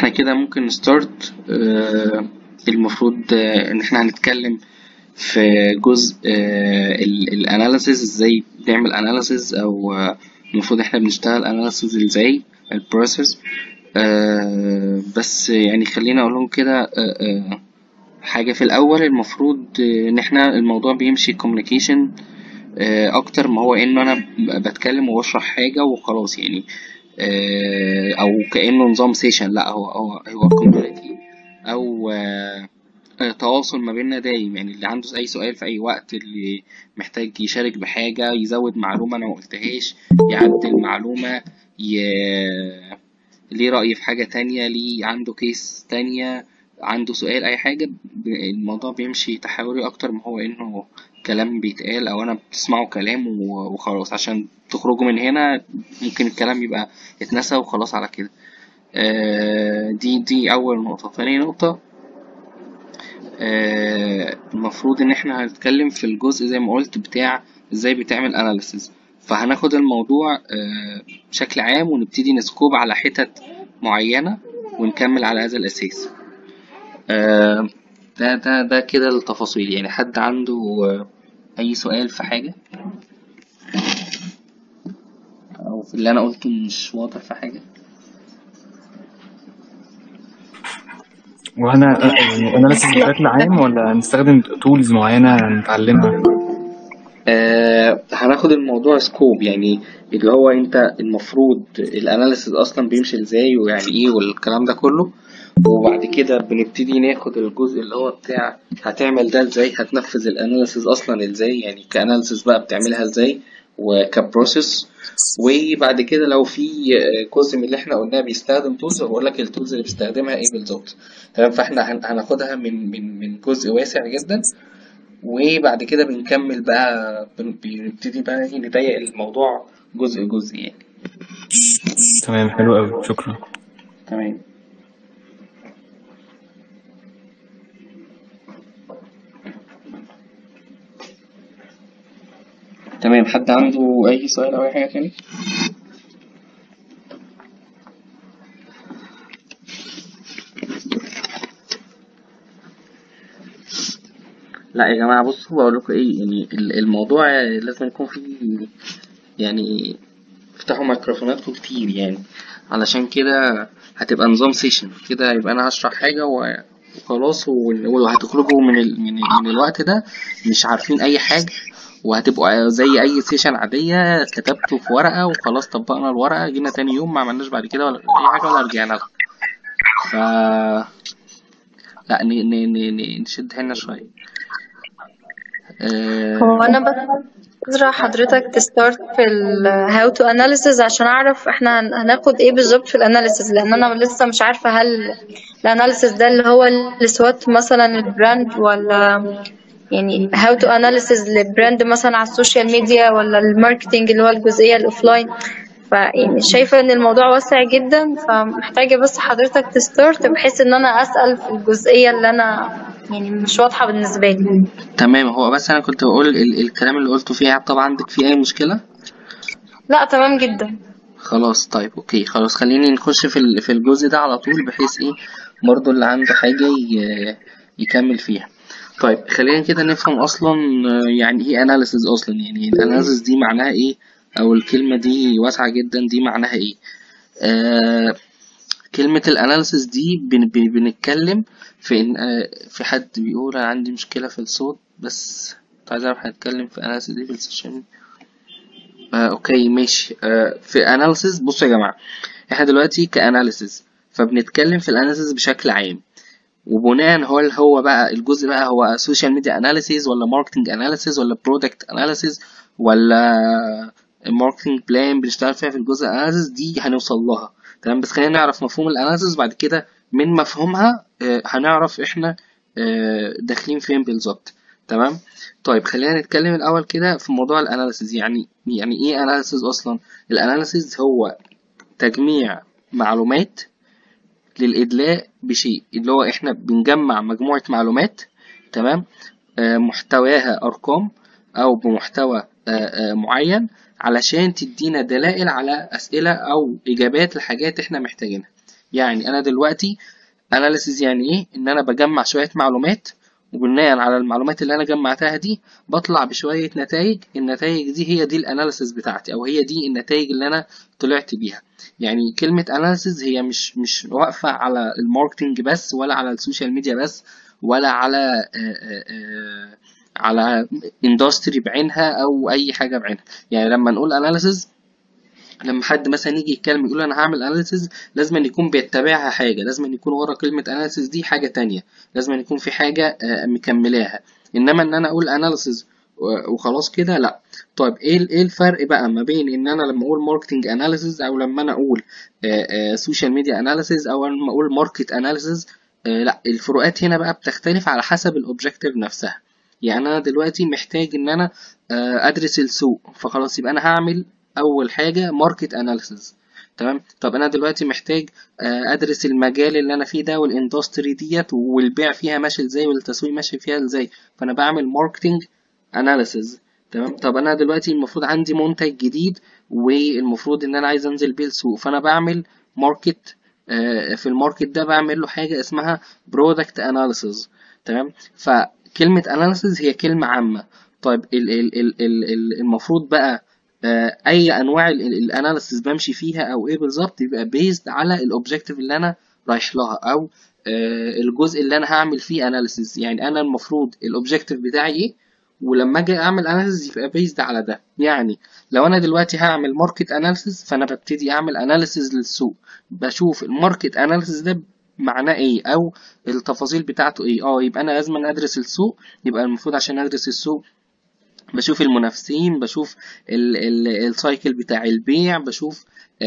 احنا كده ممكن نستارت المفروض آه، ان احنا هنتكلم في جزء الاناليسيز ازاي نعمل اناليسيز او آه، المفروض احنا بنشتغل اناليسيز ازاي البروسيس بس يعني خلينا اقول لهم كده آه، آه، حاجة في الأول المفروض آه، إن إحنا الموضوع بيمشي كوميونيكيشن أكتر ما هو إنه أنا ب- بتكلم وبشرح حاجة وخلاص يعني آه، أو كأنه نظام سيشن لأ هو هو هو كوميونيتي أو آه، آه، تواصل ما بيننا دايم يعني اللي عنده أي سؤال في أي وقت اللي محتاج يشارك بحاجة يزود معلومة أنا مقلتهاش يعدل معلومة ي... ليه رأي في حاجة تانية ليه عنده كيس تانية عنده سؤال أي حاجة ب- الموضوع بيمشي تحاوري أكتر ما هو إنه كلام بيتقال أو أنا بتسمعوا كلام و- وخلاص عشان تخرجوا من هنا ممكن الكلام يبقى اتنسى وخلاص على كده آه، دي دي أول نقطة تاني نقطة آه، المفروض ان احنا هنتكلم في الجزء زي ما قلت بتاع ازاي بتعمل اناليسز فهناخد الموضوع آه، بشكل عام ونبتدي نسكوب على حتت معينة ونكمل على هذا الأساس آه، ده ده ده كده التفاصيل يعني حد عنده آه، أي سؤال في حاجة أو في اللي أنا قلته مش واضح في حاجة وأنا يعني أناليسيس بشكل عام ولا نستخدم تولز معينة نتعلمها؟ آه هناخد الموضوع سكوب يعني اللي هو انت المفروض الاناليسز اصلا بيمشي ازاي ويعني ايه والكلام ده كله وبعد كده بنبتدي ناخد الجزء اللي هو بتاع هتعمل ده ازاي هتنفذ الاناليسز اصلا ازاي يعني كاناليسز بقى بتعملها ازاي وكبروسيس وبعد كده لو في آه، جزء من اللي احنا قلناه بيستخدم تولز بقول لك التولز اللي بيستخدمها ايه بالظبط تمام فاحنا هن- هناخدها من من من جزء واسع جدا وبعد كده بنكمل بقى بن- بنبتدي بقى إيه نضيق الموضوع جزء جزء يعني تمام حلو أوي شكرا تمام تمام حد عنده أي سؤال أو أي حاجة تاني؟ لا يا جماعة بصوا بقول لكم إيه يعني ال- الموضوع لازم يكون فيه يعني افتحوا ميكروفوناتكم كتير يعني علشان كده هتبقى نظام سيشن كده يبقى انا هشرح حاجة و- وخلاص و- وهتخرجوا من ال... من, من الوقت ده مش عارفين اي حاجة وهتبقوا زي اي سيشن عادية كتبتوا في ورقة وخلاص طبقنا الورقة جينا تاني يوم ما عملناش بعد كده ولا اي حاجة ولا رجعنا لها ف لا ن... ن... ن... ن... نشد حيلنا شوية آه، هو انا بس حضرتك تستارت في ال how to analysis عشان اعرف احنا هن- هناخد ايه بالظبط في الاناليسيز لان انا لسه مش عارفه هل الاناليسيز ده اللي هو السوات مثلا البراند ولا يعني how to analysis لبراند مثلا على السوشيال ميديا ولا الماركتينج اللي هو الجزئيه الاوفلاين فيعني شايفه ان الموضوع واسع جدا فمحتاجه بس حضرتك تستارت بحيث ان انا اسال في الجزئيه اللي انا يعني مش واضحه بالنسبه لي تمام هو بس انا كنت بقول ال... الكلام اللي قلته فيه طبعا عندك فيه اي مشكلة لا تمام جدا خلاص طيب اوكي خلاص خليني نخش في ال- في الجزء ده على طول بحيث ايه برضو اللي عنده حاجة ي- يكمل فيها طيب خلينا كده نفهم اصلا آه، يعني ايه اناليسز اصلا يعني الاناليسز دي معناها ايه او الكلمة دي واسعة جدا دي معناها ايه آه كلمة الاناليسز دي بن بن بنتكلم في ان آه في حد بيقول انا عندي مشكلة في الصوت بس كنت عايز اعرف هنتكلم في اناليسز دي في السيشن آه اوكي ماشي آه في اناليسز بصوا يا جماعه احنا دلوقتي كاناليسز فبنتكلم في الاناليسز بشكل عام وبناء هو اللي هو بقى الجزء بقى هو سوشيال ميديا اناليسيز ولا ماركتنج اناليسيز ولا برودكت اناليسيز ولا ماركتنج بلان بنشتغل فيها في الجزء الاناليسيز دي هنوصل لها تمام بس خلينا نعرف مفهوم الاناليسيز بعد كده من مفهومها آه، هنعرف احنا آه، داخلين فين بالظبط تمام طيب خلينا نتكلم الاول كده في موضوع الاناليسيز يعني يعني ايه اناليسيز اصلا الاناليسيز هو تجميع معلومات للإدلاء بشيء اللي هو إحنا بنجمع مجموعة معلومات تمام آه، محتواها أرقام أو بمحتوى آه، آه، معين علشان تدينا دلائل على أسئلة أو إجابات لحاجات إحنا محتاجينها يعني انا دلوقتي اناليسز يعني ايه ان انا بجمع شويه معلومات وبناء على المعلومات اللي انا جمعتها دي بطلع بشويه نتائج النتائج دي هي دي الاناليسز بتاعتي او هي دي النتائج اللي انا طلعت بيها يعني كلمه اناليسز هي مش مش واقفه على الماركتنج بس ولا على السوشيال ميديا بس ولا على آآ آآ على اندستري بعينها او اي حاجه بعينها يعني لما نقول اناليسز لما حد مثلا يجي يتكلم يقول انا هعمل اناليسز لازم أن يكون بيتبعها حاجه لازم أن يكون ورا كلمه اناليسز دي حاجه تانية لازم أن يكون في حاجه مكملاها انما ان انا اقول اناليسز وخلاص كده لا طيب ايه ايه الفرق بقى ما بين ان انا لما اقول ماركتنج اناليسز او لما انا اقول سوشيال ميديا اناليسز او لما اقول ماركت اناليسز لا الفروقات هنا بقى بتختلف على حسب الاوبجكتيف نفسها يعني انا دلوقتي محتاج ان انا ادرس السوق فخلاص يبقى انا هعمل اول حاجه ماركت اناليسز تمام طب انا دلوقتي محتاج ادرس المجال اللي انا فيه ده والاندستري ديت والبيع فيها ماشي ازاي والتسويق ماشي فيها ازاي فانا بعمل ماركتنج اناليسز تمام طب انا دلوقتي المفروض عندي منتج جديد والمفروض ان انا عايز انزل بيه السوق فانا بعمل ماركت في الماركت ده بعمل له حاجه اسمها برودكت اناليسز تمام فكلمه اناليسز هي كلمه عامه طيب ال ال ال ال المفروض بقى اي انواع الاناليسيس بمشي فيها او ايه بالظبط يبقى بيزد على الاوبجكتيف اللي انا رايح لها او الجزء اللي انا هعمل فيه اناليسيس يعني انا المفروض الاوبجكتيف بتاعي ايه ولما اجي اعمل اناليسيس يبقى بيزد على ده يعني لو انا دلوقتي هعمل ماركت اناليسيس فانا ببتدي اعمل اناليسيس للسوق بشوف الماركت اناليسيس ده معناه ايه او التفاصيل بتاعته ايه اه يبقى انا لازم ادرس السوق يبقى المفروض عشان ادرس السوق بشوف المنافسين بشوف السايكل بتاع البيع بشوف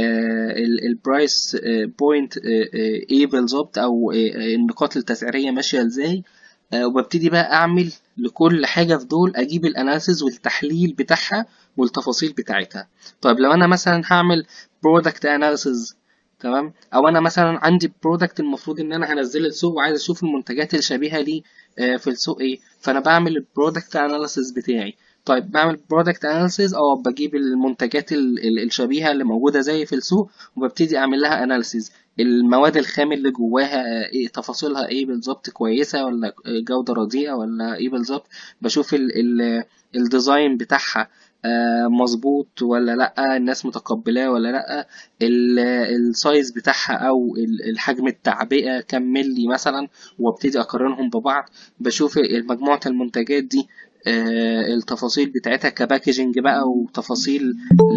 البرايس بوينت ايه بالظبط او النقاط التسعيريه ماشيه ازاي وببتدي بقى اعمل لكل حاجه في دول اجيب الاناليسز والتحليل بتاعها والتفاصيل بتاعتها طيب لو انا مثلا هعمل برودكت اناليسز تمام او انا مثلا عندي برودكت المفروض ان انا هنزله السوق وعايز اشوف المنتجات الشبيهه ليه في السوق ايه فانا بعمل البرودكت اناليسز بتاعي طيب بعمل برودكت اناليسيز اه بجيب المنتجات الشبيهه اللي موجوده زي في السوق وببتدي اعمل لها اناليسيز المواد الخام اللي جواها ايه تفاصيلها ايه بالظبط كويسه ولا جوده رديئه ولا ايه بالظبط بشوف الديزاين بتاعها مظبوط ولا لا الناس متقبلاه ولا لا السايز بتاعها او الحجم التعبئه كام ملي مثلا وابتدي اقارنهم ببعض بشوف مجموعه المنتجات دي التفاصيل بتاعتها كباكجينج بقى وتفاصيل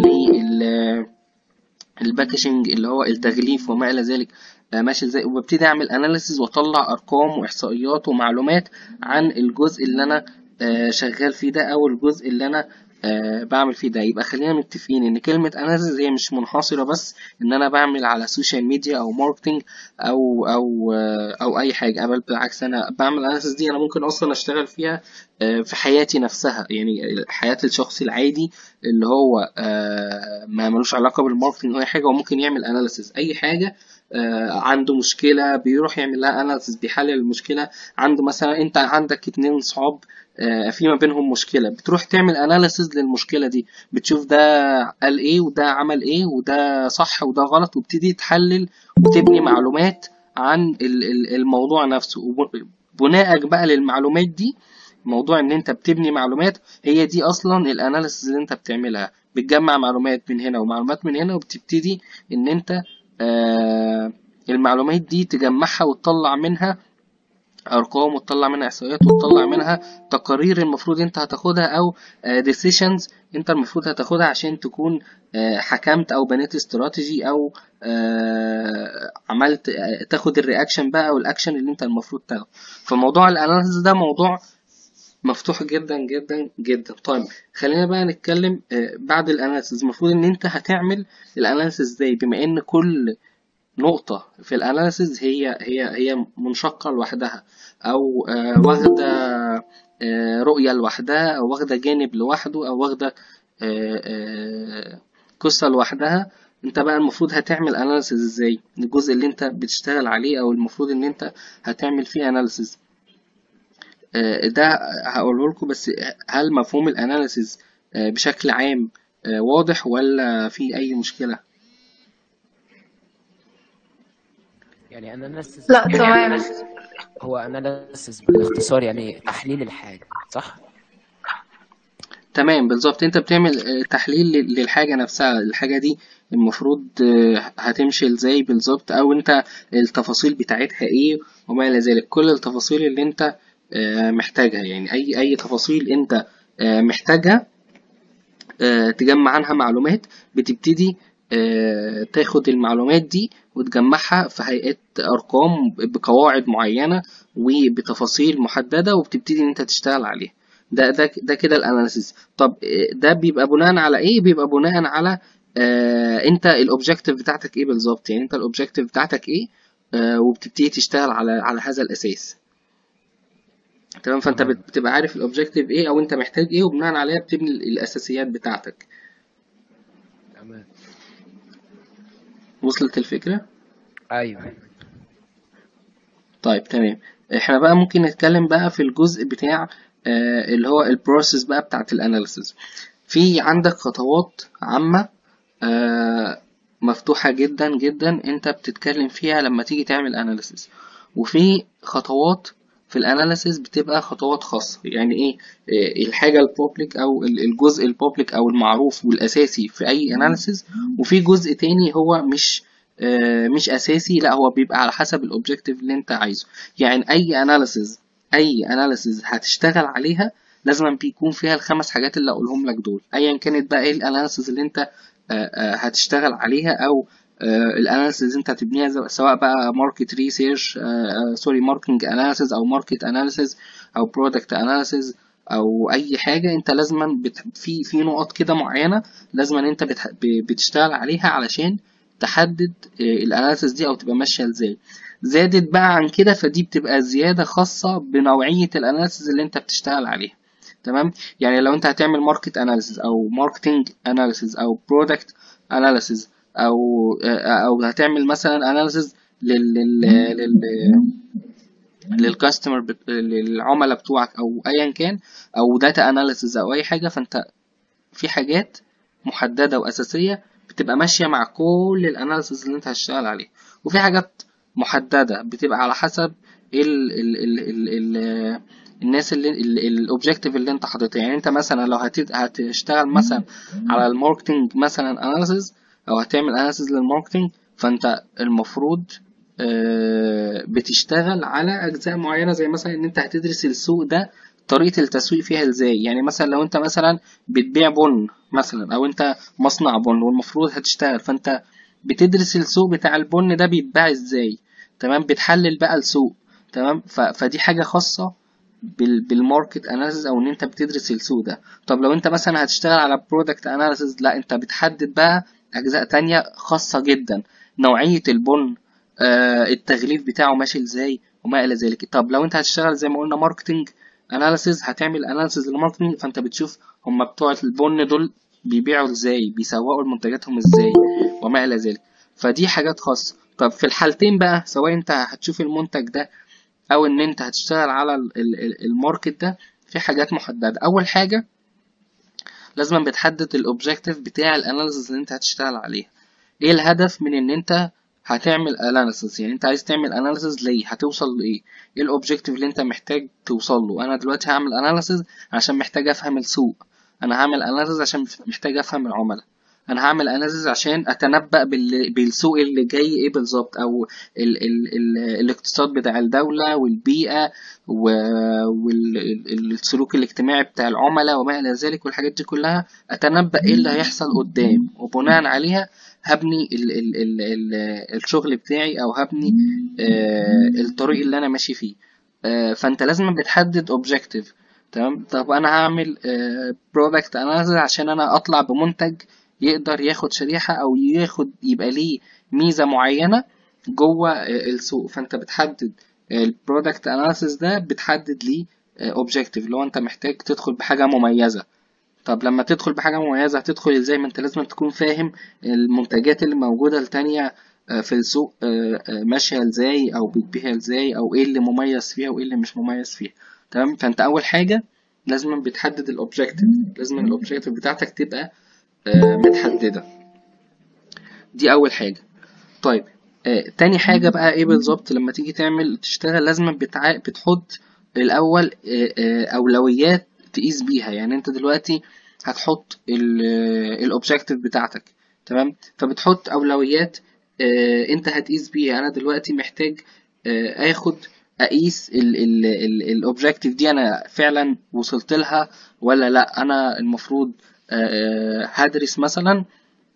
الباكجينج اللي هو التغليف وما الى ذلك ماشي ازاي وببتدي اعمل اناليسيز واطلع ارقام واحصائيات ومعلومات عن الجزء اللي انا شغال فيه ده او الجزء اللي انا أه بعمل فيه ده يبقى خلينا متفقين ان كلمة اناليسيز هي مش منحصرة بس ان انا بعمل على سوشيال ميديا او ماركتنج او او او اي حاجة بل بالعكس انا بعمل اناليسيز دي انا ممكن اصلا اشتغل فيها أه في حياتي نفسها يعني حياة الشخص العادي اللي هو أه ما ملوش علاقة بالماركتنج او اي حاجة وممكن يعمل اناليسيز اي حاجة عنده مشكلة بيروح يعمل لها اناليسيز بيحلل المشكلة عنده مثلا انت عندك اتنين صحاب في ما بينهم مشكله بتروح تعمل اناليسز للمشكله دي بتشوف ده قال ايه وده عمل ايه وده صح وده غلط وبتدي تحلل وتبني معلومات عن الموضوع نفسه بناء بقى للمعلومات دي موضوع ان انت بتبني معلومات هي دي اصلا الاناليسز اللي انت بتعملها بتجمع معلومات من هنا ومعلومات من هنا وبتبتدي ان انت آه المعلومات دي تجمعها وتطلع منها ارقام وتطلع منها احصائيات وتطلع منها تقارير المفروض انت هتاخدها او ديسيشنز انت المفروض هتاخدها عشان تكون حكمت او بنيت استراتيجي او عملت تاخد الرياكشن بقى او الاكشن اللي انت المفروض تاخده فموضوع الاناليسيس ده موضوع مفتوح جدا جدا جدا طيب خلينا بقى نتكلم بعد الاناليسيس المفروض ان انت هتعمل الاناليسيس ازاي بما ان كل نقطة في الأناليسيز هي هي هي منشقة لوحدها أو آه واخدة آه رؤية لوحدها أو واخدة جانب لوحده أو واخدة آه قصة لوحدها انت بقى المفروض هتعمل اناليسيز ازاي الجزء اللي انت بتشتغل عليه او المفروض ان انت هتعمل فيه اناليسيز ده هقوله لكم بس هل مفهوم الاناليسيز بشكل عام واضح ولا في اي مشكله يعني اناليسيس لا تمام هو اناليسيس بالاختصار يعني تحليل الحاجة صح؟ تمام بالظبط انت بتعمل آه، تحليل لل- للحاجة نفسها الحاجة دي المفروض آه، هتمشي ازاي بالظبط او انت التفاصيل بتاعتها ايه وما الى ذلك كل التفاصيل اللي انت آه، محتاجها يعني اي اي تفاصيل انت آه، محتاجها آه، تجمع عنها معلومات بتبتدي آه، تاخد المعلومات دي وتجمعها في هيئات أرقام بقواعد معينة وبتفاصيل محددة وبتبتدي إن أنت تشتغل عليها ده ده ده كده الأناليسيس طب آه، ده بيبقى بناء على إيه؟ بيبقى بناء على آه أنت الأوبجيكتيف بتاعتك إيه بالظبط يعني أنت الأوبجيكتيف بتاعتك إيه آه وبتبتدي تشتغل على على هذا الأساس تمام فأنت تمام بت- بتبقى عارف الأوبجيكتيف إيه أو أنت محتاج إيه وبناء عليها بتبني الأساسيات بتاعتك تمام وصلت الفكرة؟ ايوه طيب تمام احنا بقى ممكن نتكلم بقى في الجزء بتاع آه اللي هو البروسيس بقى بتاعت الاناليسيز في عندك خطوات عامة آه مفتوحة جدا جدا انت بتتكلم فيها لما تيجي تعمل اناليسيز وفي خطوات في الاناليسيز بتبقى خطوات خاصة يعني ايه آه، الحاجة البوبليك او ال- الجزء البوبليك او المعروف والاساسي في اي اناليسيز وفي جزء تاني هو مش آه، مش اساسي لا هو بيبقى على حسب الاوبجكتيف اللي انت عايزه يعني اي اناليسيز اي اناليسيز هتشتغل عليها لازم بيكون فيها الخمس حاجات اللي اقولهم لك دول ايا كانت بقى ايه الاناليسيز اللي انت آه، آه، هتشتغل عليها او الاناليسيز اللي انت هتبنيها زو- سواء بقى ماركت ريسيرش سوري ماركتنج اناليسيز او ماركت اناليسيز او برودكت اناليسيز او اي حاجه انت لازما بت... في في نقط كده معينه لازما انت بتح... ب- بتشتغل عليها علشان تحدد الاناليسيس دي او تبقى ماشيه ازاي زادت بقى عن كده فدي بتبقى زياده خاصه بنوعيه الاناليسيس اللي انت بتشتغل عليها تمام يعني لو انت هتعمل ماركت اناليسيس او ماركتنج اناليسيس او برودكت اناليسيس او او هتعمل مثلا اناليسيس لل لل لل للكاستمر بت... للعملاء بتوعك او ايا كان او داتا اناليسيس او اي حاجه فانت في حاجات محدده واساسيه بتبقى ماشيه مع كل الاناليسيس اللي انت هتشتغل عليها وفي حاجات محدده بتبقى على حسب ال ال ال ال ال الناس اللي الاوبجكتيف اللي انت حاططها يعني انت مثلا لو هت- هتشتغل مثلا على الماركتنج مثلا اناليسيس او هتعمل اناليسيس للماركتنج فانت المفروض آه، بتشتغل على اجزاء معينه زي مثلا ان انت هتدرس السوق ده طريقه التسويق فيها ازاي يعني مثلا لو انت مثلا بتبيع بن مثلا او انت مصنع بن والمفروض هتشتغل فانت بتدرس السوق بتاع البن ده بيتباع ازاي تمام بتحلل بقى السوق تمام ف... فدي حاجه خاصه بال... بالماركت اناليسيس او ان انت بتدرس السوق ده طب لو انت مثلا هتشتغل على برودكت اناليسيس لا انت بتحدد بقى اجزاء تانية خاصه جدا نوعيه البن آه التغليف بتاعه ماشي ازاي وما الى ذلك طب لو انت هتشتغل زي ما قلنا ماركتنج اناليسيز هتعمل اناليسيز للماركتنج فانت بتشوف هم بتوع البن دول بيبيعوا ازاي بيسوقوا منتجاتهم ازاي وما الى ذلك فدي حاجات خاصة طب في الحالتين بقى سواء انت هتشوف المنتج ده او ان انت هتشتغل على ال- ال- ال- الماركت ده في حاجات محددة اول حاجة لازم بتحدد الاوبجيكتيف بتاع الاناليسيز اللي انت هتشتغل عليها ايه الهدف من ان انت هتعمل اناليسيز يعني انت عايز تعمل اناليسيز ليه هتوصل لايه ايه الاوبجيكتيف اللي انت محتاج توصل له انا دلوقتي هعمل اناليسيز عشان محتاج افهم السوق انا هعمل اناليسيز عشان محتاج افهم العملاء انا هعمل اناليسيز عشان اتنبأ بال- بالسوق اللي جاي ايه بالظبط او ال ال ال الاقتصاد بتاع الدولة والبيئة والسلوك الاجتماعي بتاع العملاء وما الى ذلك والحاجات دي كلها اتنبأ ايه اللي هيحصل قدام وبناء عليها هبني ال ال ال ال الشغل بتاعي او هبني آه الطريق اللي انا ماشي فيه آه فانت لازم بتحدد اوبجيكتيف تمام طب انا هعمل برودكت اناليسيس عشان انا اطلع بمنتج يقدر ياخد شريحة او ياخد يبقى ليه ميزة معينة جوه آه، السوق فانت بتحدد البرودكت اناليسيس ده بتحدد ليه اوبجيكتيف اللي هو انت محتاج تدخل بحاجة مميزة طب لما تدخل بحاجة مميزة هتدخل ازاي ما انت لازم تكون فاهم المنتجات اللي موجودة التانية آه، في السوق آه، آه، ماشية ازاي او بتبيع ازاي او ايه اللي مميز فيها وايه اللي مش مميز فيها تمام فانت اول حاجة لازم بتحدد الاوبجيكتيف لازم الاوبجيكتيف بتاعتك تبقى آه، متحددة دي اول حاجة طيب آه، تاني حاجة بقى ايه بالظبط لما تيجي تعمل تشتغل لازم بتع... بتحط الأول آه، آه، أولويات تقيس بيها يعني انت دلوقتي هتحط الأوبجيكتيف بتاعتك تمام فبتحط أولويات آه، انت هتقيس بيها انا دلوقتي محتاج آه، اخد اقيس الاوبجيكتيف دي انا فعلا وصلت لها ولا لا انا المفروض آه، آه، هدرس مثلا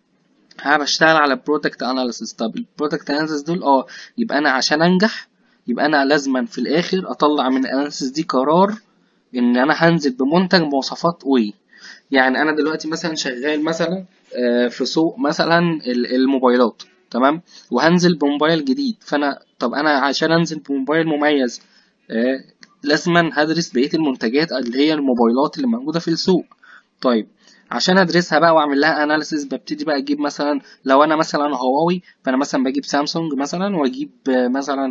ها بشتغل على برودكت اناليسيس طب البرودكت اناليسيس دول اه يبقى انا عشان انجح يبقى انا لازما في الاخر اطلع من الاناليسيس دي قرار ان انا هنزل بمنتج مواصفات وي يعني انا دلوقتي مثلا شغال مثلا آه، في سوق مثلا ال- الموبايلات تمام وهنزل بموبايل جديد فانا طب انا عشان انزل بموبايل مميز آه، لازما هدرس بقية المنتجات اللي هي الموبايلات اللي موجودة في السوق طيب عشان ادرسها بقى واعمل لها اناليسيس ببتدي بقى اجيب مثلا لو انا مثلا هواوي فانا مثلا بجيب سامسونج مثلا واجيب آه، مثلا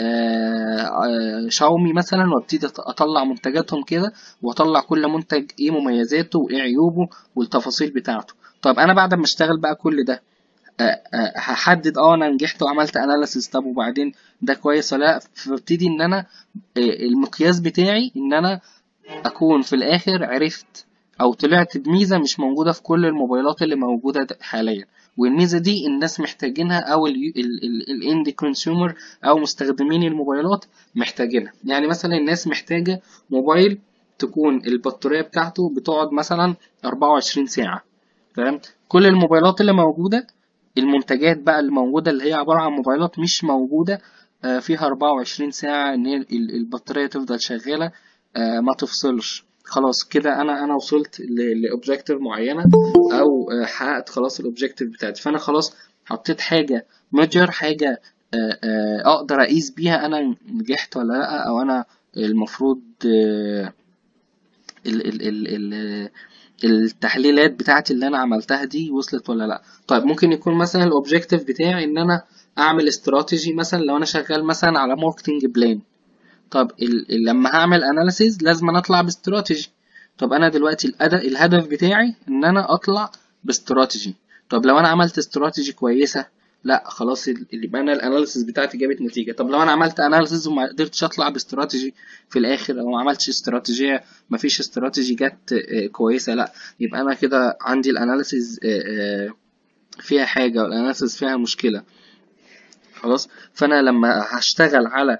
آه، آه، شاومي مثلا وابتدي أط- اطلع منتجاتهم كده واطلع كل منتج ايه مميزاته وايه عيوبه والتفاصيل بتاعته طب انا بعد ما اشتغل بقى كل ده آه، آه، هحدد اه انا نجحت وعملت اناليسيس طب وبعدين ده كويس ولا لا فببتدي ان انا آه، المقياس بتاعي ان انا اكون في الاخر عرفت او طلعت بميزه مش موجوده في كل الموبايلات اللي موجوده د- حاليا والميزه دي الناس محتاجينها او الاند كونسيومر او مستخدمين الموبايلات محتاجينها يعني مثلا الناس محتاجه موبايل تكون البطاريه بتاعته بتقعد مثلا 24 ساعه تمام كل الموبايلات اللي موجوده المنتجات بقى اللي موجوده اللي هي عباره عن موبايلات مش موجوده آه، فيها 24 ساعه ان هي ال- البطاريه تفضل شغاله آه، ما تفصلش خلاص كده انا انا وصلت لاوبجيكتيف معينه او آه، حققت خلاص الاوبجيكتيف بتاعتي فانا خلاص حطيت حاجه ميجر حاجه آه، آه، اقدر اقيس بيها انا نجحت ولا لا او انا المفروض آه، ال ال ال ال التحليلات بتاعتي اللي انا عملتها دي وصلت ولا لا طيب ممكن يكون مثلا الاوبجيكتيف بتاعي ان انا اعمل استراتيجي مثلا لو انا شغال مثلا على ماركتنج بلان طب ال ال لما هعمل اناليسيز لازم أنا اطلع باستراتيجي طب انا دلوقتي الأد- الهدف بتاعي ان انا اطلع باستراتيجي طب لو انا عملت استراتيجي كويسه لا خلاص ال- يبقى انا الاناليسيز بتاعتي جابت نتيجه طب لو انا عملت اناليسيز وما قدرتش اطلع باستراتيجي في الاخر او ما عملتش استراتيجيه ما فيش استراتيجي جت آه، كويسه لا يبقى انا كده عندي الاناليسيز فيها حاجه والاناليسيز فيها مشكله خلاص فانا لما هشتغل على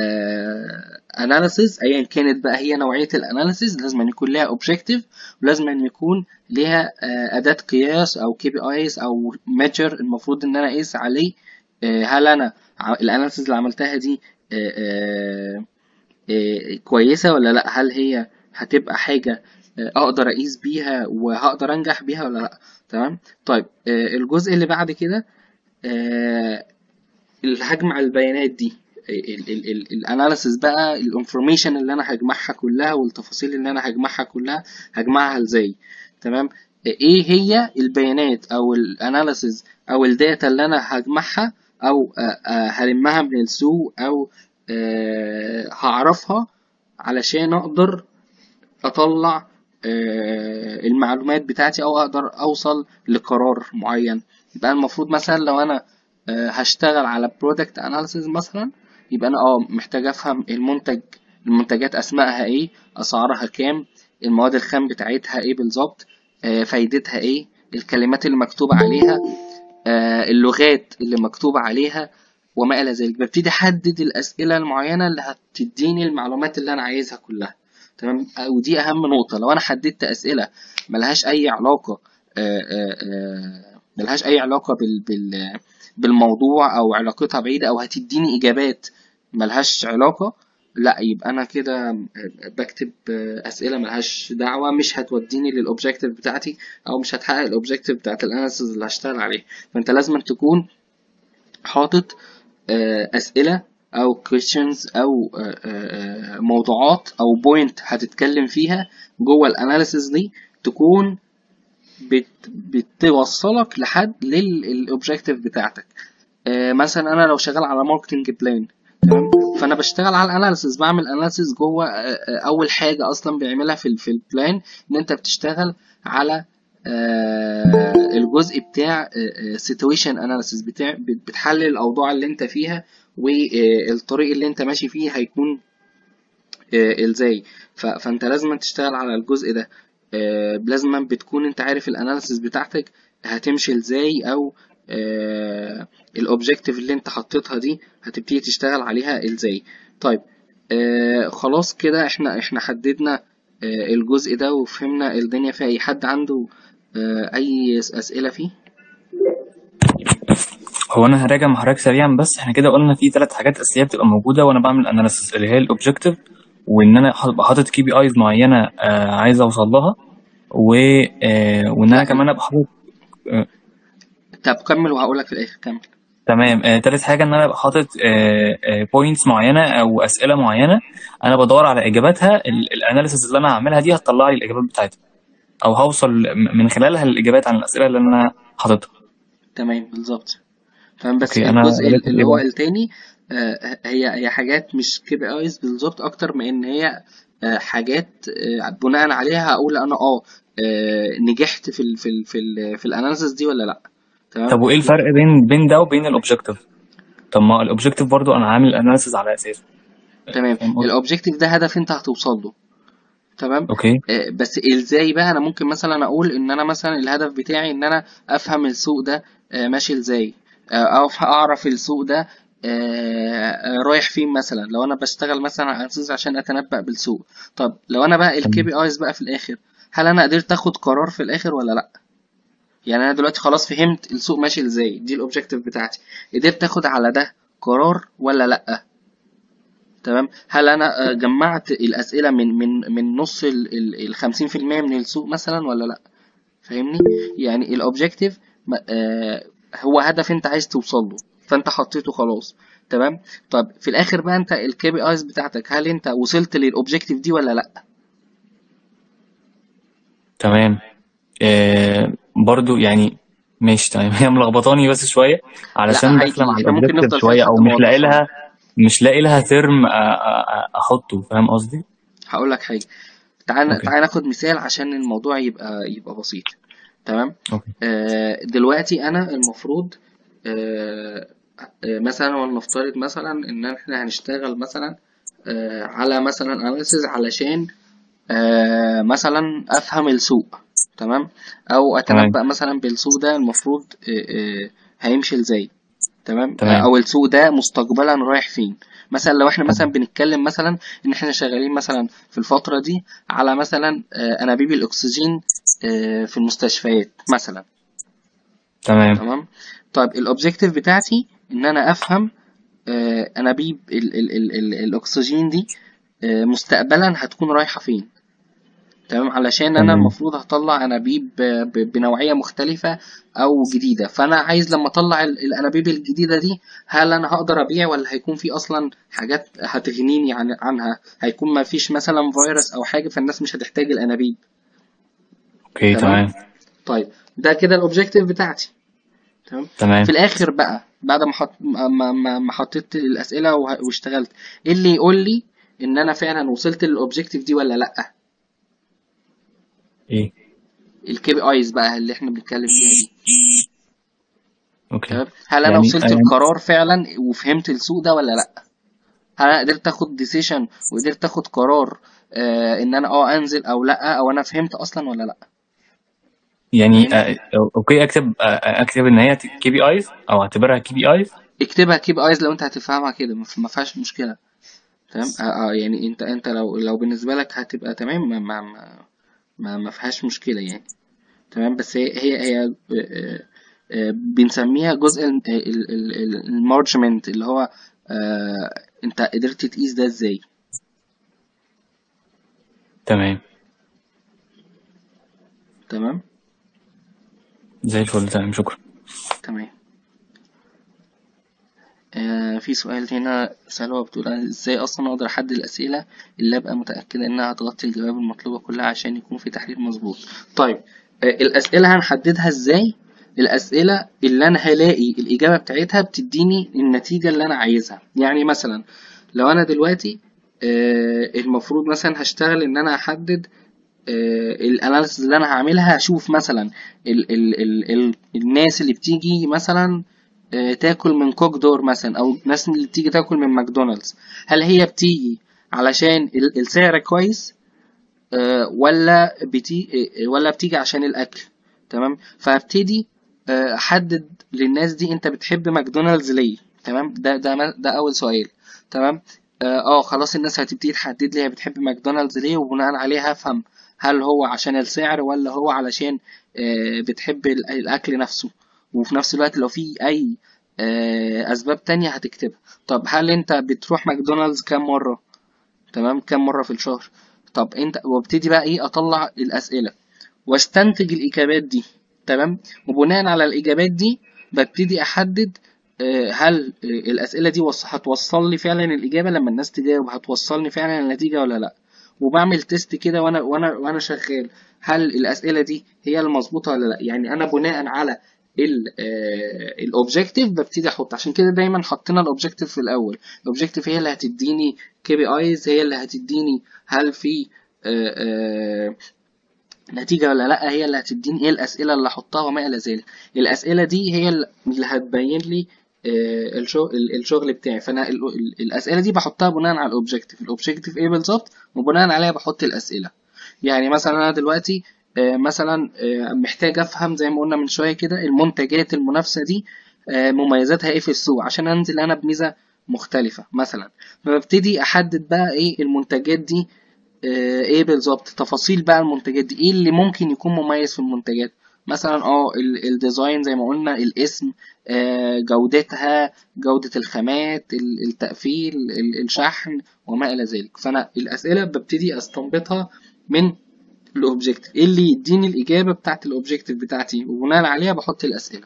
اناليسيز ايا كانت بقى هي نوعيه الاناليسيز لازم أن يكون لها اوبجيكتيف ولازم أن يكون لها آه، اداه قياس او كي بي ايز او ميجر المفروض ان انا اقيس عليه آه، هل انا الاناليسيز اللي عملتها دي آه، آه، آه، كويسه ولا لا هل هي هتبقى حاجه آه، اقدر اقيس بيها وهقدر انجح بيها ولا لا تمام طيب آه، الجزء اللي بعد كده آه، اللي هجمع البيانات دي الاناليسيس بقى الانفورميشن اللي انا هجمعها كلها والتفاصيل اللي انا هجمعها كلها هجمعها ازاي تمام ايه هي البيانات او الاناليسيس او الداتا اللي انا هجمعها او آه، آه، هلمها من السوق او آه، هعرفها علشان اقدر اطلع آه، المعلومات بتاعتي او اقدر اوصل لقرار معين يبقى المفروض مثلا لو انا آه، هشتغل على برودكت اناليسيز مثلا يبقى انا اه محتاج افهم المنتج المنتجات اسمائها ايه اسعارها كام المواد الخام بتاعتها ايه بالظبط آه، فايدتها ايه الكلمات اللي مكتوب عليها آه، اللغات اللي مكتوب عليها وما إلى ذلك ببتدي أحدد الأسئلة المعينة اللي هتديني المعلومات اللي أنا عايزها كلها تمام ودي أهم نقطة لو أنا حددت أسئلة ملهاش أي علاقة آه، آه، آه، ملهاش أي علاقة بال بال بالموضوع أو علاقتها بعيدة أو هتديني إجابات ملهاش علاقة لا يبقى أنا كده بكتب أسئلة ملهاش دعوة مش هتوديني للأوبجيكتيف بتاعتي أو مش هتحقق الأوبجيكتيف بتاعت الأناليسيز اللي هشتغل عليه فأنت لازم تكون حاطط آه، أسئلة أو questions أو آه، آه، موضوعات أو point هتتكلم فيها جوه الأناليسيز دي تكون بت بتوصلك لحد للأوبجيكتيف بتاعتك آه، مثلا أنا لو شغال على ماركتنج بلان تمام فانا بشتغل على الاناليسيس بعمل اناليسيس جوه آه، آه، اول حاجه اصلا بيعملها في ال- في البلان ان انت بتشتغل على آه، الجزء بتاع سيتويشن اناليسيس بتاع بت- بتحلل الاوضاع اللي انت فيها والطريق اللي انت ماشي فيه هيكون آه، ازاي ف- فانت لازم تشتغل على الجزء ده آه، لازم بتكون انت عارف الاناليسيس بتاعتك هتمشي ازاي او الاوبجكتيف اللي انت حطيتها دي هتبتدي تشتغل عليها ازاي طيب آه خلاص كده احنا احنا حددنا آه الجزء ده وفهمنا الدنيا فيها اي حد عنده آه اي اسئله فيه هو انا هراجع مع حضرتك سريعا بس احنا كده قلنا في ثلاث حاجات اساسيه بتبقى موجوده وانا بعمل اناليسيس اللي هي الاوبجكتيف وان انا ابقى حاطط كي بي ايز معينه آه عايز اوصل لها و آه وان انا لا كمان ابقى حاطط آه طب كمل وهقولك في الاخر كمل تمام آه تالت حاجه ان انا ابقى حاطط بوينتس معينه او اسئله معينه انا بدور على اجاباتها الاناليسيس اللي انا هعملها دي هتطلع لي الاجابات بتاعتها او هوصل م- من خلالها الاجابات عن الاسئله اللي انا حاططها تمام بالظبط تمام بس اوكي انا الجزء قريت اللي هو الاجابه التاني آه، هي هي حاجات مش كي بي ايز بالظبط اكتر من ان هي آه، حاجات آه، بناء عليها هقول انا اه آه، نجحت في ال في ال في ال في الاناليسيس دي ولا لا تمام طب وايه الفرق بين بين ده وبين الاوبجكتيف طب ما الاوبجكتيف برضو انا عامل اناليسيس على اساسه تمام فاهم قصدي الاوبجيكتيف ده هدف انت هتوصل له تمام اوكي آه، بس ازاي بقى انا ممكن مثلا اقول ان انا مثلا الهدف بتاعي ان انا افهم السوق ده آه، ماشي ازاي آه، او اعرف السوق ده آه، آه، رايح فين مثلا لو انا بشتغل مثلا على اساس عشان اتنبأ بالسوق طب لو انا بقى الكي تمام بي ايز بقى في الاخر هل انا قدرت اخد قرار في الاخر ولا لا يعني انا دلوقتي خلاص فهمت السوق ماشي ازاي دي الاوبجيكتيف بتاعتي قدرت اخد على ده قرار ولا لا تمام هل انا آه، جمعت الاسئله من من من نص ال ال 50% من السوق مثلا ولا لا فاهمني يعني الاوبجيكتيف هو هدف انت عايز توصل له فانت حطيته خلاص تمام طب في الاخر بقى انت الكي بي ايز بتاعتك هل انت وصلت للاوبجيكتيف دي ولا لا تمام آه برضو يعني ماشي تمام هي ملخبطاني بس شويه لا علشان داخله مع عادي احنا ممكن الاوبجكتيف نفضل فيها شويه او لحد مش ما لاقي اوضحها لها مش لاقي لها ترم احطه فاهم قصدي هقول لك حاجه تعال اوكي تعال ناخد مثال عشان الموضوع يبقى يبقى بسيط تمام اوكي آه دلوقتي انا المفروض آه آه مثلا ولنفترض مثلا ان احنا هنشتغل مثلا آه على مثلا اناليسيز علشان آه مثلا افهم السوق تمام او تمام اتنبأ مثلا بالسوق ده المفروض آه آه هيمشي ازاي تمام آه تمام او السوق ده مستقبلا رايح فين مثلا لو احنا مثلا تمام بنتكلم مثلا ان احنا شغالين مثلا في الفترة دي على مثلا آه انابيب الاكسجين آه في المستشفيات مثلا تمام تمام طيب الاوبجيكتيف بتاعتي ان انا افهم آه انابيب ال ال ال ال الاكسجين دي آه مستقبلا هتكون رايحة فين تمام علشان انا تمام المفروض هطلع انابيب ب- ب- بنوعيه مختلفه او جديده فانا عايز لما اطلع ال- الانابيب الجديده دي هل انا هقدر ابيع ولا هيكون في اصلا حاجات هتغنيني عن عنها هيكون ما فيش مثلا فيروس او حاجه فالناس مش هتحتاج الانابيب اوكي تمام تمام طيب ده كده الاوبجيكتيف بتاعتي تمام تمام في الاخر بقى بعد ما حط ما ما ما حطيت الاسئله وه- واشتغلت ايه اللي يقول لي ان انا فعلا وصلت للاوبجيكتيف دي ولا لا ايه الكي بي ايز بقى اللي احنا بنتكلم فيها دي اوكي تمام هل انا يعني وصلت يعني القرار فعلا وفهمت السوق ده ولا لا هل انا قدرت اخد ديسيشن وقدرت اخد قرار آه ان انا اه انزل او لا او انا فهمت اصلا ولا لا يعني فاهمني آه اوكي اكتب آه اكتب ان هي كي بي ايز او اعتبرها كي بي ايز اكتبها كي بي ايز لو انت هتفهمها كده ما ما فيهاش مشكله تمام آه آه يعني انت انت لو لو بالنسبه لك هتبقى تمام ما ما ما, ما, ما فيهاش مشكله يعني تمام بس هي هي هي آه، آه، آه، بنسميها جزء المارجمنت اللي هو آه، انت قدرت تقيس ده ازاي تمام تمام زي الفل تمام شكرا تمام آه في سؤال هنا سلوى بتقول أنا ازاي اصلا اقدر احدد الاسئله اللي ابقى متاكده انها هتغطي الجواب المطلوبه كلها عشان يكون في تحليل مظبوط طيب آه الاسئله هنحددها ازاي الاسئله اللي انا هلاقي الاجابه بتاعتها بتديني النتيجه اللي انا عايزها يعني مثلا لو انا دلوقتي آه المفروض مثلا هشتغل ان انا احدد الاناليسيس اللي انا هعملها اشوف مثلا ال ال ال ال الناس اللي بتيجي مثلا آه، تاكل من كوك دور مثلا او الناس اللي بتيجي تاكل من ماكدونالدز هل هي بتيجي علشان ال- السعر كويس آه، ولا بتي آه، ولا بتيجي عشان الاكل تمام فهبتدي آه، احدد للناس دي انت بتحب ماكدونالدز ليه تمام ده ده ده اول سؤال تمام اه آه، خلاص الناس هتبتدي تحدد لي هي بتحب ماكدونالدز ليه وبناء عليه هفهم هل هو عشان السعر ولا هو علشان آه، بتحب ال- الاكل نفسه وفي نفس الوقت لو في اي آه، اسباب تانية هتكتبها طب هل انت بتروح ماكدونالدز كام مرة تمام كام مرة في الشهر طب انت وابتدي بقى ايه اطلع الاسئلة واستنتج الاجابات دي تمام وبناء على الاجابات دي ببتدي احدد آه، هل آه، الاسئله دي وص- هتوصل لي فعلا الاجابه لما الناس تجاوب هتوصلني فعلا النتيجه ولا لا وبعمل تيست كده وانا وانا وانا شغال هل الاسئله دي هي المظبوطه ولا لا يعني انا بناء على الاوبجكتيف ببتدي احط عشان كده دايما حطينا الاوبجكتيف في الاول الاوبجكتيف هي اللي هتديني كي بي ايز هي اللي هتديني هل في آه، آه، نتيجة ولا لأ هي اللي هتديني ايه الأسئلة اللي أحطها وما إلى ذلك الأسئلة دي هي اللي هتبين لي آه، الشغل الشغل بتاعي فأنا ال- ال- الأسئلة دي بحطها بناء على الأوبجيكتيف الأوبجيكتيف إيه بالظبط وبناء عليها بحط الأسئلة يعني مثلا أنا دلوقتي آه، مثلا آه، محتاج أفهم زي ما قلنا من شوية كده المنتجات المنافسة دي آه، مميزاتها إيه في السوق عشان أنزل أنا بميزة مختلفة مثلا فببتدي أحدد بقى إيه المنتجات دي آه، ايه بالظبط تفاصيل بقى المنتجات دي ايه اللي ممكن يكون مميز في المنتجات مثلا اه ال- الديزاين زي ما قلنا الاسم آه، جودتها جودة الخامات ال- التقفيل ال- الشحن وما الى ذلك فانا الاسئلة ببتدي استنبطها من الاوبجكتيف ايه اللي يديني الاجابة بتاعت الاوبجكتيف بتاعتي وبناء عليها بحط الاسئلة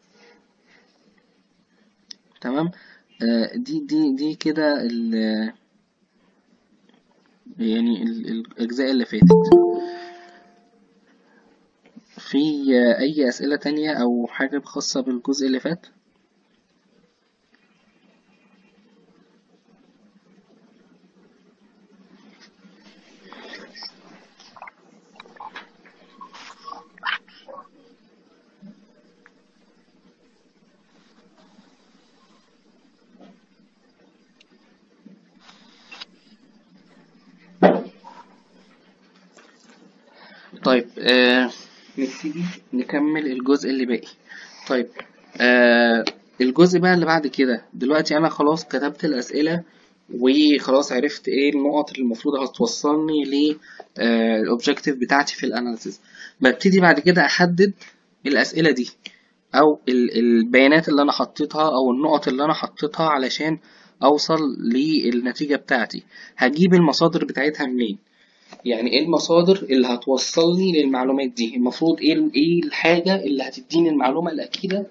تمام آه، دي دي دي كده ال- يعني ال- الأجزاء اللي فاتت في أي أسئلة تانية أو حاجة خاصة بالجزء اللي فات طيب آه نبتدي نكمل الجزء اللي باقي طيب آه الجزء بقى اللي بعد كده دلوقتي أنا خلاص كتبت الأسئلة وخلاص عرفت ايه النقط اللي المفروض هتوصلني للأوبجيكتيف بتاعتي في الأناليسيس ببتدي بعد كده أحدد الأسئلة دي او ال- البيانات اللي انا حطيتها او النقط اللي انا حطيتها علشان اوصل للنتيجة بتاعتي هجيب المصادر بتاعتها منين يعني ايه المصادر اللي هتوصلني للمعلومات دي المفروض ايه ال- ايه الحاجة اللي هتديني المعلومة الأكيدة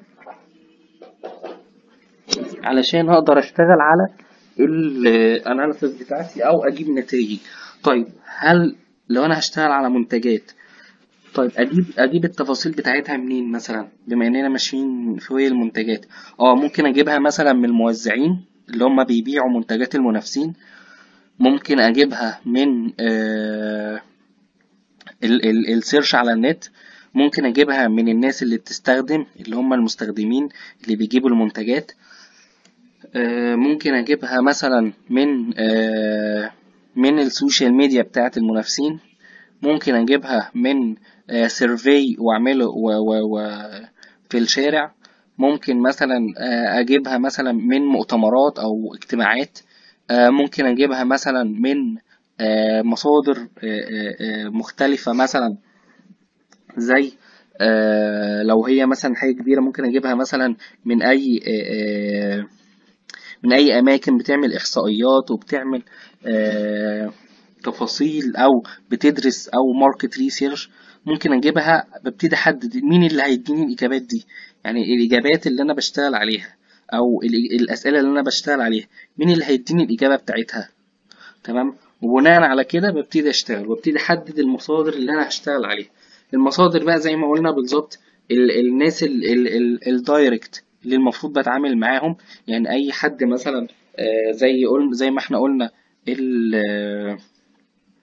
علشان اقدر اشتغل على الاناليسيس بتاعتي او اجيب نتائج طيب هل لو انا هشتغل على منتجات طيب اجيب اجيب التفاصيل بتاعتها منين مثلا بما اننا ماشيين في وي المنتجات اه ممكن اجيبها مثلا من الموزعين اللي هم بيبيعوا منتجات المنافسين ممكن اجيبها من آه ال- ال- السيرش على النت ممكن اجيبها من الناس اللي بتستخدم اللي هم المستخدمين اللي بيجيبوا المنتجات آه، ممكن اجيبها مثلا من آه، من السوشيال ميديا بتاعت المنافسين ممكن اجيبها من سيرفي واعمله و و و في الشارع ممكن مثلا آه، اجيبها مثلا من مؤتمرات او اجتماعات آه، ممكن اجيبها مثلا من آه، مصادر آه، آه، آه، مختلفة مثلا زي آه، لو هي مثلا حاجة كبيرة ممكن اجيبها مثلا من اي آه، آه، من اي اماكن بتعمل احصائيات وبتعمل آه، تفاصيل او بتدرس او ماركت ريسيرش ممكن اجيبها ببتدي احدد مين اللي هيديني الاجابات دي يعني الاجابات اللي انا بشتغل عليها او ال- الاسئله اللي انا بشتغل عليها مين اللي هيديني الاجابه بتاعتها تمام وبناء على كده ببتدي اشتغل وابتدي احدد المصادر اللي انا هشتغل عليها المصادر بقى زي ما قلنا بالظبط ال- الناس ال- ال- ال- الدايركت اللي المفروض بتعامل معاهم يعني اي حد مثلا آه، زي قلنا زي ما احنا قلنا ال- آه،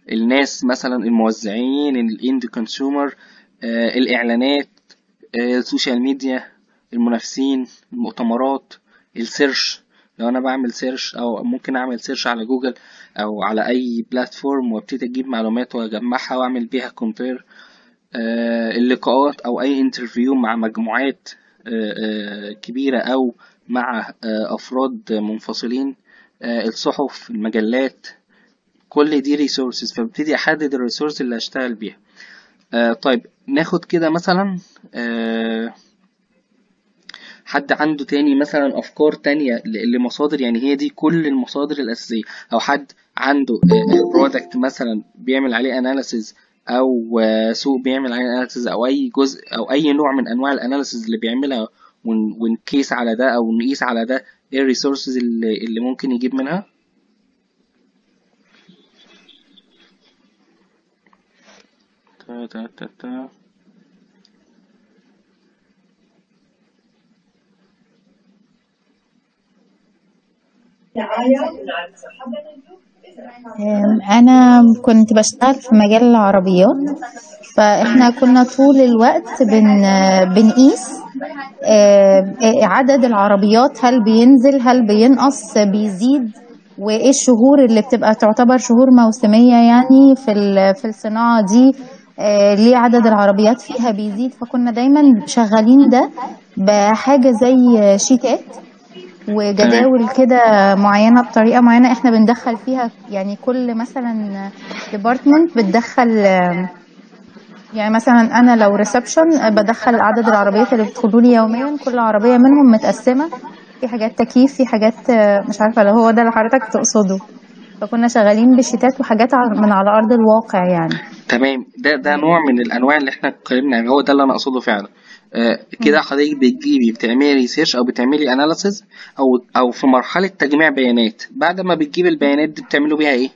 الناس مثلا الموزعين الاند كونسيومر الاعلانات آه، السوشيال ميديا المنافسين المؤتمرات السيرش لو انا بعمل سيرش او ممكن اعمل سيرش على جوجل او على اي بلاتفورم وابتدي اجيب معلومات واجمعها واعمل بيها كومبير اللقاءات او اي انترفيو مع مجموعات آه، آه، كبيرة او مع آه، افراد منفصلين آه، الصحف المجلات كل دي ريسورسز فببتدي احدد الريسورس اللي هشتغل بيها آه، طيب ناخد كده مثلا آه، حد عنده تاني مثلا افكار تانية ل- لمصادر يعني هي دي كل المصادر الاساسيه او حد عنده برودكت مثلا بيعمل عليه اناليسز او آه، سوق بيعمل عليه اناليسز او اي جزء او اي نوع من انواع الاناليسز اللي بيعملها ون- ونقيس على ده او نقيس على ده ايه الريسورسز اللي, اللي ممكن يجيب منها تا تا تا تا. أم، أنا كنت بشتغل في مجال العربيات فإحنا كنا طول الوقت بن بنقيس آه، عدد العربيات هل بينزل هل بينقص بيزيد وإيه الشهور اللي بتبقى تعتبر شهور موسمية يعني في ال- في الصناعة دي آه، ليه عدد العربيات فيها بيزيد فكنا دايما شغالين ده بحاجة زي شيتات وجداول كده معينة بطريقة معينة احنا بندخل فيها يعني كل مثلا ديبارتمنت بتدخل آم، يعني مثلا انا لو ريسبشن بدخل عدد العربيات اللي بتدخلوا لي يوميا كل عربية منهم متقسمة في حاجات تكييف في حاجات آه، مش عارفة لو هو ده اللي حضرتك تقصده فكنا شغالين بشيتات وحاجات ع- من على ارض الواقع يعني تمام ده ده نوع من الانواع اللي احنا اتكلمنا عنه هو ده اللي انا اقصده فعلا آه كده حضرتك بتجيبي بتعملي ريسيرش او بتعملي اناليسز او او في مرحله تجميع بيانات بعد ما بتجيبي البيانات دي بتعملوا بيها ايه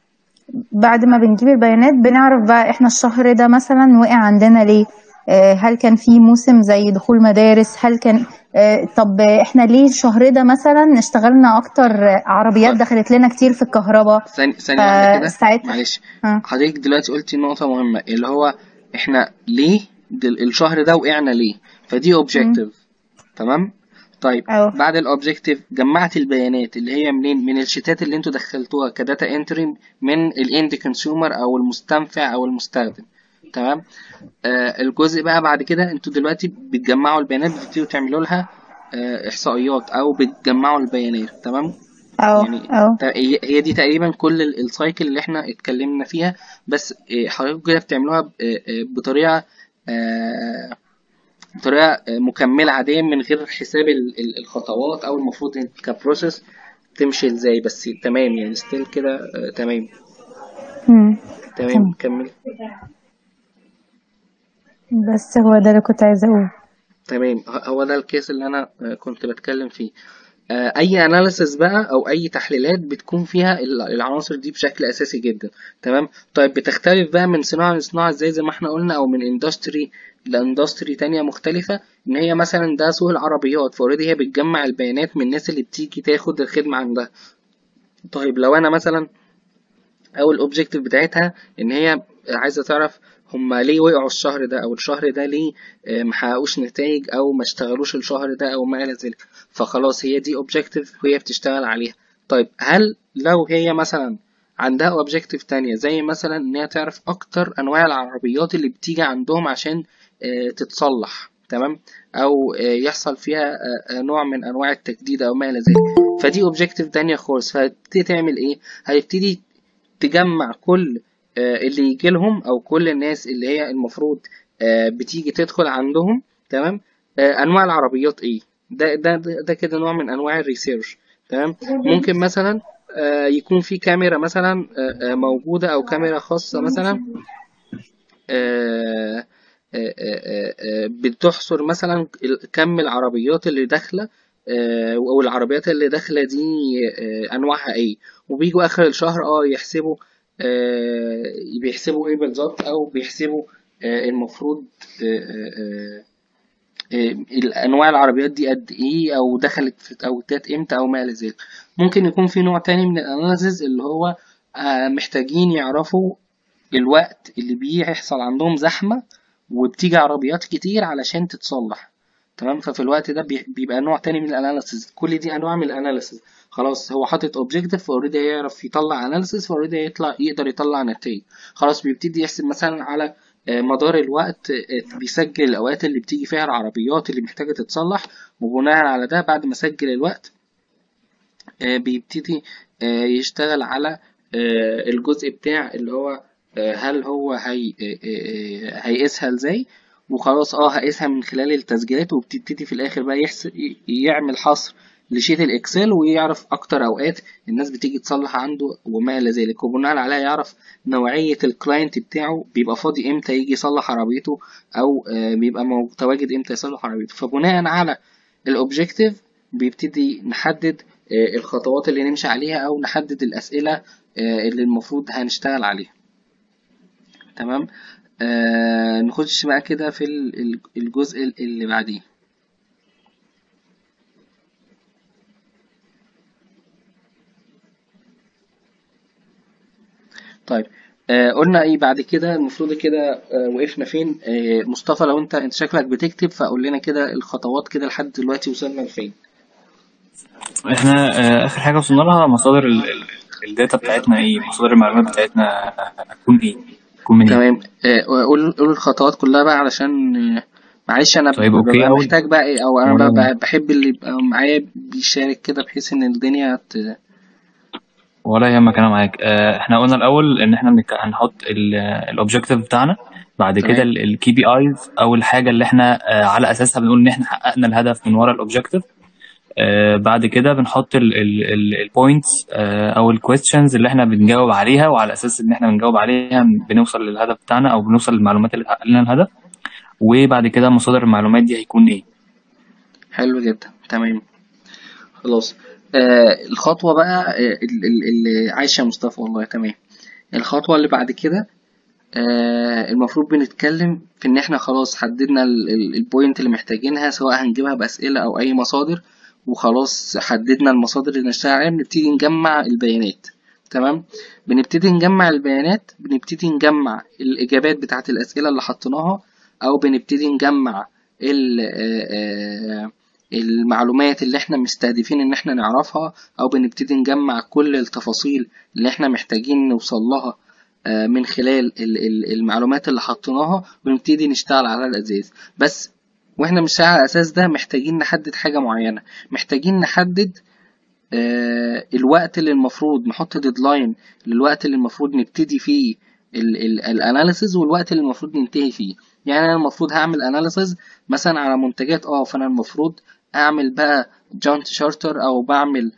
بعد ما بنجيب البيانات بنعرف بقى احنا الشهر ده مثلا وقع عندنا ليه آه، هل كان في موسم زي دخول مدارس هل كان آه، طب احنا ليه الشهر ده مثلا اشتغلنا اكتر عربيات دخلت لنا كتير في الكهرباء ثاني ثانيه واحده كده فساعتها معلش ها. حضرتك دلوقتي قلتي نقطه مهمه اللي هو احنا ليه دل الشهر ده وقعنا ليه فدي اوبجيكتيف تمام طيب أيوة. بعد الاوبجيكتيف جمعت البيانات اللي هي منين من الشيتات اللي انتوا دخلتوها كداتا انتري من الاند كونسيومر او المستنفع او المستخدم تمام آه الجزء بقى بعد كده انتوا دلوقتي بتجمعوا البيانات بتبتدوا تعملوا لها آه احصائيات او بتجمعوا البيانات تمام اه يعني اه تا- هي هي دي تقريبا كل ال- السايكل اللي احنا اتكلمنا فيها بس آه، حضرتك كده بتعملوها ب- آه، آه، بطريقة آه، بطريقة آه، مكملة عادية من غير حساب ال- ال- الخطوات أو المفروض إن كبروسيس تمشي ازاي بس تمام يعني ستيل كده آه، تمام مم. تمام كمل بس هو ده اللي كنت عايزة اقوله تمام ه- هو ده الكيس اللي انا آه، كنت بتكلم فيه آه، اي اناليسز بقى او اي تحليلات بتكون فيها ال- العناصر دي بشكل اساسي جدا تمام طيب بتختلف بقى من صناعه لصناعه ازاي زي ما احنا قلنا او من اندستري لاندستري تانية مختلفة ان هي مثلا ده سوق العربيات فاوريدي هي بتجمع البيانات من الناس اللي بتيجي تاخد الخدمة عندها طيب لو انا مثلا او الاوبجيكتيف بتاعتها ان هي عايزه تعرف هما ليه وقعوا الشهر ده او الشهر ده ليه آه، محققوش نتائج او ما اشتغلوش الشهر ده او ما الى ذلك فخلاص هي دي اوبجيكتيف وهي بتشتغل عليها طيب هل لو هي مثلا عندها اوبجيكتيف تانية زي مثلا ان هي تعرف اكتر انواع العربيات اللي بتيجي عندهم عشان آه، تتصلح تمام او آه، يحصل فيها آه، آه، نوع من انواع التجديد او ما الى ذلك فدي اوبجيكتيف تانية خالص فهتبتدي تعمل ايه هتبتدي تجمع كل آه، اللي يجي لهم او كل الناس اللي هي المفروض آه، بتيجي تدخل عندهم تمام آه، انواع العربيات ايه ده ده ده ده كده نوع من انواع الريسيرش تمام ممكن مثلا آه، يكون في كاميرا مثلا آه، آه، موجودة او كاميرا خاصة مثلا آه، آه، آه، آه، بتحصر مثلا ال- كم العربيات اللي داخلة آه، او العربيات اللي داخلة دي آه، انواعها ايه وبيجوا اخر الشهر اه يحسبوا آه، بيحسبوا ايه بالظبط او بيحسبوا آه، المفروض آه، آه، آه، آه، الانواع العربيات دي قد ايه او دخلت في او جت امتى او ما الى ذلك ممكن يكون في نوع تاني من الاناليسز اللي هو آه، محتاجين يعرفوا الوقت اللي بيحصل عندهم زحمة وبتيجي عربيات كتير علشان تتصلح تمام ففي الوقت ده بي- بيبقى نوع تاني من الاناليسز كل دي انواع من الاناليسز خلاص هو حاطط اوبجيكتيف فاوريدي هيعرف يطلع اناليسز فاوريدي يطلع يقدر يطلع نتائج خلاص بيبتدي يحسب مثلا على آه، مدار الوقت آه، بيسجل الاوقات اللي بتيجي فيها العربيات اللي محتاجة تتصلح وبناء على ده بعد ما سجل الوقت آه، بيبتدي آه، يشتغل على آه، الجزء بتاع اللي هو آه، هل هو هي آه، آه، آه، هيقيسها ازاي وخلاص اه هقيسها من خلال التسجيلات وبتبتدي في الاخر بقى يحس يعمل حصر لشيت الاكسل ويعرف اكتر اوقات الناس بتيجي تصلح عنده وما الى ذلك وبناء عليها يعرف نوعية الكلاينت بتاعه بيبقى فاضي امتى يجي يصلح عربيته او آه، بيبقى متواجد امتى يصلح عربيته فبناء على الاوبجيكتيف بيبتدي نحدد آه، الخطوات اللي نمشي عليها او نحدد الاسئلة آه، اللي المفروض هنشتغل عليها تمام آه نخش بقى كده في ال- ال- الجزء اللي بعديه طيب آه قلنا ايه بعد كده المفروض كده آه وقفنا فين آه مصطفى لو انت انت شكلك بتكتب فقول لنا كده الخطوات كده لحد دلوقتي وصلنا لفين احنا آه، اخر حاجه وصلنا لها مصادر ال- ال- الداتا بتاعتنا ايه مصادر المعلومات بتاعتنا هتكون ايه تكون منين تمام آه قول قول الخطوات كلها بقى علشان آه معلش انا طيب، ببقى أوكي، أول- محتاج بقى ايه او انا أولا- ببقى بحب اللي يبقى معايا بيشارك كده بحيث ان الدنيا ت... ولا يهمك انا معاك آه، احنا قلنا الاول ان احنا بنك- هنحط الاوبجيكتيف بتاعنا بعد تمام. كده الكي بي ايز او الحاجه اللي احنا آه، على اساسها بنقول ان احنا حققنا الهدف من ورا الاوبجيكتيف بعد كده بنحط البوينتس او الكويستشنز اللي احنا بنجاوب عليها وعلى اساس ان احنا بنجاوب عليها بنوصل للهدف بتاعنا او بنوصل للمعلومات اللي تحقق لنا الهدف وبعد كده مصادر المعلومات دي هيكون ايه حلو جدا تمام خلاص آه الخطوة بقى آه ال- ال- اللي عايشة مصطفى والله تمام الخطوة اللي بعد كده آه المفروض بنتكلم في ان احنا خلاص حددنا ال- ال- البوينت اللي محتاجينها سواء هنجيبها بأسئلة او اي مصادر وخلاص حددنا المصادر اللي نشتغل عليها بنبتدي نجمع البيانات تمام بنبتدي نجمع البيانات بنبتدي نجمع الإجابات بتاعت الأسئلة اللي حطيناها أو بنبتدي نجمع ال- آه، آه، المعلومات اللي احنا مستهدفين ان احنا نعرفها او بنبتدي نجمع كل التفاصيل اللي احنا محتاجين نوصل لها آه، من خلال ال- ال- المعلومات اللي حطيناها ونبتدي نشتغل على الأساس بس واحنا مش على الأساس ده محتاجين نحدد حاجة معينة محتاجين نحدد آه، الوقت اللي المفروض نحط ديدلاين للوقت اللي المفروض نبتدي فيه الاناليسز والوقت اللي المفروض ننتهي فيه يعني انا المفروض هعمل اناليسز مثلا على منتجات اه فانا المفروض اعمل بقى جانت شارتر او بعمل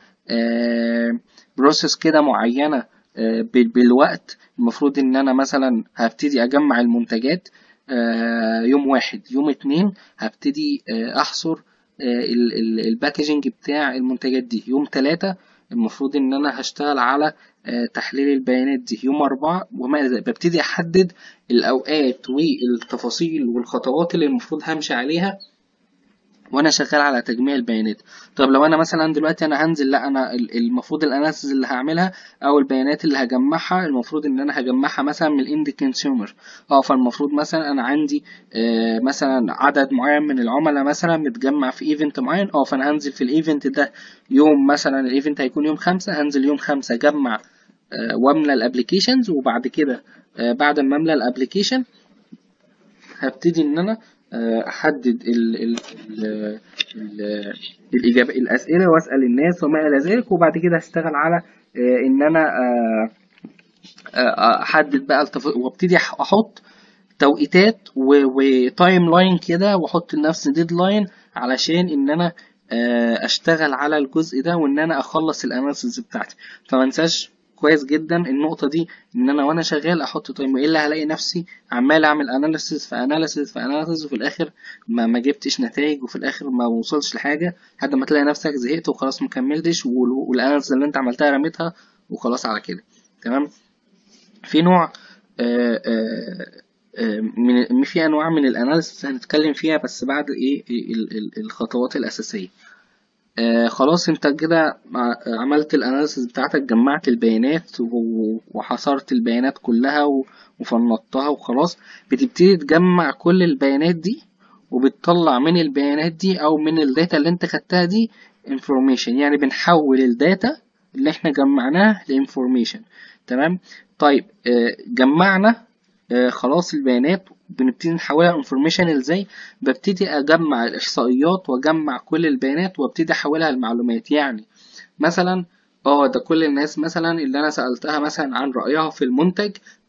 بروسيس كده معينة آه، بال- بالوقت المفروض ان انا مثلا هبتدي اجمع المنتجات آه، يوم واحد يوم اتنين هبتدي آه، احصر آه، ال- ال- الباكجينج بتاع المنتجات دي يوم تلاتة المفروض ان انا هشتغل على آه، تحليل البيانات دي يوم أربعة وما إلى ذلك ببتدي أحدد الأوقات والتفاصيل والخطوات اللي المفروض همشي عليها وانا شغال على تجميع البيانات طب لو انا مثلا دلوقتي انا هنزل لا انا ال- المفروض الاناليسز اللي هعملها او البيانات اللي هجمعها المفروض ان انا هجمعها مثلا من الاند كونسيومر اه فالمفروض مثلا انا عندي آه مثلا عدد معين من العملاء مثلا متجمع في ايفنت معين اه فانا هنزل في الايفنت ده يوم مثلا الايفنت هيكون يوم خمسة هنزل يوم خمسة اجمع آه واملى الابليكيشنز وبعد كده آه بعد ما املى الابليكيشن هبتدي ان انا آه، احدد ال ال ال ال الاجابه الاسئله واسال الناس وما الى ذلك وبعد كده هشتغل على آه، ان انا آه، آه، احدد بقى التف... وابتدي أح- احط توقيتات وتايم لاين كده واحط لنفسي ديدلاين علشان ان انا آه، اشتغل على الجزء ده وان انا اخلص الاناليسيز بتاعتي فما انساش كويس جدا النقطة دي ان انا وانا شغال احط تايم والا هلاقي نفسي عمال اعمل اناليسيز في اناليسيز في اناليسيز وفي الاخر ما ما جبتش نتائج وفي الاخر ما وصلش لحاجة لحد ما تلاقي نفسك زهقت وخلاص ما كملتش والاناليسيز اللي انت عملتها رميتها وخلاص على كده تمام في نوع آه، آه، آه، من في انواع من الاناليسيس هنتكلم فيها بس بعد ايه ال- ال- الخطوات الاساسيه آه خلاص انت كده ع- عملت الاناليسيس بتاعتك جمعت البيانات و- وحصرت البيانات كلها و- وفنطتها وخلاص بتبتدي تجمع كل البيانات دي وبتطلع من البيانات دي او من الداتا اللي انت خدتها دي information يعني بنحول الداتا اللي احنا جمعناها لانفورميشن تمام طيب آه جمعنا آه خلاص البيانات بنبتدي نحولها انفورميشن ازاي ببتدي اجمع الاحصائيات واجمع كل البيانات وابتدي احولها لمعلومات يعني مثلا اه ده كل الناس مثلا اللي انا سألتها مثلا عن رأيها في المنتج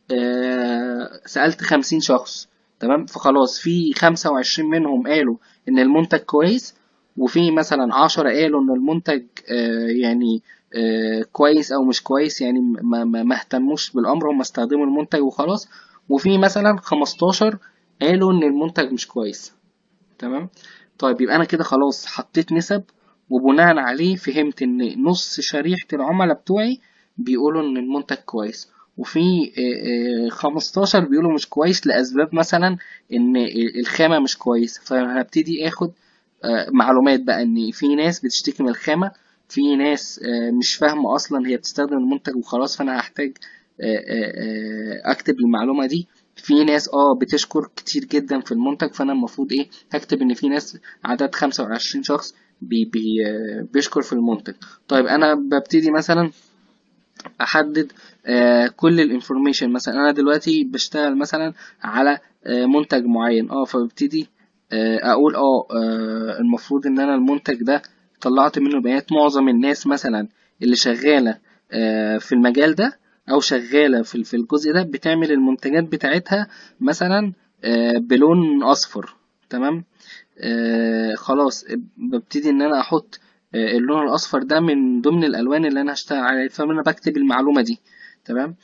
آه سألت خمسين شخص تمام فخلاص في خمسة وعشرين منهم قالوا ان المنتج كويس وفي مثلا عشرة قالوا ان المنتج آه يعني آه كويس او مش كويس يعني ما, ما, ما اهتموش بالامر هم استخدموا المنتج وخلاص وفي مثلا خمستاشر قالوا ان المنتج مش كويس تمام طيب يبقى انا كده خلاص حطيت نسب وبناء عليه فهمت ان نص شريحة العملاء بتوعي بيقولوا ان المنتج كويس وفي آه، آه، 15 بيقولوا مش كويس لاسباب مثلا ان الخامة مش كويس فهبتدي اخد آه، معلومات بقى ان في ناس بتشتكي من الخامة في ناس آه، مش فاهمة اصلا هي بتستخدم المنتج وخلاص فانا هحتاج آه، آه، آه، اكتب المعلومة دي في ناس اه بتشكر كتير جدا في المنتج فانا المفروض ايه هكتب ان في ناس عدد 25 شخص بي بي آه، بيشكر في المنتج طيب انا ببتدي مثلا احدد آه كل الانفورميشن مثلا انا دلوقتي بشتغل مثلا على آه منتج معين اه فببتدي آه اقول اه آه، المفروض ان انا المنتج ده طلعت منه بيانات معظم الناس مثلا اللي شغالة آه في المجال ده او شغالة في في الجزء ده بتعمل المنتجات بتاعتها مثلا آه بلون اصفر تمام آه خلاص ببتدي ان انا احط آه، اللون الاصفر ده من ضمن الالوان اللي انا هشتغل عليها فانا بكتب المعلومه دي تمام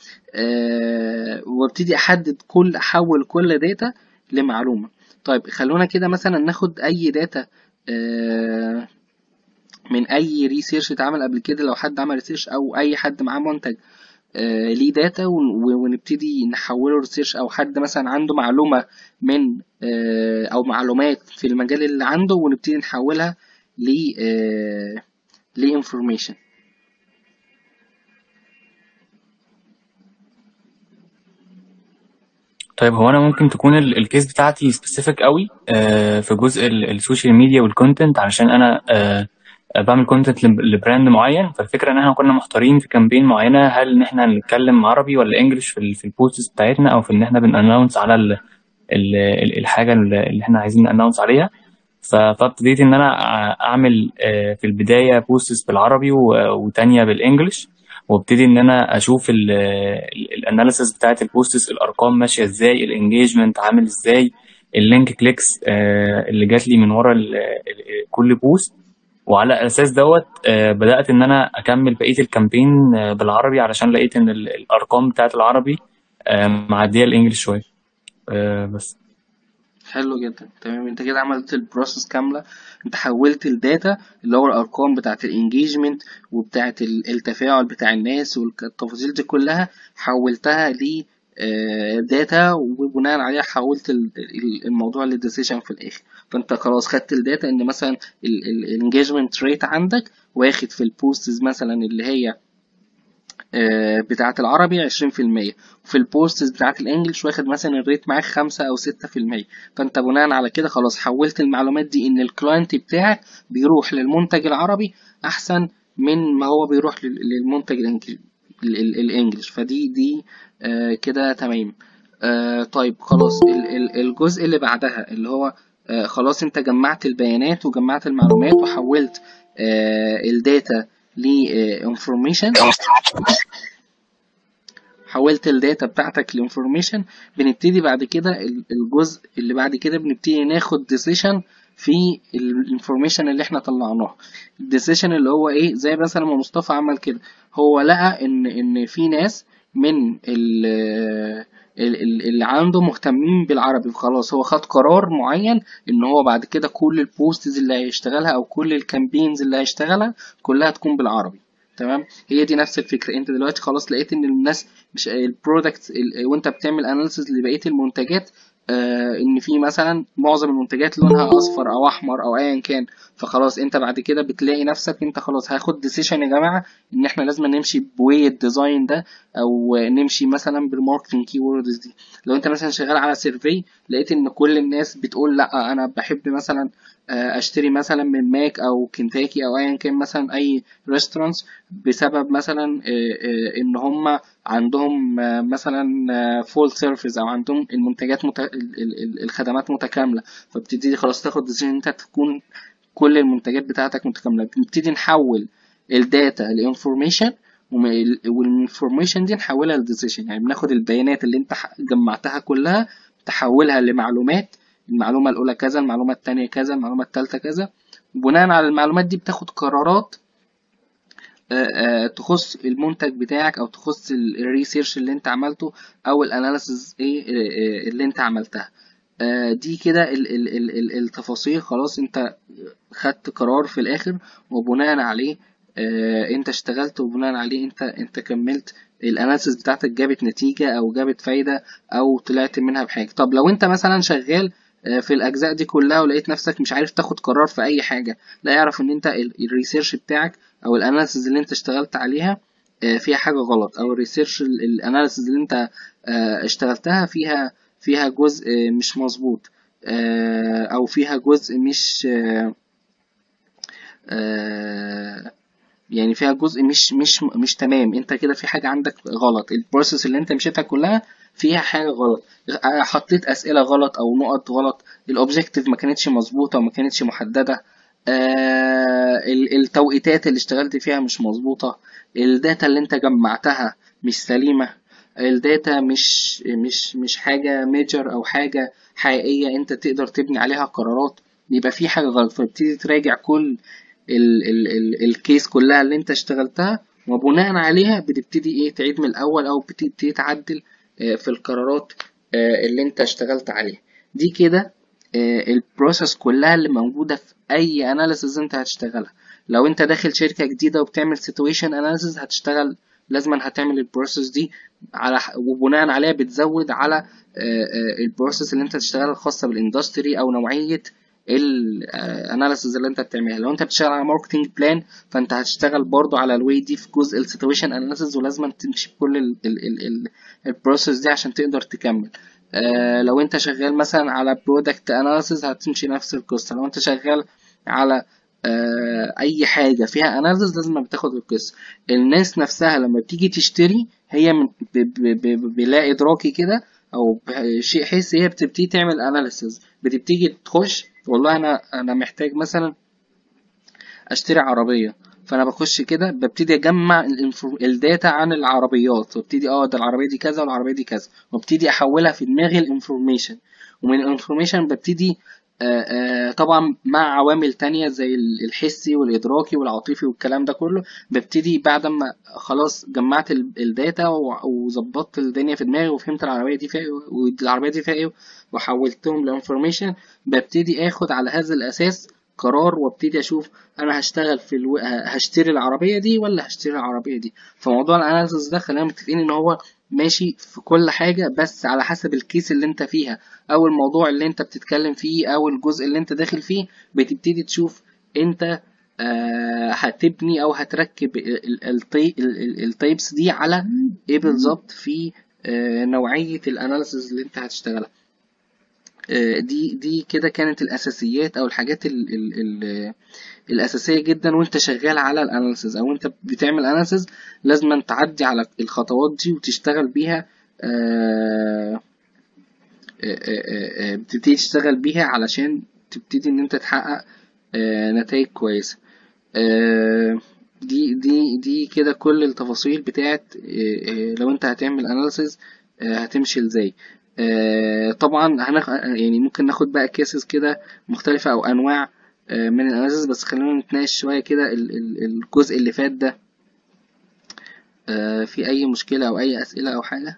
آه وابتدي احدد كل احول كل داتا لمعلومه طيب خلونا كده مثلا ناخد اي داتا آه من اي ريسيرش اتعمل قبل كده لو حد عمل ريسيرش او اي حد معاه منتج آه، ليه داتا ون- ونبتدي نحوله ريسيرش او حد مثلا عنده معلومه من آه، او معلومات في المجال اللي عنده ونبتدي نحولها ل لانفورميشن طيب هو انا ممكن تكون ال- الكيس بتاعتي سبيسيفيك قوي آه، في جزء ال- السوشيال ميديا والكونتنت علشان انا آه، آه، بعمل كونتنت لبراند معين فالفكره ان احنا كنا محتارين في كامبين معينه هل ان احنا نتكلم عربي ولا انجلش في ال- في البوستس بتاعتنا او في ان احنا بنانونس على ال ال ال- الحاجه اللي احنا عايزين نانونس عليها ف- فابتديت ان انا أع- اعمل آه، في البدايه بوستس بالعربي و- وتانية بالانجلش وابتدي ان انا اشوف الاناليسيس بتاعت البوستس الارقام ماشيه ازاي الانجيجمنت عامل ازاي اللينك كليكس آه، اللي جات لي من ورا ال- ال- كل بوست وعلى الاساس دوت آه، بدات ان انا اكمل بقيه الكامبين آه، بالعربي علشان لقيت ان ال- الارقام بتاعت العربي آه، معديه الانجليش شويه آه، بس حلو جدا تمام انت كده عملت البروسيس كامله انت حولت الداتا اللي هو الارقام بتاعه الانجيجمنت وبتاعه ال- التفاعل بتاع الناس والتفاصيل دي كلها حولتها ل داتا وبناء عليها حولت ال- ال- الموضوع للديسيشن في الاخر فانت خلاص خدت الداتا ان مثلا الانجيجمنت ريت عندك واخد في البوستز مثلا اللي هي آه، بتاعة العربي عشرين في المية وفي البوستس بتاعة الانجليش واخد مثلا الريت معاك خمسة أو ستة في المية فأنت بناء على كده خلاص حولت المعلومات دي إن الكلاينت بتاعك بيروح للمنتج العربي أحسن من ما هو بيروح لل- للمنتج الإنجليش ال- ال- الانجليش فدي دي آه كده تمام آه طيب خلاص ال- ال- الجزء اللي بعدها اللي هو آه خلاص انت جمعت البيانات وجمعت المعلومات وحولت آه الداتا لانفورميشن حولت الداتا بتاعتك لانفورميشن بنبتدي بعد كده ال- الجزء اللي بعد كده بنبتدي ناخد ديسيشن في الانفورميشن اللي احنا طلعناها الديسيشن اللي هو ايه زي مثلا ما مصطفى عمل كده هو لقى ان ان في ناس من ال ال- ال- اللي عنده مهتمين بالعربي خلاص هو خد قرار معين ان هو بعد كده كل البوستز اللي هيشتغلها او كل الكامبينز اللي هيشتغلها كلها تكون بالعربي تمام هي دي نفس الفكره انت دلوقتي خلاص لقيت ان الناس مش البرودكت وانت بتعمل اناليسيز لبقيه المنتجات آه ان في مثلا معظم المنتجات لونها اصفر او احمر او ايا كان فخلاص انت بعد كده بتلاقي نفسك انت خلاص هاخد ديسيشن يا جماعه ان احنا لازم نمشي بواي الديزاين ده او نمشي مثلا بالماركتنج كي ووردز دي لو انت مثلا شغال على سيرفي لقيت ان كل الناس بتقول لا انا بحب مثلا آه، اشتري مثلا من ماك او كنتاكي او ايا كان مثلا اي ريستورانتس بسبب مثلا آه، آه، ان هم عندهم آه، مثلا فول سيرفيس او عندهم المنتجات مت... ال- ال- ال- الخدمات متكامله فبتبتدي خلاص تاخد ديسيجن انت تكون كل المنتجات بتاعتك متكامله بنبتدي نحول الداتا لانفورميشن والانفورميشن دي نحولها لديسيشن يعني بناخد البيانات اللي انت ح- جمعتها كلها تحولها لمعلومات المعلومه الاولى كذا المعلومه الثانيه كذا المعلومه الثالثه كذا وبناء على المعلومات دي بتاخد قرارات آه، آه، تخص المنتج بتاعك او تخص الريسيرش اللي انت عملته او الاناليسز ايه آه، آه، اللي انت عملتها آه، دي كده ال- ال- ال- ال- التفاصيل خلاص انت خدت قرار في الاخر وبناء عليه آه، انت اشتغلت وبناء عليه انت انت كملت الاناليسز بتاعتك جابت نتيجة او جابت فايدة او طلعت منها بحاجة طب لو انت مثلا شغال آه، في الاجزاء دي كلها ولقيت نفسك مش عارف تاخد قرار في اي حاجة لا اعرف ان انت ال- الريسيرش بتاعك او الاناليسز اللي انت اشتغلت عليها آه، فيها حاجة غلط او الريسيرش الاناليسز اللي انت آه، اشتغلتها فيها فيها جزء آه، مش مظبوط آه، او فيها جزء مش آه، آه، يعني فيها جزء مش مش مش تمام انت كده في حاجه عندك غلط البروسيس اللي انت مشيتها كلها فيها حاجه غلط آه، حطيت اسئله غلط او نقط غلط الاوبجكتيف ما كانتش مظبوطه وما كانتش محدده آه ال- التوقيتات اللي اشتغلت فيها مش مظبوطه الداتا اللي انت جمعتها مش سليمه الداتا مش مش مش حاجه ميجر او حاجه حقيقيه انت تقدر تبني عليها قرارات يبقى في حاجه غلط فبتبتدي تراجع كل ال ال ال الكيس كلها اللي انت اشتغلتها وبناء عليها بتبتدي ايه تعيد من الاول او بتبتدي تعدل آه، في القرارات آه، اللي انت اشتغلت عليها دي كده البروسيس كلها اللي موجودة في اي اناليسز انت هتشتغلها لو انت داخل شركة جديدة وبتعمل سيتويشن اناليسز هتشتغل لازما هتعمل البروسيس دي على وبناء عليها بتزود على البروسيس اللي انت تشتغلها الخاصة بالاندستري او نوعية الاناليسز اللي انت بتعملها لو انت بتشتغل على ماركتنج بلان فانت هتشتغل برضو على الواي دي في جزء السيتويشن اناليسز ولازم تمشي بكل البروسيس دي عشان تقدر تكمل آه لو انت شغال مثلا على برودكت اناليسز هتمشي نفس القصه لو انت شغال على آه اي حاجه فيها اناليسز لازم بتاخد القصه الناس نفسها لما بتيجي تشتري هي من ب- ب- ب- بلا ادراكي كده او بشيء حسي هي بتبتدي تعمل اناليسز بتبتدي تخش والله انا انا محتاج مثلا اشتري عربيه فانا بخش كده ببتدي اجمع الانفو- الداتا عن العربيات وابتدي اه ده العربيه دي كذا والعربيه دي كذا وابتدي احولها في دماغي الانفورميشن ومن الانفورميشن ببتدي آه، آه، طبعا مع عوامل تانية زي ال- الحسي والإدراكي والعاطفي والكلام ده كله ببتدي بعد ما خلاص جمعت ال- الداتا و- وظبطت الدنيا في دماغي وفهمت العربية دي فيها إيه والعربية دي فيها ايه وحولتهم لانفورميشن ببتدي اخد على هذا الأساس قرار وابتدي اشوف انا هشتغل في الو... هشتري العربية دي ولا هشتري العربية دي فموضوع الاناليسيس ده خلينا متفقين ان هو ماشي في كل حاجة بس على حسب الكيس اللي انت فيها او الموضوع اللي انت بتتكلم فيه او الجزء اللي انت داخل فيه بتبتدي تشوف انت آه هتبني او هتركب التايبس دي على ايه بالظبط في آه نوعية الاناليسز اللي انت هتشتغلها آه دي دي كده كانت الاساسيات او الحاجات ال ال ال الاساسيه جدا وانت شغال على الاناليسز او انت بتعمل اناليسز لازم تعدي على الخطوات دي وتشتغل بيها آه بتبتدي تشتغل بيها علشان تبتدي ان انت تحقق نتائج كويسة دي دي دي كده كل التفاصيل بتاعت لو انت هتعمل اناليسز هتمشي ازاي طبعا هنخ... يعني ممكن ناخد بقى كيسز كده مختلفة او انواع من الاناليسز بس خلينا نتناقش شوية كده الجزء اللي فات ده في اي مشكلة او اي اسئلة او حاجة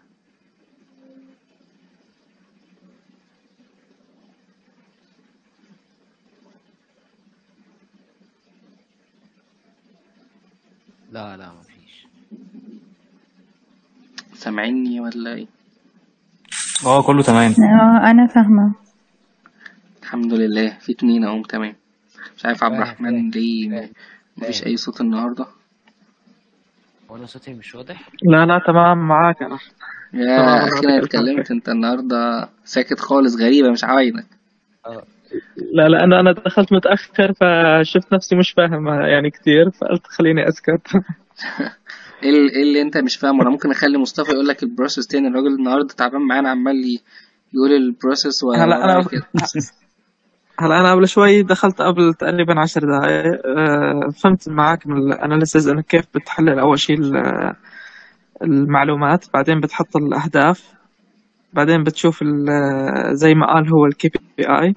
لا لا مفيش سامعيني ولا ايه اه كله تمام اه انا فاهمة الحمد لله في اتنين اهم تمام مش عارف عبد فاهم الرحمن فاهم ليه م- فاهم مفيش فاهم اي صوت النهارده وانا صوتي مش واضح لا لا تمام معاك أنا يا تمام أنا اخيرا أعطيك اتكلمت الخلفية انت النهارده ساكت خالص غريبة مش عوايدك اه لا لأنه أنا دخلت متأخر فشفت نفسي مش فاهم يعني كتير فقلت خليني أسكت ايه ال- إيه اللي انت مش فاهمه انا ممكن اخلي مصطفى يقول لك البروسيس تاني الراجل النهارده تعبان معانا عمال ي- يقول البروسيس هلا ورايا أنا كده هلا أنا قبل شوي دخلت قبل تقريبا عشر دقايق أه، فهمت معاك من الأناليسيز إنه كيف بتحلل أول شيء ال- المعلومات بعدين بتحط الأهداف بعدين بتشوف ال- زي ما قال هو الكي بي اي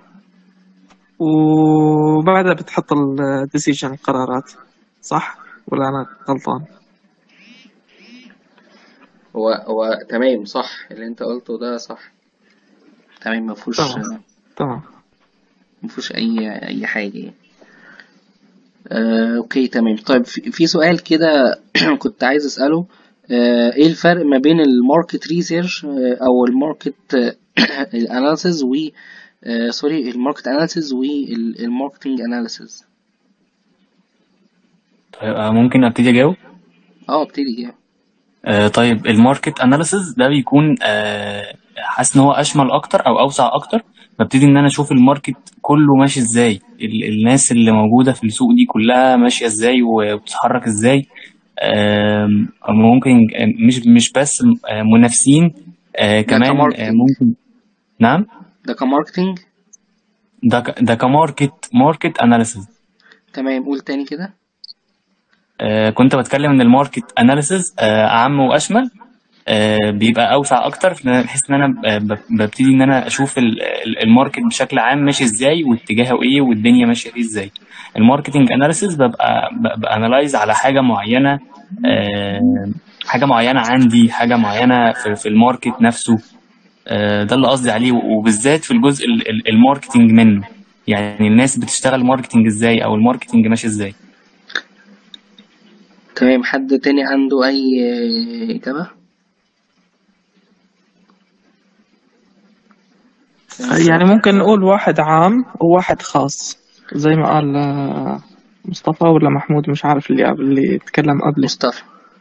وبعدها بتحط الديسيجن القرارات صح ولا أنا غلطان؟ هو هو تمام صح اللي انت قلته ده صح تمام مفهوش تمام تمام مفهوش اي اي حاجة يعني آه، اوكي تمام طيب في في سؤال كده كنت عايز اسأله آه، ايه الفرق ما بين الماركت ريسيرش او الماركت اناليسز و آه، سوري الماركت اناليسز والماركتنج اناليسز طيب آه، ممكن ابتدي اجاوب اه ابتدي كده آه، طيب الماركت اناليسز ده بيكون آه، حاسس ان هو اشمل اكتر او اوسع اكتر ببتدي ان انا اشوف الماركت كله ماشي ازاي ال- الناس اللي موجوده في السوق دي كلها ماشيه ازاي وبتتحرك ازاي آم، ممكن آه، مش مش بس آه، منافسين آه، ده كمان آه، كماركتنج ممكن نعم ده كماركتنج ده ك- ده كماركت ماركت اناليسز تمام قول تاني كده آه، كنت بتكلم ان الماركت اناليسز اعم واشمل آه، بيبقى اوسع اكتر في إن أنا- بحيث ان انا ب- ب- ببتدي ان انا اشوف ال- ال- الماركت بشكل عام ماشي ازاي واتجاهه ايه والدنيا ماشيه فيه ازاي الماركتنج اناليسز ببقى بانالايز على حاجه معينه آه، حاجه معينه عندي حاجه معينه في في الماركت نفسه آه، ده اللي قصدي عليه وبالذات في الجزء ال- ال- الماركتنج منه يعني الناس بتشتغل ماركتنج ازاي او الماركتنج ماشي ازاي تمام حد تاني عنده اي آه، اجابة يعني ممكن نقول واحد عام وواحد خاص زي ما قال آه، مصطفى ولا محمود مش عارف اللي قبل اللي تكلم قبلي مصطفى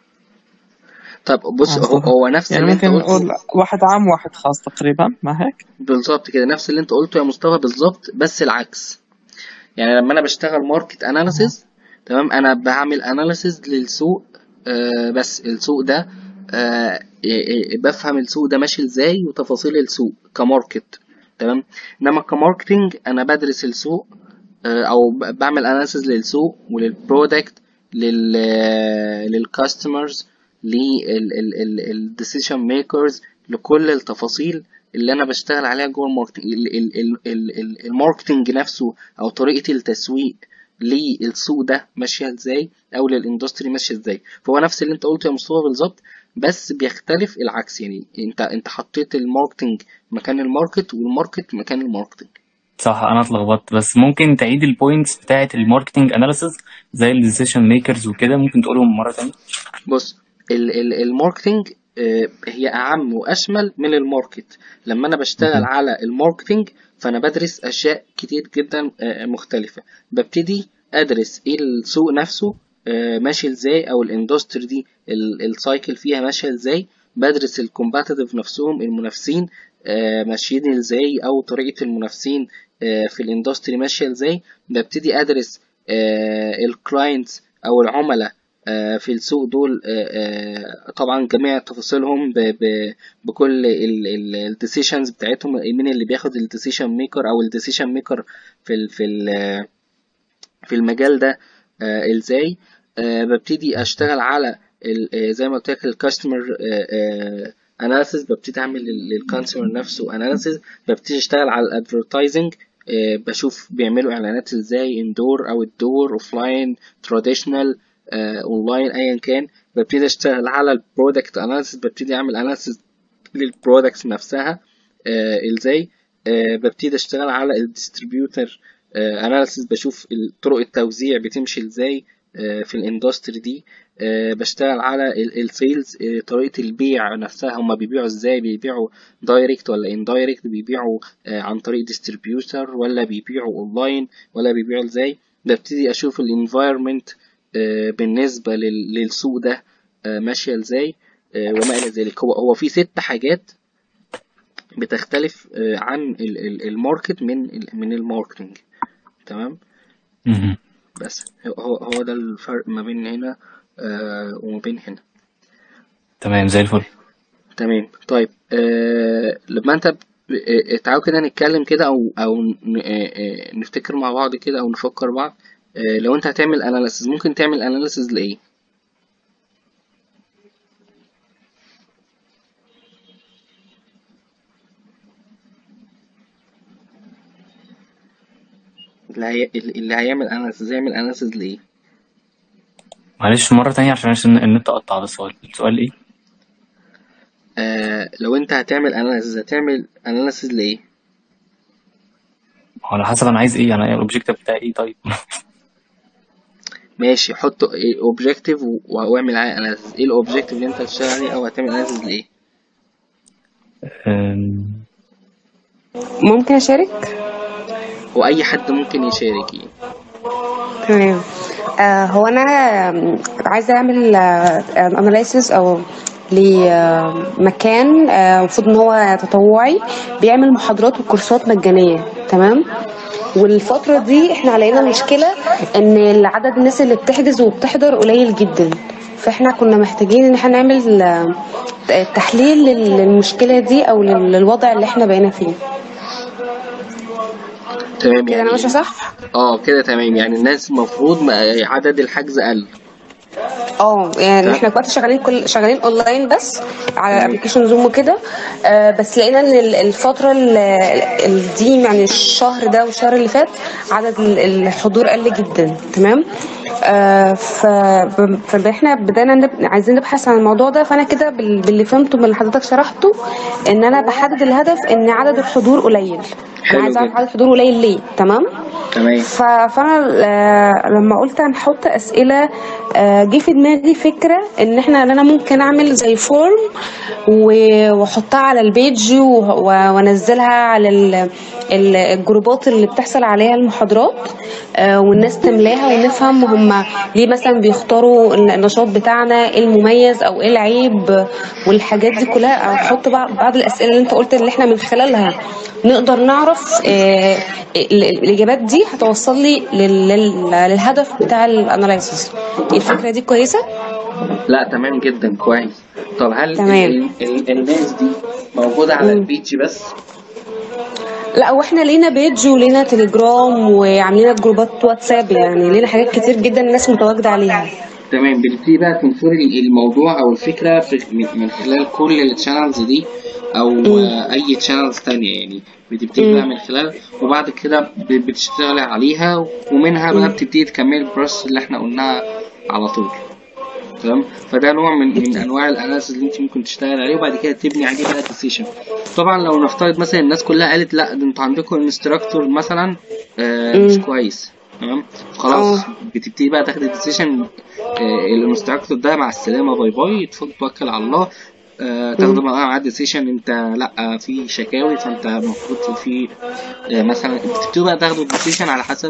طب بص آه، هو, مصطفى هو نفس يعني اللي انت ممكن قلته نقول واحد عام وواحد خاص تقريبا ما هيك بالظبط كده نفس اللي انت قلته يا مصطفى بالظبط بس العكس يعني لما انا بشتغل ماركت اناليسيز تمام انا بعمل اناليسيز للسوق آه بس السوق ده آه إيه- إيه، بفهم السوق ده ماشي ازاي وتفاصيل السوق كماركت تمام انما كماركتنج انا بدرس السوق آه، او ب- بعمل اناليسيز للسوق وللبرودكت لل للكاستمرز للديسيشن ميكرز لكل التفاصيل اللي انا بشتغل عليها جوه الماركتنج ال- ال- ال- ال- ال- الماركتنج نفسه او طريقه التسويق للسوق ده ماشيه ازاي او للاندستري ماشيه ازاي فهو نفس اللي انت قلته يا مصطفى بالظبط بس بيختلف العكس يعني انت انت حطيت الماركتنج مكان الماركت والماركت مكان الماركتنج صح انا اتلخبطت بس ممكن تعيد البوينتس بتاعه الماركتنج اناليسز زي الديسيشن ميكرز وكده ممكن تقولهم مره تانية بص ال- ال- الماركتينج آه، هي أعم وأشمل من الماركت لما أنا بشتغل مهم. على الماركتينج فأنا بدرس أشياء كتير جدا آه، مختلفة ببتدي أدرس إيه السوق نفسه آه، ماشي إزاي أو الاندستري دي ال- السايكل فيها ماشية إزاي بدرس الكومباتيتيف نفسهم المنافسين آه، ماشيين إزاي أو طريقة المنافسين آه، في الاندستري ماشية إزاي ببتدي أدرس الكلاينتس أو العملاء آه، في السوق دول آه، آه، طبعا جميع تفاصيلهم ب- ب- بكل الديسيشنز بتاعتهم مين اللي بياخد الديسيشن ميكر او الديسيشن ميكر في ال في ال في المجال ده آه، ازاي آه، ببتدي اشتغل على ال- آه، زي ما قلت لك الكاستمر اناليسيس ببتدي اعمل للكونسيومر نفسه اناليسيس ببتدي اشتغل على الادفرتايزنج بشوف بيعملوا اعلانات ازاي اندور او الدور اوفلاين تراديشنال اونلاين ايا كان ببتدي اشتغل على البرودكت اناليسيس ببتدي اعمل اناليسيس للبرودكتس نفسها آه، ازاي آه، ببتدي اشتغل على الديستريبيوتر اناليسيس بشوف طرق التوزيع بتمشي ازاي آه، في الاندستري دي آه، بشتغل على السيلز طريقة البيع نفسها هما بيبيعوا ازاي بيبيعوا دايركت ولا اندايركت بيبيعوا آه، عن طريق ديستريبيوتر ولا بيبيعوا اونلاين ولا بيبيعوا ازاي ببتدي اشوف الانفايرمنت بالنسبة لل- للسوق ده آه، ماشية ازاي آه، وما الى ذلك هو هو في ست حاجات بتختلف آه، عن ال- ال- الماركت من ال- من الماركتنج تمام مهم. بس هو هو ده الفرق ما بين هنا آه، وما بين هنا تمام زي الفل تمام طيب آه لما انت ب- آه، تعالوا كده نتكلم كده او او ن- آه، آه، نفتكر مع بعض كده او نفكر بعض آه لو انت هتعمل اناليسز ممكن تعمل اناليسز لايه اللي هي اللي هيعمل اناليسز يعمل اناليسز لايه معلش مرة تانية عشان عشان النت قطع بس السؤال السؤال ايه؟ آه لو انت هتعمل اناليسز هتعمل اناليسز لايه هو على حسب انا عايز ايه يعني الاوبجيكتيف بتاعي ايه طيب ماشي حط اوبجيكتيف واعمل عليه اناليسز ايه الاوبجيكتيف اللي انت هتشتغل عليه او هتعمل اناليسز لايه أم، ممكن أشارك؟ واي حد ممكن يشارك يعني تمام آه هو أنا آم، عايزة أعمل أناليسيس أو لمكان آه، المفروض إن هو تطوعي بيعمل محاضرات وكورسات مجانية تمام والفترة دي احنا علينا مشكلة ان عدد الناس اللي بتحجز وبتحضر قليل جدا فاحنا كنا محتاجين ان احنا نعمل آه، تحليل للمشكلة دي او لل- للوضع اللي احنا بقينا فيه تمام كده انا يعني ماشية صح؟ اه كده تمام يعني الناس المفروض ما- عدد الحجز قل اه يعني تمام. احنا دلوقتي شغالين كل شغالين اونلاين بس على تمام. ابلكيشن زوم وكده آه بس لقينا ان ال- الفتره ال- ال- دي يعني الشهر ده والشهر اللي فات عدد ال- الحضور قل جدا تمام آه ف فاحنا بدانا نب... عايزين نبحث عن الموضوع ده فانا كده بال- باللي فهمته من اللي حضرتك شرحته ان انا بحدد الهدف ان عدد الحضور قليل حلو انا عايزه اعرف جدا. عدد الحضور قليل ليه تمام تمام ف- فانا آه، لما قلت هنحط اسئله آه، جه في دماغي فكره ان احنا ان انا ممكن اعمل زي فورم و- واحطها على البيج و- و- وانزلها على ال- ال- الجروبات اللي بتحصل عليها المحاضرات آه، والناس تملاها ونفهم هم ليه مثلا بيختاروا النشاط بتاعنا ايه المميز او ايه العيب والحاجات دي كلها او احط بعض بعض الاسئله اللي انت قلت اللي احنا من خلالها نقدر نعرف آه، ال- ال- الاجابات دي هتوصل لي لل- لل- للهدف بتاع الاناليسيس الفكره دي كويسه لا تمام جدا كويس طب هل تمام. ال- ال- الناس دي موجودة على مم. البيتش بس لا واحنا لينا بيج ولينا تليجرام وعاملين جروبات واتساب يعني لينا حاجات كتير جدا الناس متواجده عليها تمام بنبتدي بقى تنشر الموضوع او الفكرة في من- من خلال كل الشانلز دي او آه، اي شانلز تانية يعني بتبتدي بقى من خلال وبعد كده ب- بتشتغلي عليها ومنها بقى بتبتدي تكملي البروسس اللي احنا قلناها على طول تمام فده نوع من من انواع الاناليسيس اللي انت ممكن تشتغل عليه وبعد كده تبني عليه بقى ديسيشن طبعا لو نفترض مثلا الناس كلها قالت لا ده انتوا عندكم انستراكتور مثلا آه مش كويس تمام خلاص اه. بتبتدي بقى تاخد الديسيشن آه الانستراكتور ده مع السلامه باي باي تفضل توكل على الله آه تاخد معاه معاه ديسيشن انت لا في شكاوي فانت المفروض في آه مثلا بتبتدي بقى تاخدوا الديسيشن على حسب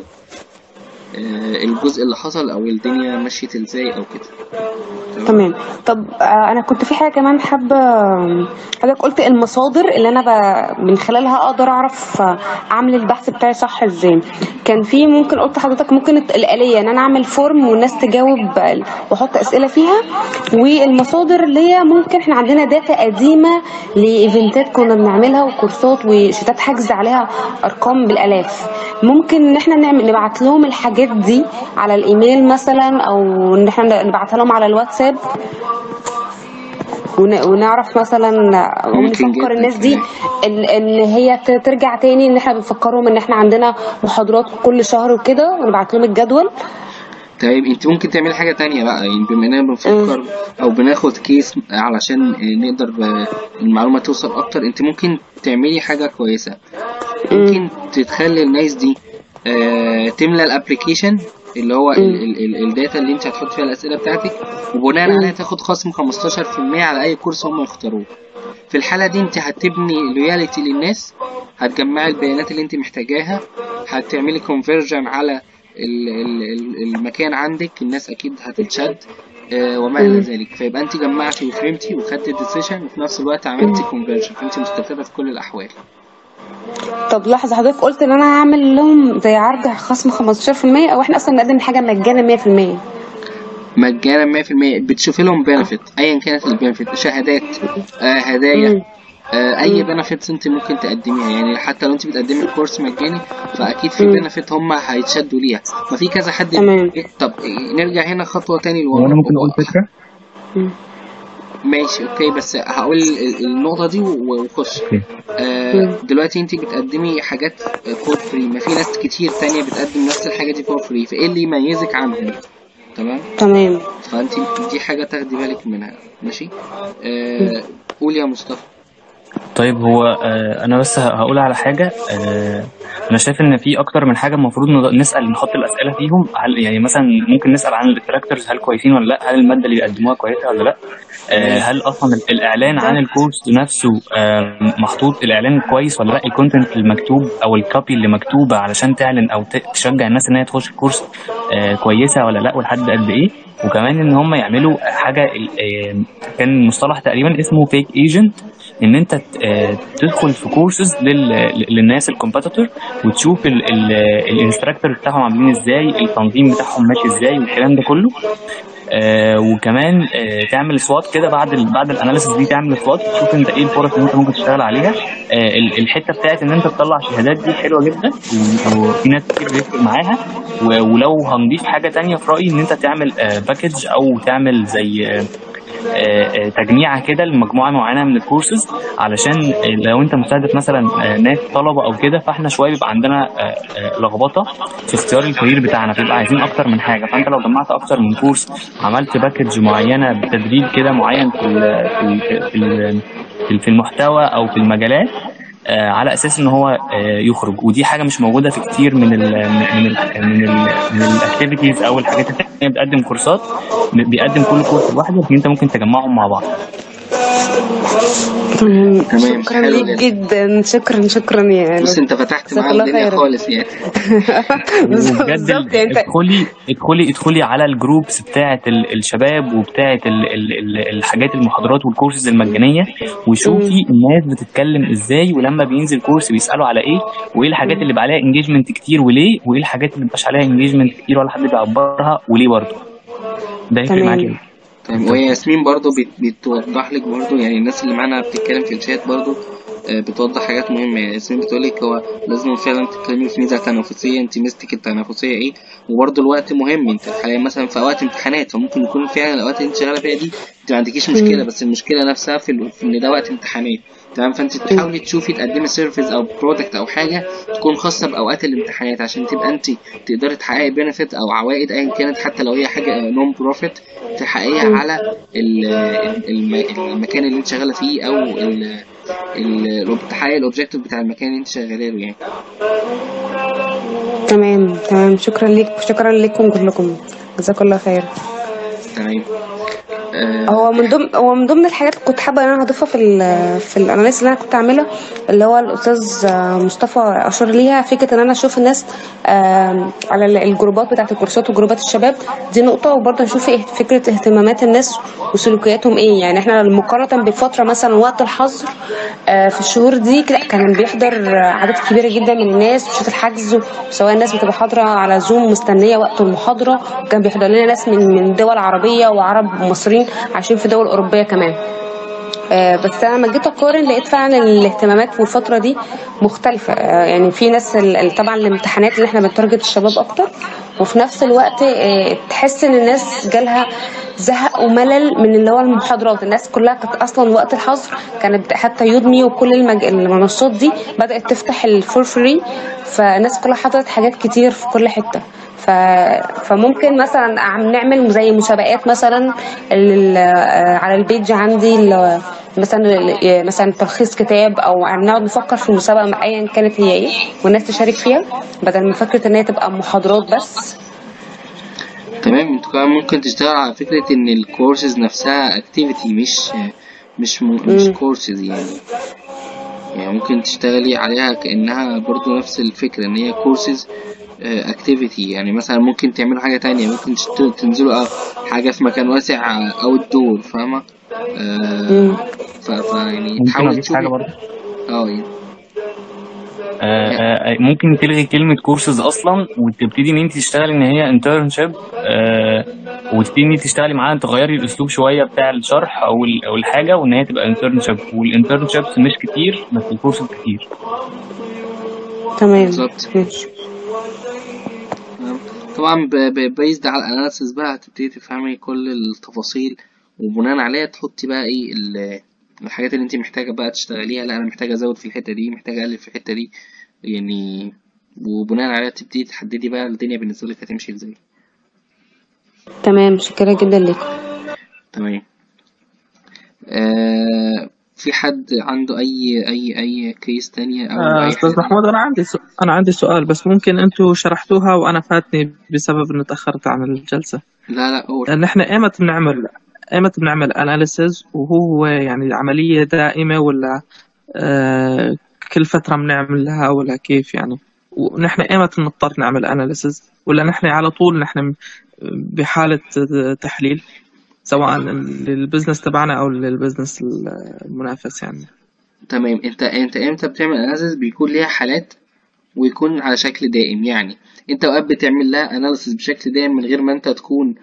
آه الجزء اللي حصل او الدنيا مشيت ازاي او كده تمام طب آه، انا كنت في حاجه كمان حابه حضرتك قلت المصادر اللي انا ب... من خلالها اقدر اعرف آه، اعمل البحث بتاعي صح ازاي كان في ممكن قلت لحضرتك ممكن الت- الاليه ان انا اعمل فورم والناس تجاوب آه، واحط اسئله فيها والمصادر اللي هي ممكن احنا عندنا داتا قديمه لايفنتات كنا بنعملها وكورسات وشتات حجز عليها ارقام بالالاف ممكن ان احنا نعمل نبعت لهم الحاجات دي على الايميل مثلا او ان احنا نبعتها لهم على الواتساب ون- ونعرف مثلا ممكن ونفكر جدا الناس دي ان ان هي ت- ترجع تاني ان احنا بنفكرهم ان احنا عندنا محاضرات كل شهر وكده ونبعت لهم الجدول طيب انت ممكن تعملي حاجة تانية بقى يعني بما اننا بنفكر او بناخد كيس علشان نقدر ب- المعلومة توصل اكتر انت ممكن تعملي حاجة كويسة ممكن تتخلي الناس دي آه، تملى الابليكيشن اللي هو ال- مم. ال- ال- الداتا اللي انت هتحط فيها الاسئله بتاعتك وبناء عليها تاخد خصم 15% على اي كورس هم يختاروه في الحاله دي انت هتبني لويالتي للناس هتجمعي البيانات اللي انت محتاجاها هتعملي كونفرجن على ال- ال- ال- المكان عندك الناس اكيد هتتشد آه، وما الى مم. ذلك فيبقى انت جمعتي وفهمتي وخدتي الديسيشن وفي نفس الوقت عملتي كونفرجن فانت مستفيده في كل الاحوال طب لحظة حضرتك قلت ان انا هعمل لهم زي عرض خصم 15% او احنا اصلا نقدم حاجة مجانا 100% مجانا 100% بتشوفي لهم بنفيت ايا كانت البنفيت شهادات آه هدايا مم. آه اي مم. بنفيتس انت ممكن تقدميها يعني حتى لو انت بتقدمي الكورس مجاني فاكيد في مم. بنفيت هم هيتشدوا ليها ما في كذا حد تمام طب نرجع هنا خطوه تاني هو لورا انا ممكن اقول فكره مم. ماشي اوكي بس هقول ال- النقطه دي و- وخش اوكي آه مم. دلوقتي انت بتقدمي حاجات فور فري ما في ناس كتير تانية بتقدم نفس الحاجه دي فور فري فايه اللي يميزك عنهم تمام تمام فانت دي حاجه تاخدي بالك منها ماشي آه قول يا مصطفى طيب هو آه، انا بس ه- هقول على حاجه آه، انا شايف ان في اكتر من حاجه المفروض ن- نسال نحط الاسئله فيهم هل يعني مثلا ممكن نسال عن الانستراكتورز هل كويسين ولا لا هل الماده اللي بيقدموها كويسه ولا لا آه، هل اصلا ال- الاعلان عن الكورس نفسه آه، محطوط الاعلان كويس ولا لا الكونتنت المكتوب او الكوبي اللي مكتوبه علشان تعلن او ت- تشجع الناس ان هي تخش الكورس آه، كويسه ولا لا ولحد قد ايه وكمان ان هم يعملوا حاجه ال- آه، كان مصطلح تقريبا اسمه فيك ايجنت ان انت ت- آه، تدخل في كورسز للناس الكومبيتيتور وتشوف الانستراكتور بتاعهم عاملين ازاي التنظيم بتاعهم ماشي ازاي والكلام ده كله آه وكمان آه تعمل سوات كده بعد ال بعد الاناليسيس دي تعمل سوات تشوف انت ايه الفرص اللي انت ممكن تشتغل عليها آه ال- الحته بتاعت ان انت تطلع شهادات دي حلوه جدا و- وفي ناس كتير بيفرق معاها و- ولو هنضيف حاجه تانية في رايي ان انت تعمل آه باكج او تعمل زي آه آه، آه، تجميعه كده لمجموعه معينه من الكورسز علشان آه، لو انت مستهدف مثلا آه، ناس طلبه او كده فاحنا شويه بيبقى عندنا آه، آه، لخبطه في اختيار الكارير بتاعنا بيبقى عايزين اكتر من حاجه فانت لو جمعت اكتر من كورس عملت باكج معينه بتدريب كده معين في ال- في ال- في ال- في في المحتوى او في المجالات آه، على اساس ان هو آه، يخرج ودي حاجه مش موجوده في كتير من ال من ال من ال من الاكتيفيتيز او الحاجات التانيه بتقدم كورسات بيقدم كل كورس لوحده لكن انت ممكن تجمعهم مع بعض تمام تمام، شكرا حلو ليك جدا. جدا شكرا شكرا يا بص انت فتحت جزاك معايا الله الدنيا خيرا. خالص يعني وبجد بالظبط يعني انت ادخلي ادخلي ادخلي على الجروبس بتاعه ال- الشباب وبتاعه ال- ال- ال- الحاجات المحاضرات والكورسز المجانيه وشوفي الناس بتتكلم ازاي ولما بينزل كورس بيسالوا على ايه وايه الحاجات اللي بقى عليها انجيجمنت كتير وليه وايه الحاجات اللي مبقاش عليها انجيجمنت كتير ولا حد بيعبرها وليه برضه ده يفرق تمام. معاك جدا طيب وهي ياسمين برضو بت- بتوضح لك برضو يعني الناس اللي معانا بتتكلم في الشات برضو آه، بتوضح حاجات مهمة يعني ياسمين بتقول لك هو لازم فعلا تتكلمي في ميزة تنافسية انت ميزتك التنافسية ايه وبرضو الوقت مهم انت حاليا مثلا في اوقات امتحانات فممكن يكون فعلا الاوقات اللي انت شغالة فيها دي انت ما عندكيش مشكلة بس المشكلة نفسها في, ال- في ان ده وقت امتحانات تمام فانت تحاولي تشوفي تقدمي سيرفيس او برودكت او حاجه تكون خاصه باوقات الامتحانات عشان تبقى انت تقدري تحققي بنفيت او عوائد ايا كانت حتى لو هي حاجه نون بروفيت تحققيها على ال- الم- المكان اللي انت شغاله فيه او ال- ال- تحققي الاوبجيكتيف بتاع المكان اللي انت شغاله له يعني تمام تمام شكرا ليك شكرا لكم كلكم جزاك الله خير تمام آه، هو من ضمن هو من ضمن الحاجات اللي كنت حابه ان انا اضيفها في ال في الاناليز اللي انا كنت اعملها اللي هو الاستاذ آه، مصطفى اشار ليها فكره ان انا اشوف الناس آم، على ال- الجروبات بتاعت الكورسات وجروبات الشباب دي نقطه وبرضه نشوف إيه فكره اهتمامات الناس وسلوكياتهم ايه يعني احنا مقارنه بفتره مثلا وقت الحظر آه، في الشهور دي كده كان بيحضر آه، عدد كبيره جدا من الناس وشات الحجز سواء الناس بتبقى حاضره على زوم مستنيه وقت المحاضره وكان بيحضر لنا ناس من من دول عربيه وعرب مصريين عايشين في دول اوروبيه كمان آه، بس انا لما جيت اقارن لقيت فعلا الاهتمامات في الفتره دي مختلفه آه، يعني في ناس ال- ال- طبعا الامتحانات اللي احنا بنتارجت الشباب اكتر وفي نفس الوقت آه، تحس ان الناس جالها زهق وملل من اللي هو المحاضرات الناس كلها كانت اصلا وقت الحظر كانت حتى يودمي وكل المج... المنصات دي بدات تفتح الفور فري فالناس كلها حضرت حاجات كتير في كل حته ف... فممكن مثلا عم نعمل زي مسابقات مثلا لل... آه، على البيج عندي ال- مثلا مثلا تلخيص كتاب او نقعد نفكر في المسابقه مع ايا كانت هي ايه والناس تشارك فيها بدل من فكره ان هي تبقى محاضرات بس تمام انتوا كمان ممكن تشتغل على فكرة ان الكورسز نفسها اكتيفيتي مش مش م... مش مم. كورسز يعني يعني ممكن تشتغلي عليها كأنها برضو نفس الفكرة ان هي كورسز اكتيفيتي يعني مثلا ممكن تعملوا حاجة تانية ممكن تشت- تنزلوا آه، حاجة في مكان واسع او الدور فاهمة آه مم. ف... ف يعني ممكن تحاولي اضيف حاجه تشوفي برضه اه يعني آه، آه، ممكن تلغي كلمة كورسز أصلا وتبتدي إن أنت تشتغلي إن هي انترنشيب وتبتدي إن أنت تشتغلي معاها تغيري الأسلوب شوية بتاع الشرح أو ال- أو الحاجة وإن هي تبقى انترنشيب والانترنشيبس مش كتير بس الكورسز كتير تمام بالظبط ماشي تمام. طبعا بيزد على الاناليسيس بقى هتبتدي تفهمي كل التفاصيل وبناء عليها تحطي بقى ايه ال- الحاجات اللي انت محتاجة بقى تشتغليها لا انا محتاجة ازود في الحتة دي محتاجة اقلل في الحتة دي يعني وبناء عليها تبتدي تحددي بقى الدنيا بالنسبة لك هتمشي ازاي تمام شكرا جدا لكم تمام آه في حد عنده اي اي اي كيس تانية او آه، اي أستاذ حاجة محمود أنا عندي سؤال أنا عندي سؤال بس ممكن أنتوا شرحتوها وأنا فاتني بسبب إني تأخرت عن الجلسة لا لا قول لأن إحنا إيمت بنعمل إيمت بنعمل أناليسز وهو يعني عملية دائمة ولا آه كل فترة بنعمل لها ولا كيف يعني ونحن إيمت بنضطر نعمل أناليسز ولا نحن على طول نحن بحالة تحليل سواء للبزنس تبعنا أو للبزنس المنافس يعني تمام انت انت امتى بتعمل اناليسيس بيكون ليها حالات ويكون على شكل دائم يعني انت اوقات بتعمل لها اناليسيس بشكل دائم من غير ما انت تكون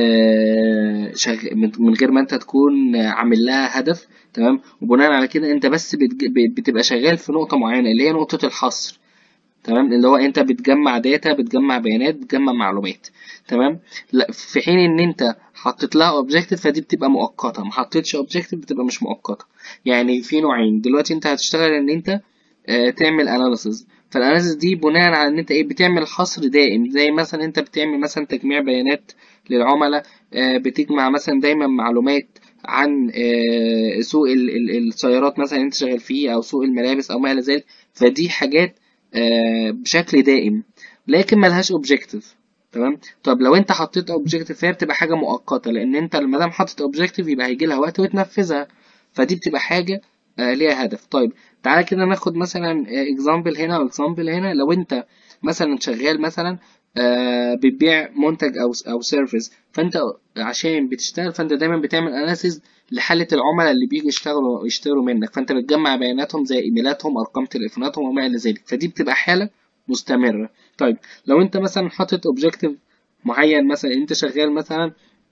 آه، شغ... من من غير ما انت تكون آه، عامل لها هدف تمام وبناء على كده انت بس بتج... ب- بتبقى شغال في نقطة معينة اللي هي نقطة الحصر تمام اللي هو انت بتجمع داتا بتجمع بيانات بتجمع معلومات تمام لا في حين ان انت حطيت لها اوبجيكتيف فدي بتبقى مؤقته ما حطيتش اوبجيكتيف بتبقى مش مؤقته يعني في نوعين دلوقتي انت هتشتغل ان انت آه، تعمل اناليسز فالاناليسز دي بناء على ان انت ايه بتعمل حصر دائم زي مثلا انت بتعمل مثلا تجميع بيانات للعملاء آه، بتجمع مثلا دايما معلومات عن آه، سوق ال- ال- السيارات مثلا انت شغال فيه او سوق الملابس او ما الى ذلك فدي حاجات آه، بشكل دائم لكن ملهاش اوبجيكتيف تمام طب لو انت حطيت اوبجيكتيف فهي بتبقى حاجه مؤقته لان انت ما دام حاطط اوبجيكتيف يبقى هيجي لها وقت وتنفذها فدي بتبقى حاجه آه، ليها هدف طيب تعالى كده ناخد مثلا اكزامبل هنا واكزامبل هنا لو انت مثلا شغال مثلا آه، بتبيع منتج او او سيرفيس فانت عشان بتشتغل فانت دايما بتعمل اناليسيز لحالة العملاء اللي بيجوا يشتغلوا يشتروا منك فانت بتجمع بياناتهم زي ايميلاتهم ارقام تليفوناتهم وما الى ذلك فدي بتبقى حالة مستمرة طيب لو انت مثلا حاطط اوبجيكتيف معين مثلا انت شغال مثلا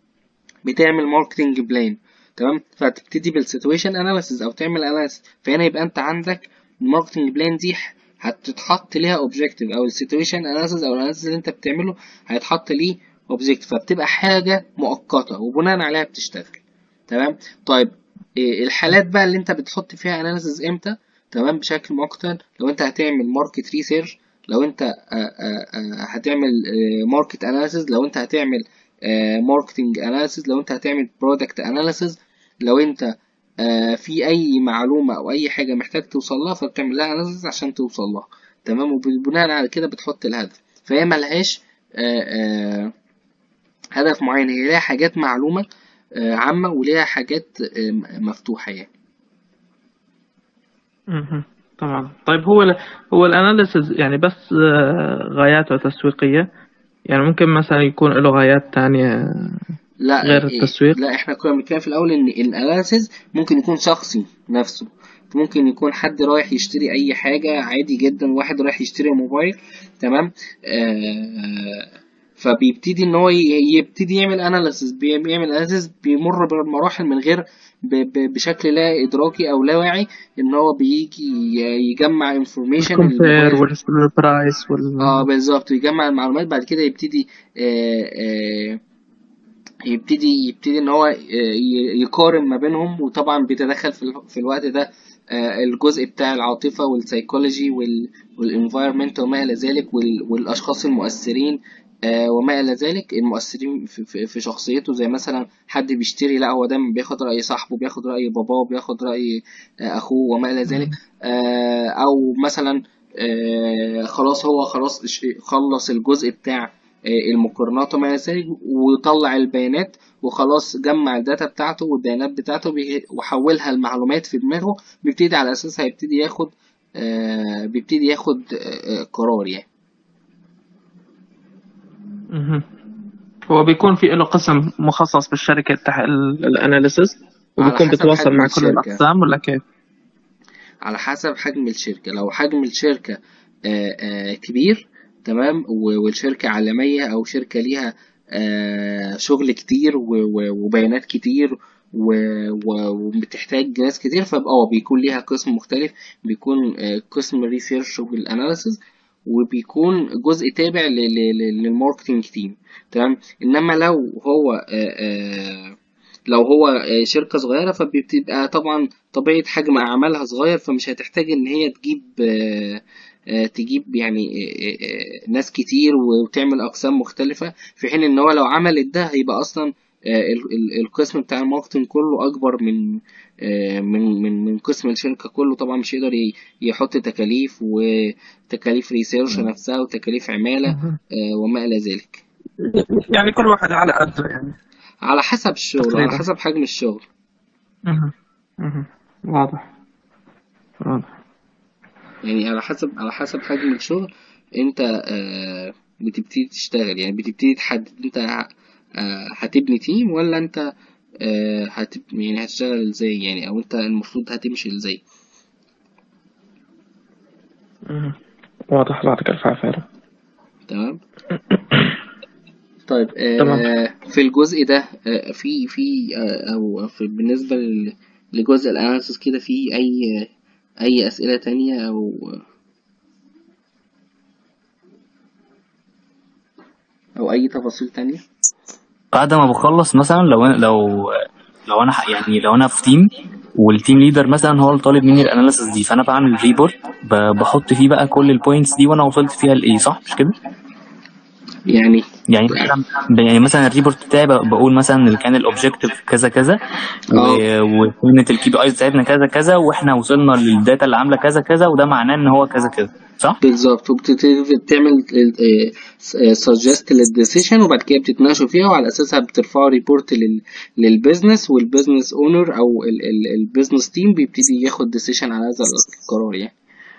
بتعمل ماركتنج بلان تمام فتبتدي بالسيتويشن اناليسيز او تعمل اناليسيز فهنا يبقى انت عندك الماركتنج بلان دي هتتحط ليها اوبجيكتيف او السيتويشن اناليسيز او الاناليسيز اللي انت بتعمله هيتحط ليه اوبجيكتيف فبتبقى حاجه مؤقته وبناء عليها بتشتغل تمام طيب إيه الحالات بقى اللي انت بتحط فيها اناليسيز امتى تمام بشكل مؤقت لو انت هتعمل ماركت ريسيرش لو انت آه، آه، آه، هتعمل ماركت اناليسيز لو انت هتعمل ماركتنج اناليسيز لو انت هتعمل برودكت اناليسيز لو انت آه، في اي معلومه او اي حاجه محتاج توصل لها فبتعمل لها اناليسيز عشان توصل لها تمام وبناء على كده بتحط الهدف فهي ملهاش آه، آه، هدف معين هي ليها حاجات معلومه آه، عامه وليها حاجات آه، مفتوحه يعني مهم. طبعا طيب هو ال هو الاناليسز يعني بس آه، غاياته تسويقية يعني ممكن مثلا يكون له غايات تانية لا غير إيه التسويق لا احنا كنا بنتكلم في الاول ان الاناليسيز ممكن يكون شخصي نفسه ممكن يكون حد رايح يشتري اي حاجه عادي جدا واحد رايح يشتري موبايل تمام آه فبيبتدي ان هو ي- يبتدي يعمل اناليسيز بيعمل اناليسيز بيمر بالمراحل من غير ب- ب- بشكل لا ادراكي او لا واعي ان هو بيجي ي- يجمع انفورميشن الكومبير والبرايس وال اه بالظبط يجمع المعلومات بعد كده يبتدي آه آه يبتدي يبتدي ان هو ي- يقارن ما بينهم وطبعا بيتدخل في ال- في الوقت ده آه، الجزء بتاع العاطفة والسيكولوجي والانفايرمنت وما إلى ذلك وال- والأشخاص المؤثرين آه، وما إلى ذلك المؤثرين في, في, في شخصيته زي مثلا حد بيشتري لا هو دايما بياخد رأي صاحبه بياخد رأي باباه بياخد رأي آه، أخوه وما إلى ذلك آه، أو مثلا آه، خلاص هو خلاص ش- خلص الجزء بتاع آه، المقارنات وما إلى ذلك ويطلع البيانات وخلاص جمع الداتا بتاعته والبيانات بتاعته بي- وحولها لمعلومات في دماغه بيبتدي على أساسها يبتدي ياخد آه، بيبتدي ياخد آه، آه، قرار يعني مهم. هو بيكون في له قسم مخصص بالشركة تح الاناليسيس على وبيكون حسب بيتواصل حجم مع كل الشركة الأقسام ولا كيف؟ على حسب حجم الشركة لو حجم الشركة آه، آه، كبير تمام و- والشركة عالمية أو شركة ليها آه، شغل كتير و- و- وبيانات كتير و- و- وبتحتاج ناس كتير فبقى اه بيكون ليها قسم مختلف بيكون آه، قسم ريسيرش والاناليسز وبيكون جزء تابع ل- ل- ل- للماركتينج تيم تمام انما لو هو آه، آه، لو هو آه، شركة صغيرة فبتبقى طبعا طبيعة حجم أعمالها صغير فمش هتحتاج إن هي تجيب آه، آه، تجيب يعني آه، آه، ناس كتير وتعمل أقسام مختلفة في حين إن هو لو عملت ده هيبقى أصلا آه، ال- ال- القسم بتاع الماركتنج كله أكبر من آه، من من من قسم الشركة كله طبعا مش يقدر ي- يحط تكاليف وتكاليف ريسيرش نفسها وتكاليف عمالة مهم. آه، وما إلى ذلك يعني كل واحد على قده يعني على حسب الشغل على تقريبا حسب حجم الشغل مهم. مهم. واضح واضح يعني على حسب على حسب حجم الشغل انت آه بتبتدي تشتغل يعني بتبتدي تحدد انت ه- آه هتبني تيم ولا انت آه هتب يعني هتشتغل ازاي يعني او انت المفروض هتمشي ازاي مهم. واضح الله يعطيك الف عافية تمام طيب تمام آه في الجزء ده آه في في آه او في بالنسبة لل- لجزء الاناليسيس كده في اي اي اسئلة تانية او او اي تفاصيل تانية بعد ما بخلص مثلا لو انا لو لو انا ح- يعني لو انا في تيم والتيم ليدر مثلا هو اللي طالب مني الاناليسيس دي فانا بعمل ريبورت ب- بحط فيه بقى كل البوينتس دي وانا وصلت فيها لايه صح مش كده يعني يعني مثلا يعني مثلا الريبورت بتاعي ب- بقول مثلا اللي كان الاوبجيكتيف كذا كذا اه وقيمه الكي بي ايز بتاعتنا كذا كذا واحنا وصلنا للداتا اللي عامله كذا كذا وده معناه ان هو كذا كذا صح بالظبط وبتبتدي تعمل سجست للديسيشن وبعد كده بتتناقشوا فيها وعلى اساسها بترفعوا ريبورت للبيزنس والبيزنس اونر او البيزنس تيم بيبتدي ياخد ديسيشن على هذا القرار يعني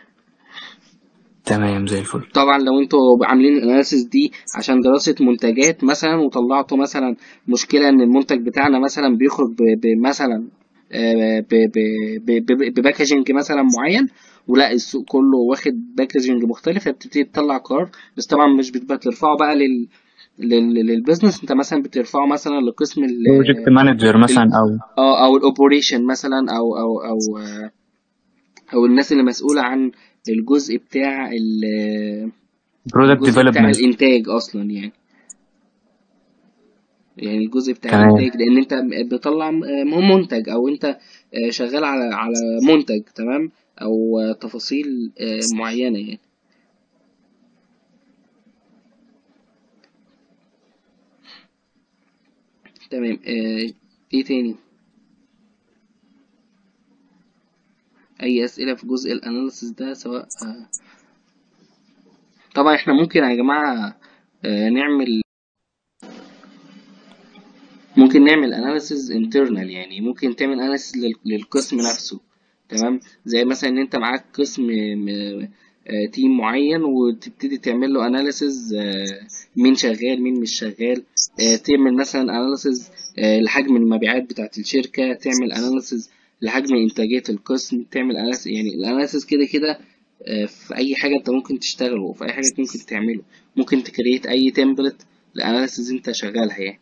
تمام زي الفل طبعا لو انتوا عاملين الاناليسيس دي عشان دراسة منتجات مثلا وطلعتوا مثلا مشكلة ان المنتج بتاعنا مثلا بيخرج ب- بمثلا آه، ب- ب- ب- ب- بباكجينج مثلا معين ولا السوق كله واخد باكجينج مختلف فبتبتدي تطلع قرار بس طبعا مش بتبقى ترفعه بقى لل لل- للبيزنس انت مثلا بترفعه مثلا لقسم ال بروجكت مانجر مثلا ال- او اه او الاوبريشن مثلا او او او آه، او الناس اللي مسؤولة عن الجزء بتاع ال- برودكت الجزء بتاع ديفلوبمنت الانتاج اصلا يعني يعني الجزء بتاع تمام الانتاج لان انت بتطلع م- منتج او انت آه، شغال على على منتج تمام او آه، تفاصيل آه، معينة يعني تمام آه، ايه تاني اي اسئلة في جزء الاناليسيس ده سواء آه، طبعا احنا ممكن يا جماعة آه، نعمل ممكن نعمل اناليسيز انترنال يعني ممكن تعمل اناليسيز للقسم نفسه تمام زي مثلا ان انت معاك قسم م- آه، تيم معين وتبتدي تعمل له اناليسيز مين شغال مين مش شغال آه، تعمل مثلا اناليسيز لحجم المبيعات بتاعت الشركة تعمل اناليسيز لحجم انتاجية القسم تعمل اناليسيز يعني الاناليسيز كده كده آه، في اي حاجة انت ممكن تشتغله وفي اي حاجة انت ممكن تعمله ممكن تكريت اي تمبلت لاناليسيز انت شغالها يعني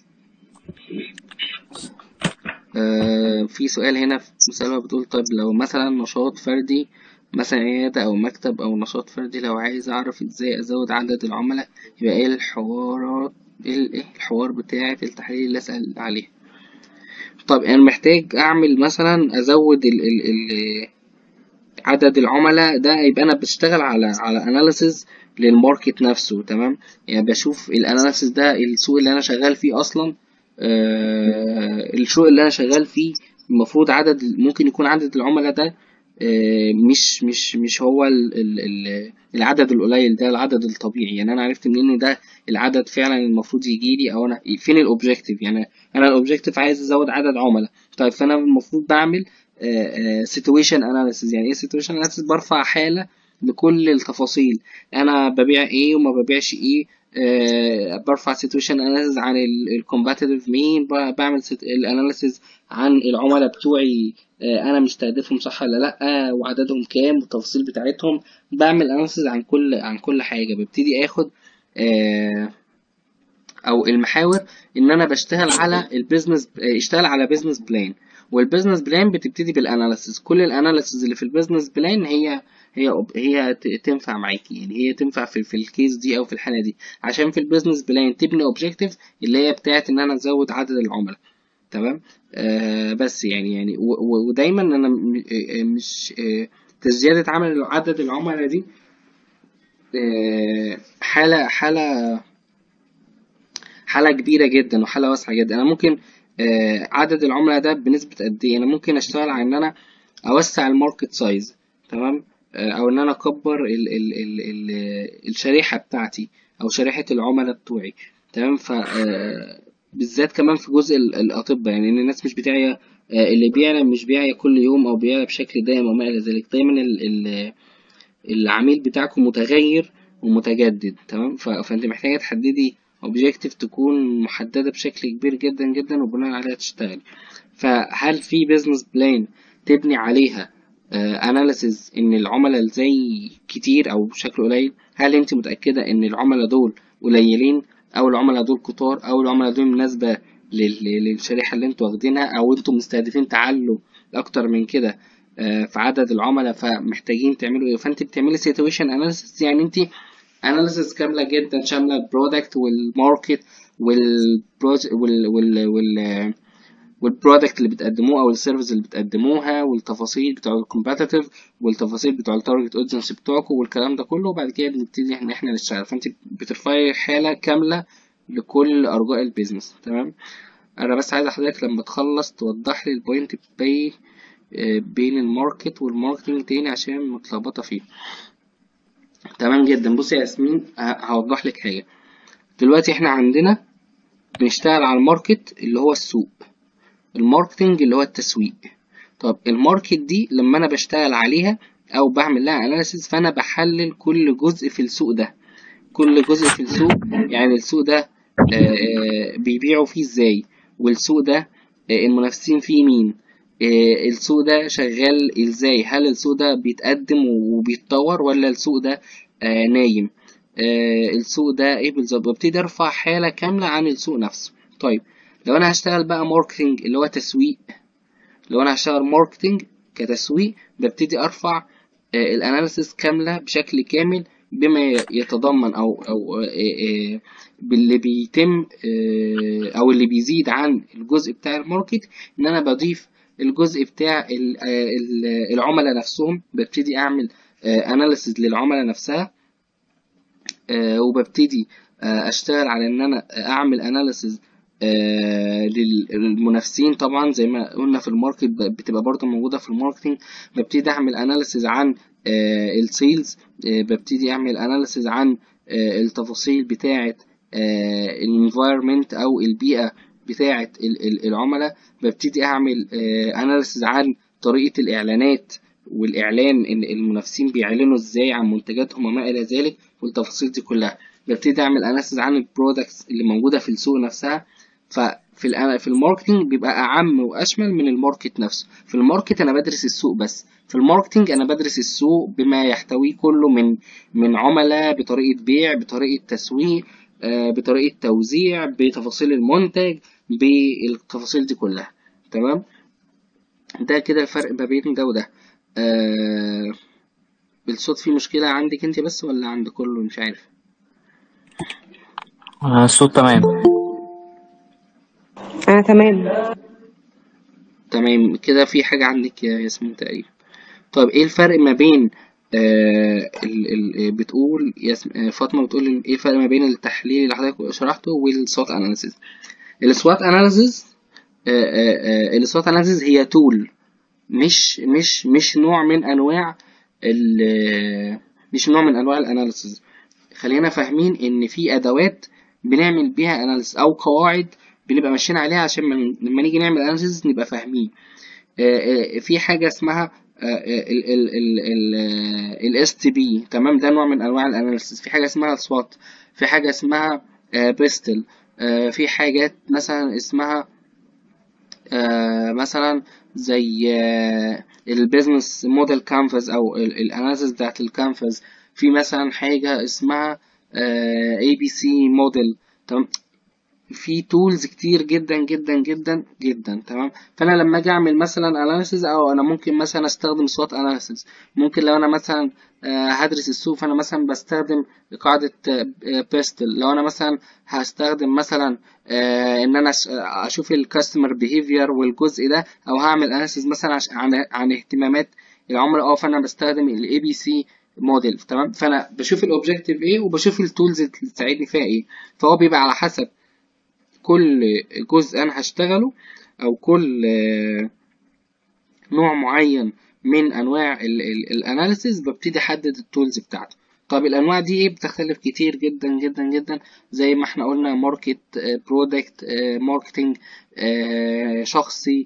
آه، في سؤال هنا في مسألة بتقول طيب لو مثلا نشاط فردي مثلا عيادة أو مكتب أو نشاط فردي لو عايز أعرف إزاي أزود عدد العملاء يبقى إيه الحوارات إيه ال- إيه الحوار بتاعي في التحليل اللي أسأل عليه طيب أنا محتاج أعمل مثلا أزود ال ال ال عدد العملاء ده يبقى أنا بشتغل على على أناليسز للماركت نفسه تمام يعني بشوف الأناليسز ده السوق اللي أنا شغال فيه أصلا آه، السوق اللي انا شغال فيه المفروض عدد ممكن يكون عدد العملاء ده آه، مش مش مش هو ال ال ال العدد القليل ده العدد الطبيعي يعني انا عرفت منين ان ده العدد فعلا المفروض يجي لي او انا فين الاوبجيكتيف يعني انا الاوبجيكتيف عايز ازود عدد عملاء طيب فانا المفروض بعمل سيتويشن اناليسيز يعني ايه سيتويشن اناليسيز برفع حاله لكل التفاصيل انا ببيع ايه وما ببيعش ايه آه برفع سيتويشن اناليسيز عن الكومباتيتيف مين ب- بعمل الاناليسيز عن العملاء بتوعي آه انا مستهدفهم صح ولا لا وعددهم كام والتفاصيل بتاعتهم بعمل اناليسيز عن كل عن كل حاجه ببتدي اخد آه او المحاور ان انا بشتغل على البيزنس اشتغل على بيزنس بلان والبيزنس بلان بتبتدي بالاناليسيز كل الاناليسيز اللي في البيزنس بلان هي هي هي ت- تنفع معاكي يعني هي تنفع في, في الكيس دي او في الحاله دي عشان في البيزنس بلان تبني اوبجيكتيف اللي هي بتاعت ان انا ازود عدد العملاء تمام آه بس يعني يعني و- و- ودايما انا م- آه، مش آه، زياده عمل عدد العملاء دي آه، حاله حاله حالة كبيرة جدا وحالة واسعة جدا أنا ممكن آه، عدد العملاء ده بنسبة قد إيه أنا ممكن أشتغل على إن أنا أوسع الماركت سايز تمام آه، أو إن أنا أكبر ال ال ال ال الشريحة بتاعتي أو شريحة العملاء بتوعي تمام ف آه، بالذات كمان في جزء ال- الأطباء يعني إن الناس مش بتاعية آه، اللي بيعلى مش بيعيا كل يوم أو بيعيا بشكل دائم أو ما إلى ذلك دايما ال ال العميل بتاعكم متغير ومتجدد تمام ف- فانت محتاجه تحددي اوبجيكتيف تكون محدده بشكل كبير جدا جدا وبناء عليها تشتغل فهل في بيزنس بلان تبني عليها اناليسز ان العملاء اللي زي كتير او بشكل قليل هل انت متاكده ان العملاء دول قليلين او العملاء دول كتار او العملاء دول مناسبه لل- للشريحه اللي انتوا واخدينها او انتوا مستهدفين تعلوا اكتر من كده آه، في عدد العملاء فمحتاجين تعملوا ايه فانت بتعملي سيتويشن اناليسيس يعني انت اناليسيس كامله جدا شامله البرودكت والماركت والبروج وال وال وال والبرودكت اللي بتقدموه او السيرفيس اللي بتقدموها والتفاصيل بتوع الكومباتيتيف والتفاصيل بتوع التارجت اودينس بتوعكم والكلام ده كله وبعد كده بنبتدي ان احنا نشتغل فانت بترفعي حاله كامله لكل ارجاء البيزنس تمام انا بس عايز حضرتك لما تخلص توضح لي البوينت بي بين الماركت والماركتنج تاني عشان متلخبطه فيه تمام جدا بصي يا ياسمين ه- هوضح لك حاجه دلوقتي احنا عندنا بنشتغل على الماركت اللي هو السوق الماركتنج اللي هو التسويق طب الماركت دي لما انا بشتغل عليها او بعمل لها اناليسيس فانا بحلل كل جزء في السوق ده كل جزء في السوق يعني السوق ده آه، آه، بيبيعوا فيه ازاي والسوق ده آه، المنافسين فيه مين آه، السوق ده شغال ازاي هل السوق ده بيتقدم وبيتطور ولا السوق ده آه، نايم آه، السوق ده ايه بالظبط ببتدي ارفع حالة كاملة عن السوق نفسه طيب لو انا هشتغل بقى ماركتنج اللي هو تسويق لو انا هشتغل ماركتنج كتسويق ببتدي ارفع آه، الاناليسيس كاملة بشكل كامل بما يتضمن او او آه، آه، باللي بيتم آه، او اللي بيزيد عن الجزء بتاع الماركت ان انا بضيف الجزء بتاع ال- آه، ال- العملاء نفسهم ببتدي اعمل اناليسيز للعملاء نفسها آه، وببتدي آه، اشتغل على ان انا اعمل اناليسز للمنافسين طبعا زي ما قلنا في الماركت ب- بتبقى برضه موجوده في الماركتنج ببتدي اعمل اناليسز عن السيلز ببتدي اعمل اناليسز عن آه، التفاصيل بتاعه الانفايرمنت او البيئه بتاعه ال- ال- العملاء ببتدي اعمل اناليسز عن طريقه الاعلانات والاعلان ان المنافسين بيعلنوا ازاي عن منتجاتهم وما الى ذلك والتفاصيل دي كلها ببتدي اعمل اناليسز عن البرودكتس اللي موجوده في السوق نفسها ففي الأ- في الماركتنج بيبقى اعم واشمل من الماركت نفسه في الماركت انا بدرس السوق بس في الماركتنج انا بدرس السوق بما يحتويه كله من من عملاء بطريقه بيع بطريقه تسويق آه، بطريقه توزيع بتفاصيل المنتج بالتفاصيل دي كلها تمام ده كده الفرق ما بين ده وده آه الصوت فيه مشكلة عندك انت بس ولا عند كله مش عارف آه، الصوت تمام انا تمام تمام كده في حاجة عندك يا ياسمين تقريبا طيب ايه الفرق ما بين آه ال ال بتقول ياسم آه فاطمة بتقول ايه الفرق ما بين التحليل اللي حضرتك شرحته والسوات اناليسيز السوات اناليسيز السوات اناليسيز هي تول مش مش مش نوع من انواع ال مش نوع من انواع الاناليسز خلينا فاهمين ان في ادوات بنعمل بيها اناليسز او قواعد بنبقى ماشيين عليها عشان من- لما نيجي نعمل اناليسز نبقى فاهمين آه، آه، في حاجه اسمها الاس تي بي تمام ده نوع من انواع الاناليسز في حاجه اسمها السوات في حاجه اسمها بيستل في حاجات مثلا اسمها آه، مثلا زي البيزنس موديل كانفاس او الاناليسيس بتاعت الكانفاس في مثلا حاجه اسمها اي بي سي موديل تمام في تولز كتير جدا جدا جدا جدا تمام فانا لما اجي اعمل مثلا اناليسيز او انا ممكن مثلا استخدم سوات اناليسيز ممكن لو انا مثلا آه، هدرس السوق فانا مثلا بستخدم قاعدة بيستل لو انا مثلا هستخدم مثلا آه، ان انا أش- اشوف الكاستمر بيهيفير والجزء ده او هعمل اناليسيز مثلا عش- عن عن اهتمامات العملاء اه فانا بستخدم الاي بي سي موديل تمام فانا بشوف الاوبجيكتيف ايه وبشوف التولز اللي تساعدني فيها ايه فهو بيبقى على حسب كل جزء انا هشتغله او كل آه، نوع معين من انواع الاناليسيز ببتدي احدد التولز بتاعته طب الانواع دي ايه بتختلف كتير جدا جدا جدا زي ما احنا قلنا ماركت برودكت ماركتنج شخصي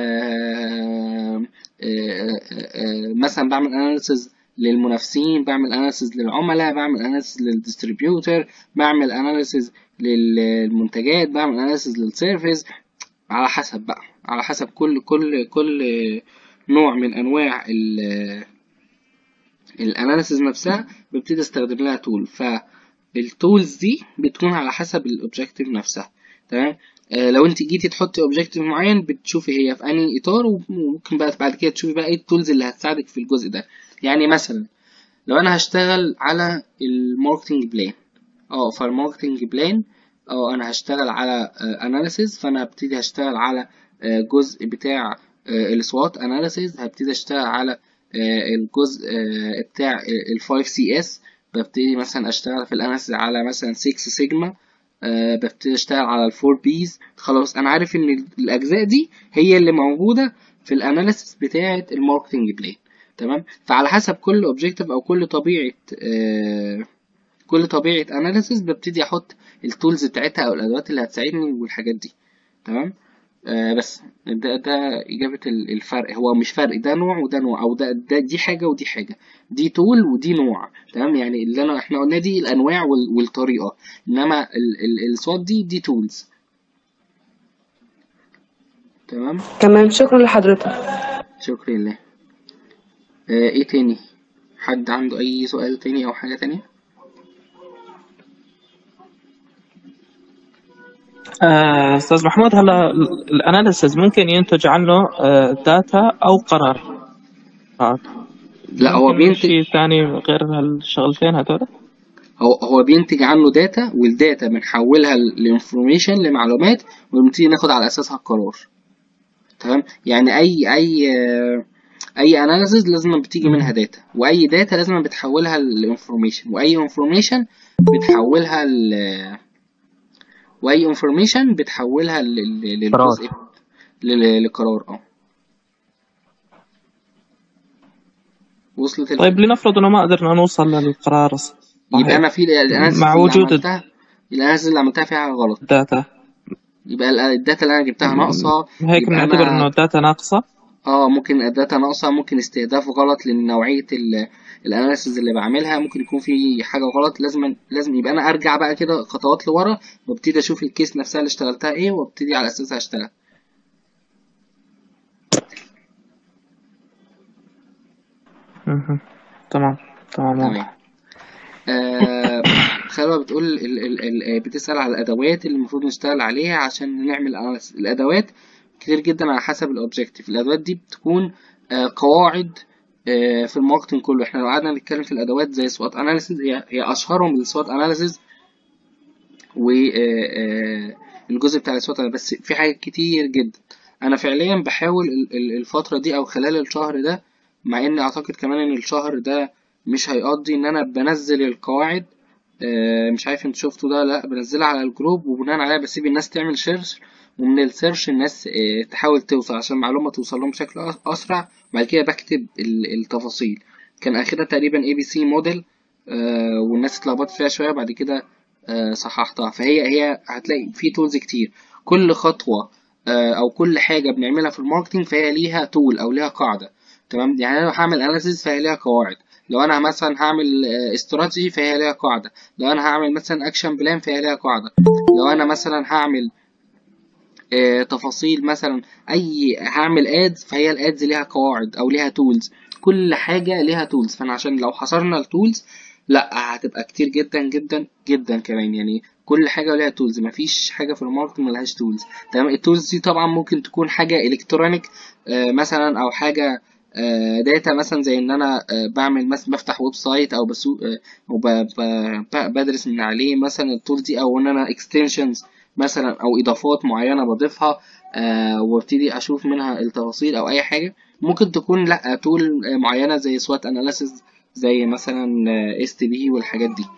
آه، آه، آه، مثلا بعمل اناليسيز للمنافسين بعمل اناليسيز للعملاء بعمل اناليسيز للديستريبيوتور بعمل اناليسيز للمنتجات بعمل اناليسيز للسيرفيس على حسب بقى على حسب كل كل كل نوع من انواع ال الاناليسيز نفسها ببتدي استخدم لها تول فالتولز دي بتكون على حسب الاوبجكتيف نفسها تمام آه لو انت جيتي تحطي اوبجكتيف معين بتشوفي هي في انهي اطار وممكن بقى بعد كده تشوفي بقى ايه التولز اللي هتساعدك في الجزء ده يعني مثلا لو انا هشتغل على الماركتنج بلان اه فالماركتنج بلان اه انا هشتغل على اناليسيز فانا هبتدي هشتغل على آه، جزء بتاع السوات اناليسيز هبتدي اشتغل على آه، الجزء آه، بتاع ال 5 سي اس ببتدي مثلا اشتغل في الاناليسيز على مثلا 6 سيجما آه، ببتدي اشتغل على الفور بيز خلاص انا عارف ان الاجزاء دي هي اللي موجوده في الاناليسيس بتاعه الماركتنج بلان تمام فعلى حسب كل اوبجكتيف او كل طبيعه آه، كل طبيعه اناليسيس ببتدي احط التولز بتاعتها او الادوات اللي هتساعدني والحاجات دي تمام آه بس ده ده إجابة ال- الفرق هو مش فرق ده نوع وده نوع أو ده, ده دي حاجة ودي حاجة دي تول ودي نوع تمام يعني اللي أنا إحنا قلنا دي الأنواع وال- والطريقة إنما ال- ال- الصوت دي دي تولز تمام تمام شكرا لحضرتك شكرا لله آه إيه تاني حد عنده أي سؤال تاني أو حاجة تانية آه، أستاذ محمود هلا الأناليسز ممكن ينتج عنه داتا أو قرار لا هو ممكن بينتج شيء ثاني غير هالشغلتين هذول هو هو بينتج عنه داتا والداتا بنحولها لانفورميشن لمعلومات ونبتدي ناخد على اساسها القرار تمام يعني اي اي آه، اي اناليسيز لازم بتيجي منها داتا واي داتا لازم بتحولها لانفورميشن واي انفورميشن بتحولها ل واي انفورميشن بتحولها لل- لل- قرار. للجزء لل- لقرار اه وصلت طيب لنفرض إنه ما قدرنا نوصل للقرار الصحيح يبقى انا في الاناليسيز مع اللي وجود عملتها الاناليسيز اللي عملتها فيها غلط الداتا يبقى ال- الداتا اللي انا جبتها ناقصه هيك يبقى بنعتبر إنه انا الداتا ناقصة اه ممكن الداتا ناقصه ممكن استهداف غلط لنوعيه الاناليسيز اللي بعملها ممكن يكون في حاجه غلط لازم لازم يبقى انا ارجع بقى كده خطوات لورا وابتدي اشوف الكيس نفسها اللي اشتغلتها ايه وابتدي على اساسها اشتغل مهم. تمام تمام تمام واضح آه خلوة بتقول ال ال ال بتسأل على الأدوات اللي المفروض نشتغل عليها عشان نعمل أناليسيس الأدوات كتير جدا على حسب الأوبجيكتيف الأدوات دي بتكون آه قواعد آه في الماركتنج كله احنا لو قعدنا نتكلم في الأدوات زي سوات أناليسيس هي هي أشهرهم السوات أناليسيس والجزء بتاع السوات بس في حاجات كتير جدا أنا فعليا بحاول ال- ال- الفترة دي أو خلال الشهر ده مع إني أعتقد كمان إن الشهر ده مش هيقضي إن أنا بنزل القواعد آه، مش عارف انت شفتوا ده لا بنزلها على الجروب وبناء عليها بسيب الناس تعمل سيرش ومن السيرش الناس آه، تحاول توصل عشان المعلومة توصل لهم بشكل أس- أسرع بعد كده بكتب ال- التفاصيل كان آخرها تقريبا اي بي سي موديل والناس اتلخبطت فيها شوية بعد كده آه، صححتها فهي هي هتلاقي في تولز كتير كل خطوة آه، أو كل حاجة بنعملها في الماركتينج فهي ليها تول أو ليها قاعدة تمام يعني أنا لو هعمل أناليسيس فهي ليها قواعد لو أنا مثلا هعمل استراتيجي فهي ليها قاعدة لو أنا هعمل مثلا أكشن بلان فهي ليها قاعدة لو أنا مثلا هعمل آه، تفاصيل مثلا اي هعمل ادز فهي الادز ليها قواعد او ليها تولز كل حاجه ليها تولز فانا عشان لو حصرنا التولز لا هتبقى كتير جدا جدا جدا كمان يعني كل حاجه ليها تولز مفيش حاجه في الماركت ملهاش تولز تمام التولز دي طبعا ممكن تكون حاجه الكترونيك آه، مثلا او حاجه داتا مثلا زي ان انا آه، بعمل مثلا بفتح ويب سايت او بسوق آه، وبدرس من عليه مثلا التول دي او ان انا اكستنشنز مثلا او اضافات معينه بضيفها آه، وابتدي اشوف منها التفاصيل او اي حاجه ممكن تكون لا تول معينه زي سوات اناليسيس زي مثلا اس تي بي والحاجات دي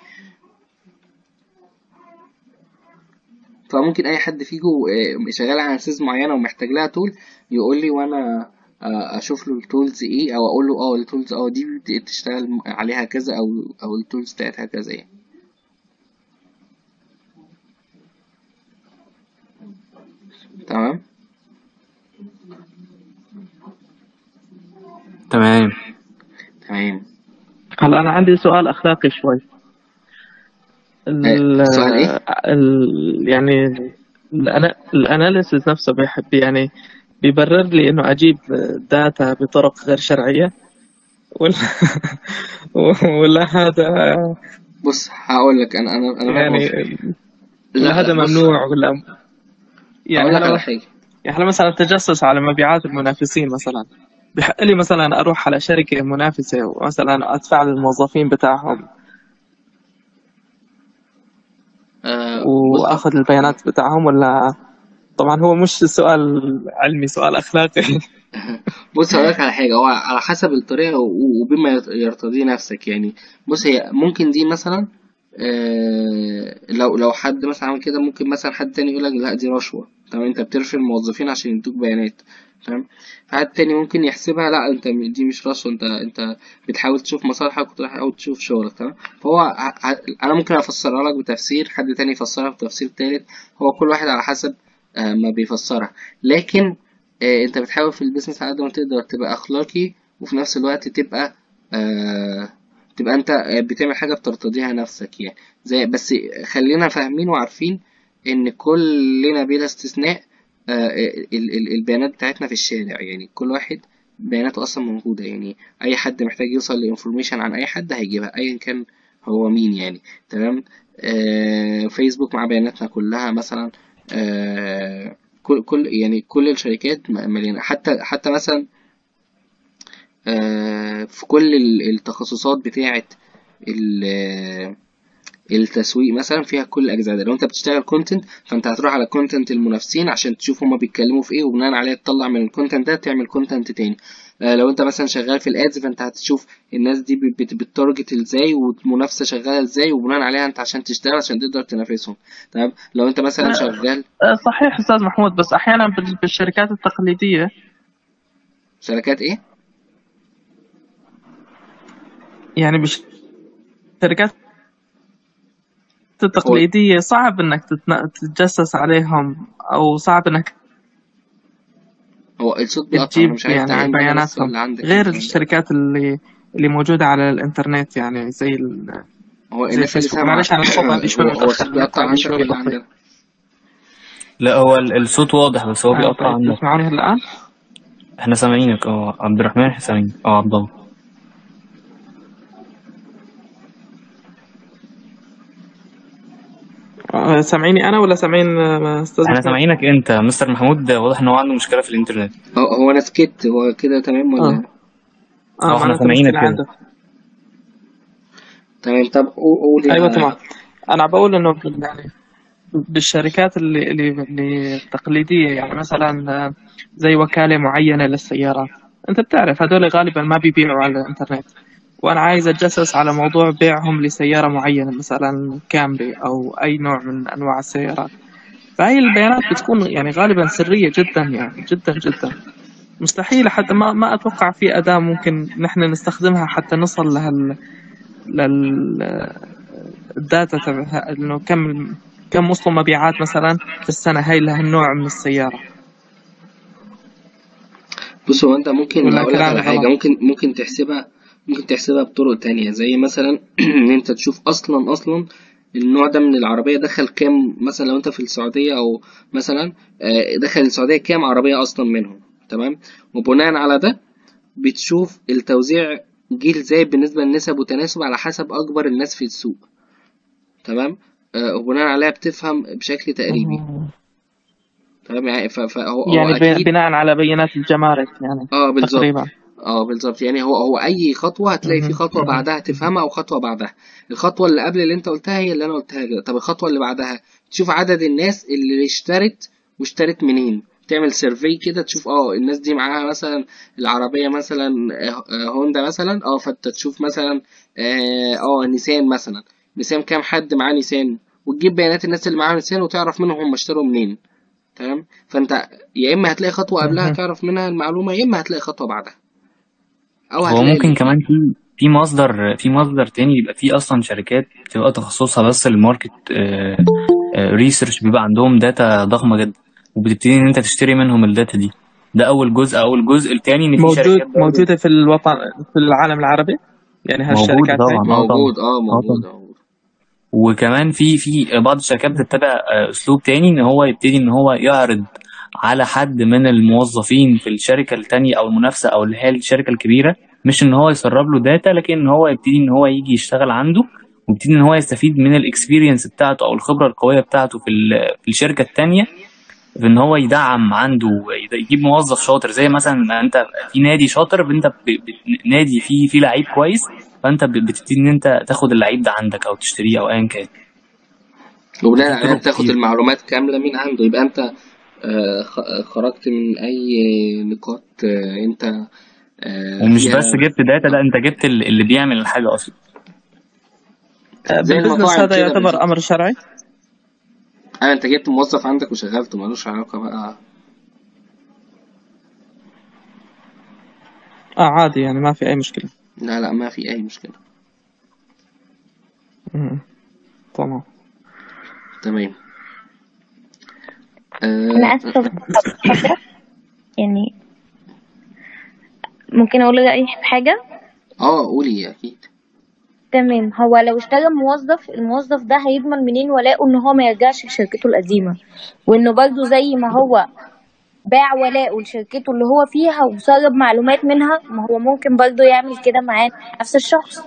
فممكن اي حد فيكم آه، شغال على اساس معينه ومحتاج لها تول يقول لي وانا آه، اشوف له التولز ايه او اقول له اه التولز اه دي بت- تشتغل عليها كذا او او التولز بتاعتها كذا يعني تمام تمام تمام هلا أنا عندي سؤال أخلاقي شوي ال سؤال ايه ال يعني الأنا- الأناليسيس نفسه بيحب يعني بيبرر لي إنه أجيب داتا بطرق غير شرعية ولا ولا هذا بص هقول لك انا انا انا فاهم يعني قصدك. ولا لا هذا لا بص ممنوع ولا يعني هقول لك هلا على حاجه يعني هلا مثلا التجسس على مبيعات المنافسين مثلا بحق لي مثلا اروح على شركة منافسة ومثلا ادفع للموظفين بتاعهم آه بص واخذ البيانات بتاعهم ولا طبعا هو مش سؤال علمي سؤال اخلاقي بص هقول لك على حاجه هو على حسب الطريقه و- وبما يرت- يرتضيه نفسك يعني بص هي ممكن دي مثلا آه لو لو حد مثلا عمل كده ممكن مثلا حد تاني يقول لك لا دي رشوه تمام انت بترشي الموظفين عشان يدوك بيانات تمام فحد تاني ممكن يحسبها لا انت م- دي مش رشوه انت انت بتحاول تشوف مصالحك وتحاول تشوف شغلك تمام فهو ه- ه- انا ممكن افسرها لك بتفسير حد تاني يفسرها بتفسير تالت هو كل واحد على حسب آه ما بيفسرها لكن آه، انت بتحاول في البيزنس على قد ما تقدر تبقى اخلاقي وفي نفس الوقت تبقى آه تبقى انت آه، بتعمل حاجه بترتضيها نفسك يعني زي بس خلينا فاهمين وعارفين ان كلنا بلا استثناء آه ال- ال- البيانات بتاعتنا في الشارع يعني كل واحد بياناته اصلا موجوده يعني اي حد محتاج يوصل لانفورميشن عن اي حد هيجيبها ايا كان هو مين يعني تمام آه فيسبوك مع بياناتنا كلها مثلا آه كل كل يعني كل الشركات م- مليانة حتى حتى مثلا آه، في كل ال- التخصصات بتاعة ال- التسويق مثلا فيها كل الأجزاء ده لو أنت بتشتغل كونتنت فأنت هتروح على كونتنت المنافسين عشان تشوف هما بيتكلموا في إيه وبناء عليه تطلع من الكونتنت ده تعمل كونتنت تاني آه، لو أنت مثلا شغال في الأدز فأنت هتشوف الناس دي بت- بت- بتارجت إزاي والمنافسة شغالة إزاي وبناء عليها أنت عشان تشتغل عشان تقدر تنافسهم تمام لو أنت مثلا شغال صحيح استاذ محمود بس احيانا بال- بالشركات التقليدية شركات إيه؟ يعني بالشركات هو التقليدية صعب انك تتن- تتجسس عليهم او صعب انك هو الصوت بيقطع أنا تجيب مش عارف ده يعني عندي أنا بس بياناتهم ولا عندك غير أنت ولا الشركات اللي اللي موجودة على الانترنت يعني زي ال... هو زي الناس اللي الفيسبوك سامعة معلش انا الصوت عندي شوي هو هو الصوت متأخر بيقطع عندي عندك شوي ولا بطيء عندنا؟ لا هو ال- الصوت واضح بس هو آه بيقطع طيب عنك تسمعوني هلا الآن؟ احنا سامعينك اه عبد الرحمن احنا سامعينك اه عبد الله آه، سامعيني أنا ولا سامعين آه، أستاذ احنا محمود؟ سامعينك انت مستر محمود واضح ان هو عنده مشكلة في الانترنت هو هو انا سكت هو كده تمام اه ولا اه اه احنا معناته سامعينك مشكلة كده عنده تمام طب قول قول أيوة يا تمام أنا بقول إنه بال- يعني بالشركات اللي اللي اللي التقليدية يعني مثلا آه، زي وكالة معينة للسيارات أنت بتعرف هذول غالبا ما بيبيعوا على الإنترنت وأنا عايز أتجسس على موضوع بيعهم لسيارة معينة مثلا كامري أو أي نوع من أنواع السيارات فهي البيانات بتكون يعني غالبا سرية جدا يعني جدا جدا مستحيل حتى ما ما اتوقع في اداة ممكن نحن نستخدمها حتى نصل لهال لل الداتا تبع انه كم كم وصلوا مبيعات مثلا في السنة هاي لهالنوع من السيارة بص هو انت ممكن ولا اقول لك كلامي على حاجه غلط ممكن ممكن تحسبها ممكن تحسبها بطرق تانية زي مثلا ان انت تشوف اصلا اصلا النوع ده من العربية دخل كام مثلا لو انت في السعودية او مثلا آه، دخل السعودية كام عربية اصلا منهم تمام وبناء على ده بتشوف التوزيع جيل ازاي بالنسبة للنسب وتناسب على حسب اكبر الناس في السوق تمام آه، وبناء عليها بتفهم بشكل تقريبي تمام يعني ف- فهو هو يعني بي- اكيد بناء على بيانات الجمارك يعني اه بالظبط تقريبا اه بالظبط يعني هو هو اي خطوه هتلاقي في خطوه بعدها تفهمها وخطوه بعدها الخطوه اللي قبل اللي انت قلتها هي اللي انا قلتها لك. طب الخطوه اللي بعدها تشوف عدد الناس اللي اشترت واشترت منين تعمل سيرفي كده تشوف اه الناس دي معاها مثلا العربيه مثلا آه، آه، هوندا مثلا اه فانت تشوف مثلا اه آه، نيسان مثلا نيسان كام حد معاه نيسان وتجيب بيانات الناس اللي معاها نيسان وتعرف منهم هم اشتروا منين تمام فانت يا اما هتلاقي خطوه قبلها تعرف منها المعلومه يا اما هتلاقي خطوه بعدها او هو هتلاقي ممكن الاتنين كمان في في مصدر في مصدر تاني بيبقى فيه اصلا شركات بتبقى تخصصها بس الماركت ريسيرش بيبقى عندهم داتا ضخمه جدا وبتبتدي ان انت تشتري منهم الداتا دي ده اول جزء او الجزء التاني ان في موجود شركات برضه موجودة في الوطن في العالم العربي يعني موجود هالشركات هاي طبعا اه طبعا موجود اه اه موجود طبعا اه موجود. وكمان في في بعض الشركات بتتبع آه، اسلوب تاني ان هو يبتدي ان هو يعرض على حد من الموظفين في الشركه التانية او المنافسه او اللي هي الشركه الكبيره مش ان هو يسرب له داتا لكن ان هو يبتدي ان هو يجي يشتغل عنده ويبتدي ان هو يستفيد من الاكسبيرينس بتاعته او الخبره القويه بتاعته في ال- في الشركه التانية في ان هو يدعم عنده يجيب موظف شاطر زي مثلا انت في نادي شاطر انت ب- ب- نادي فيه فيه لعيب كويس فانت ب- بتبتدي ان انت تاخد اللعيب ده عندك او تشتريه او ايا كان وبناء في عليها طرق بتاخد كتير المعلومات كاملة من عنده يبقى انت آه، خ- خرجت من اي نقاط آه، انت آه، ومش فيها بس جبت داتا لا انت جبت ال- اللي بيعمل الحاجه اصلا زي بالبزنس المطاعم هذا كده يعتبر بالظبط أمر شرعي انا انت جبت موظف عندك وشغلته ملوش علاقة بقى اه عادي يعني ما في أي مشكلة لا لا ما في اي مشكلة مم. تمام تمام انا آه، اسفه بس فاكره يعني ممكن اقول رايي في حاجه اه قولي اكيد تمام هو لو اشتغل موظف الموظف ده هيضمن منين ولاؤه ان هو ما يرجعش لشركته القديمه وانه برضه زي ما هو باع ولاؤه لشركته اللي هو فيها وسرب معلومات منها ما هو ممكن برضه يعمل كده مع نفس الشخص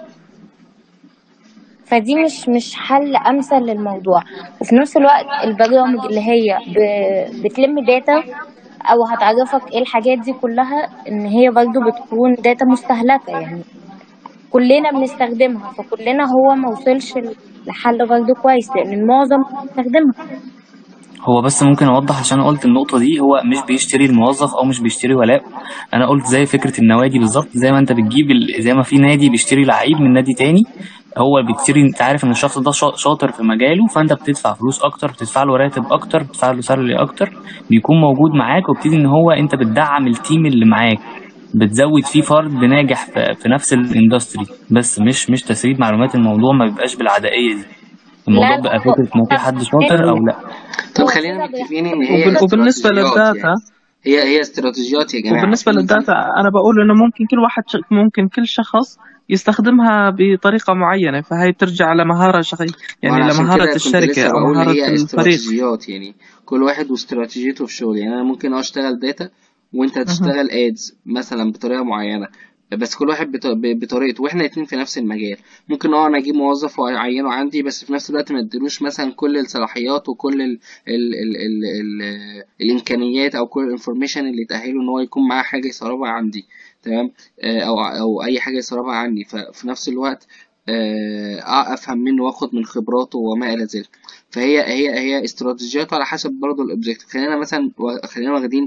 فدي مش مش حل امثل للموضوع وفي نفس الوقت البرامج اللي هي ب- بتلم داتا او هتعرفك ايه الحاجات دي كلها ان هي برضو بتكون داتا مستهلكة يعني كلنا بنستخدمها فكلنا هو ما وصلش لحل برضو كويس لان المعظم بيستخدمها هو بس ممكن اوضح عشان قلت النقطه دي هو مش بيشتري الموظف او مش بيشتري ولاء انا قلت زي فكره النوادي بالظبط زي ما انت بتجيب ال- زي ما في نادي بيشتري لعيب من نادي تاني هو بتشتري انت عارف ان الشخص ده شا- شاطر في مجاله فانت بتدفع فلوس اكتر بتدفع له راتب اكتر بتدفع له سالري اكتر بيكون موجود معاك وبتدي ان هو انت بتدعم التيم اللي معاك بتزود فيه فرد ناجح في, في نفس الاندستري بس مش مش تسريب معلومات الموضوع ما بيبقاش بالعدائيه دي الموضوع لا بقى لا فكره ان في حد شاطر او لا طب هو خلينا كده متفقين ان بيحصل هي وبال- وبالنسبة استراتيجيات للداتا يعني هي هي استراتيجيات يا جماعة وبالنسبة عشان للداتا أنا بقول إنه ممكن كل واحد ش... ممكن كل شخص يستخدمها بطريقة معينة فهي ترجع لمهارة شخصية يعني وانا عشان لمهارة كده كنت الشركة لسه أو بقول مهارة هي الفريق استراتيجيات يعني كل واحد واستراتيجيته في شغل يعني انا ممكن اه اشتغل داتا وانت مهم. هتشتغل ادز مثلا بطريقه معينه بس كل واحد بط- ب- بطريقته واحنا الاتنين في نفس المجال ممكن اه انا اجيب موظف واعينه عندي بس في نفس الوقت ما اديلوش مثلا كل الصلاحيات وكل ال ال ال ال ال الامكانيات او كل الانفورميشن اللي تاهله ان هو يكون معاه حاجه يسربها عندي تمام آه، او او اي حاجه يسربها عني ففي نفس الوقت آه، افهم منه واخد من خبراته وما الى ذلك فهي هي هي استراتيجيات على حسب برضه الاوبجيكتيف خلينا مثلا وا- خلينا واخدين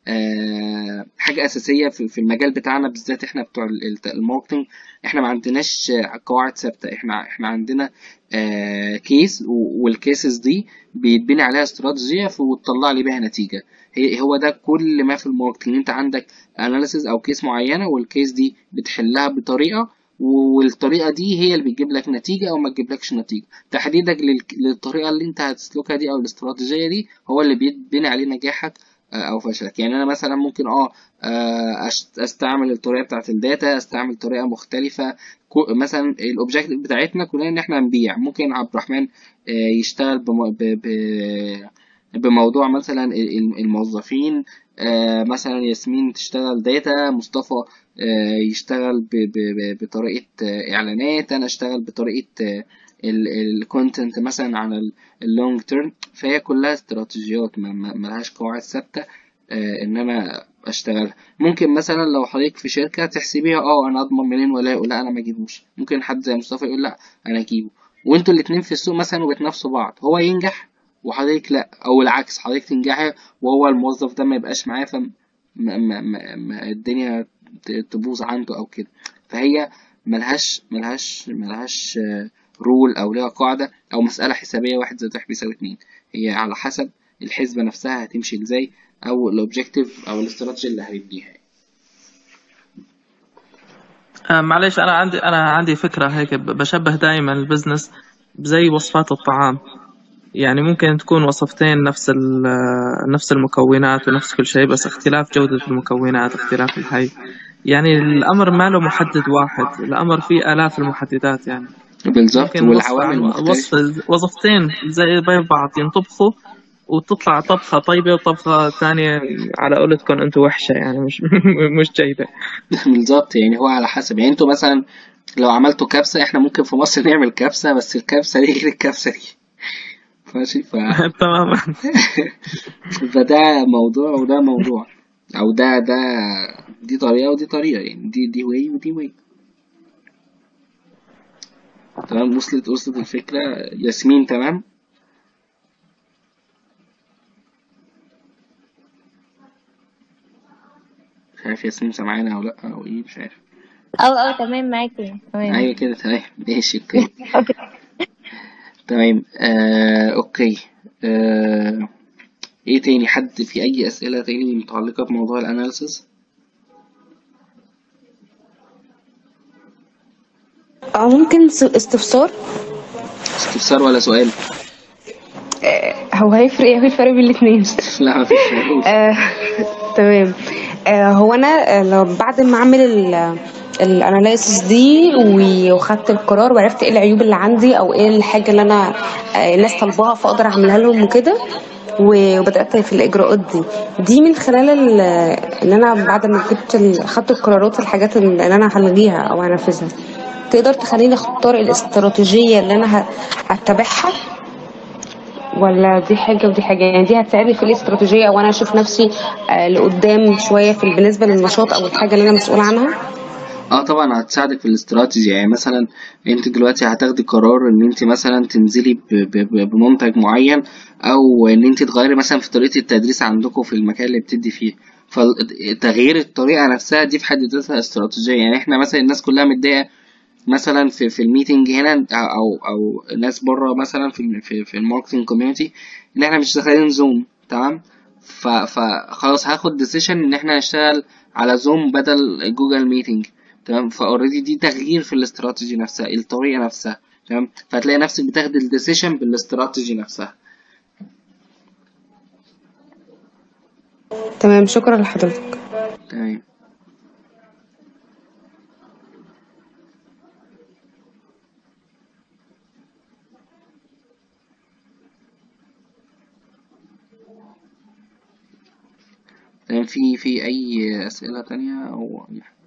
آه، حاجة أساسية في في المجال بتاعنا بالذات احنا بتوع ال- ال- الماركتنج احنا ما عندناش آه، قواعد ثابتة احنا احنا عندنا آه، كيس و- والكيسز دي بيتبني عليها استراتيجية ف- وتطلع لي بيها نتيجة هي هو ده كل ما في الماركتنج انت عندك اناليسز او كيس معينة والكيس دي بتحلها بطريقة والطريقة دي هي اللي بتجيب لك نتيجة أو ما تجيبلكش نتيجة تحديدك لل- للطريقة اللي أنت هتسلكها دي أو الاستراتيجية دي هو اللي بيتبني عليه نجاحك آه، أو فشلك يعني أنا مثلا ممكن أه آه، أشت- أستعمل الطريقة بتاعة الداتا أستعمل طريقة مختلفة كو- مثلا الأوبجيكتيف بتاعتنا كلنا إن إحنا نبيع ممكن عبد الرحمن آه، يشتغل بم- ب- ب- بموضوع مثلا ال- ال- الموظفين آه، مثلا ياسمين تشتغل داتا مصطفى آه، يشتغل ب- ب- ب- بطريقة آه، إعلانات أنا أشتغل بطريقة الكونتنت مثلا عن اللونج تيرم فهي كلها استراتيجيات ما- ما- ملهاش قواعد ثابتة آه، إن أنا أشتغلها ممكن مثلا لو حضرتك في شركة تحسبيها اه أنا أضمن منين ولا يقول لا أنا ما أجيبوش ممكن حد زي مصطفى يقول لا أنا أجيبه وانتوا الاتنين في السوق مثلا وبتنافسوا بعض هو ينجح وحضرتك لا او العكس حضرتك تنجحي وهو الموظف ده ما يبقاش معاه فما ما ما ما الدنيا ت- تبوظ عنده او كده فهي ملهاش ملهاش ملهاش رول او ليها قاعده او مساله حسابيه واحد زائد واحد بيساوي اتنين هي على حسب الحسبه نفسها هتمشي ازاي او الاوبجيكتيف او الاستراتيجي اللي هيديها آه، معلش انا عندي انا عندي فكره هيك ب- بشبه دائما البزنس زي وصفات الطعام يعني ممكن تكون وصفتين نفس ال- آه، نفس المكونات ونفس كل شيء بس اختلاف جودة المكونات اختلاف الهي يعني الأمر ما له محدد واحد الأمر فيه آلاف المحددات يعني بالظبط ممكن وصف والعوامل عن مختلفه وصف وظفتين زي بين بعض ينطبخوا وتطلع طبخة طيبة وطبخة ثانية على قولتكم انتوا وحشة يعني مش مش جيدة بالظبط يعني هو على حسب يعني انتوا مثلا لو عملتوا كبسه احنا ممكن في مصر نعمل كبسه بس الكبسه دي غير الكبسه دي ماشي ف... تماما فده موضوع وده موضوع او ده ده دي طريقه ودي طريقه يعني دي دي واي ودي واي تمام وصلت وصلت الفكره ياسمين تمام مش عارف ياسمين سامعانا او لا او ايه مش عارف اه اه تمام معاكي تمام ايوه كده تمام ماشي اوكي تمام آه، اوكي آه، ايه تاني حد في اي اسئله تاني متعلقه بموضوع الاناليسز أو ممكن س- استفسار استفسار ولا سؤال هو هيفرق ايه الفرق بين الاتنين لا ما فيش فلوس. آه، تمام آه، هو انا آه، لو بعد ما اعمل الاناليسيس دي و- وخدت القرار وعرفت ايه العيوب اللي عندي او ايه الحاجه اللي انا آه، الناس طالباها فاقدر اعملها لهم وكده و- وبدات في الاجراءات دي دي من خلال ال- ان انا بعد ما جبت ال- خدت القرارات الحاجات اللي انا هلغيها او هنفذها تقدر تخليني اختار الاستراتيجيه اللي انا ه- هتبعها ولا دي حاجة ودي حاجة يعني دي هتساعدني في الاستراتيجية او انا اشوف نفسي آه، لقدام شوية في بالنسبة للنشاط او الحاجة اللي انا مسؤولة عنها اه طبعا هتساعدك في الاستراتيجي يعني مثلا انت دلوقتي هتاخدي قرار ان انت مثلا تنزلي ب- ب- ب- بمنتج معين او ان انت تغيري مثلا في طريقه التدريس عندكم في المكان اللي بتدي فيه فتغيير الطريقه نفسها دي في حد ذاتها استراتيجيه يعني احنا مثلا الناس كلها متضايقه مثلا في في الميتنج هنا او او ناس بره مثلا في في, في الماركتنج كوميونتي ان احنا مش داخلين زوم تمام ف- فخلاص هاخد ديسيشن ان احنا نشتغل على زوم بدل جوجل ميتنج تمام فاوريدي دي تغيير في الاستراتيجي نفسها الطريقه نفسها تمام فهتلاقي نفسك بتاخد الديسيشن بالاستراتيجي نفسها تمام شكرا لحضرتك تمام تمام في في اي اسئله تانية او أي حاجة؟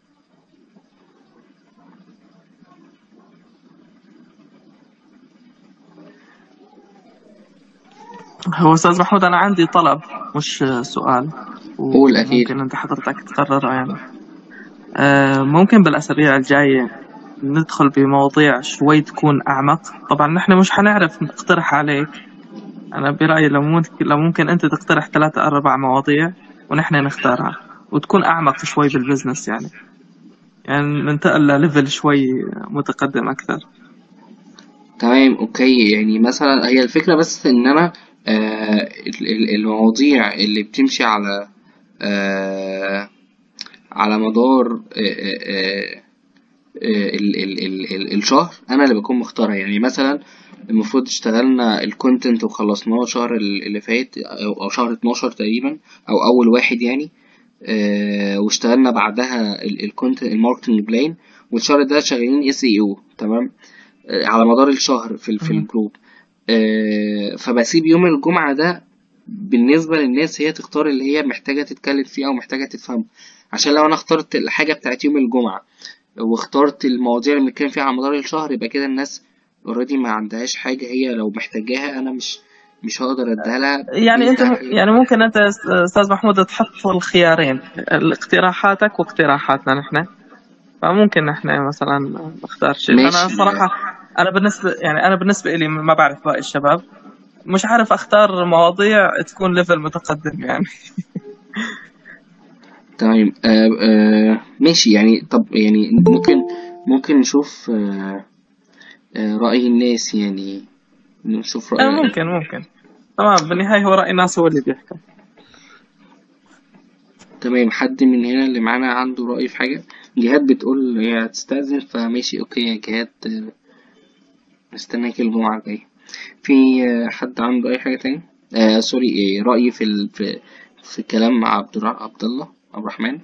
هو أستاذ محمود أنا عندي طلب مش سؤال قول اكيد وممكن أنت حضرتك تقرره يعني آه، ممكن بالأسابيع الجاية ندخل بمواضيع شوي تكون أعمق طبعا نحن مش حنعرف نقترح عليك أنا برأيي لو ممكن لو ممكن أنت تقترح ثلاثة أربع مواضيع ونحن نختارها وتكون أعمق شوي بالبزنس يعني يعني ننتقل لليفل شوي متقدم أكثر تمام اوكي يعني مثلا هي الفكرة بس ان انا آه ال- ال- المواضيع اللي بتمشي على آه على مدار آه آه آه آه، ال ال ال ال الشهر انا اللي بكون مختارها يعني مثلا المفروض اشتغلنا الكونتنت وخلصناه الشهر ال- اللي فات او أو شهر 12 تقريبا او اول واحد يعني آه واشتغلنا بعدها الكونتنت الماركتنج بلان والشهر ده شغالين اس اي او تمام آه، على مدار الشهر في ال- في مم. الجروب آه، فبسيب يوم الجمعة ده بالنسبة للناس هي تختار اللي هي محتاجة تتكلم فيه أو محتاجة تفهمه عشان لو أنا اخترت الحاجة بتاعت يوم الجمعة واخترت المواضيع اللي بنتكلم فيها على مدار الشهر يبقى كده الناس اوريدي ما عندهاش حاجة هي لو محتاجاها أنا مش مش هقدر اديها لها يعني أنت بالحاجة يعني ممكن أنت يا أستاذ محمود تحط الخيارين اقتراحاتك واقتراحاتنا نحن فممكن نحن مثلا نختار شيء أنا ماشي صراحة أنا بالنسبة يعني أنا بالنسبة لي ما بعرف باقي الشباب مش عارف أختار مواضيع تكون ليفل متقدم يعني تمام آه آه ماشي يعني طب يعني ممكن ممكن نشوف آه آه رأي الناس يعني نشوف آه، رأي ممكن ممكن تمام بالنهاية هو رأي الناس هو اللي بيحكم تمام حد من هنا اللي معانا عنده رأي في حاجة جهاد بتقول هي هتستأذن فماشي اوكي يا جهاد آه، نستناك الجمعة الجاية في آه، حد عنده أي حاجة تاني آه سوري آه رأي في ال... في في الكلام مع عبد الر- عبد الله عبد الرحمن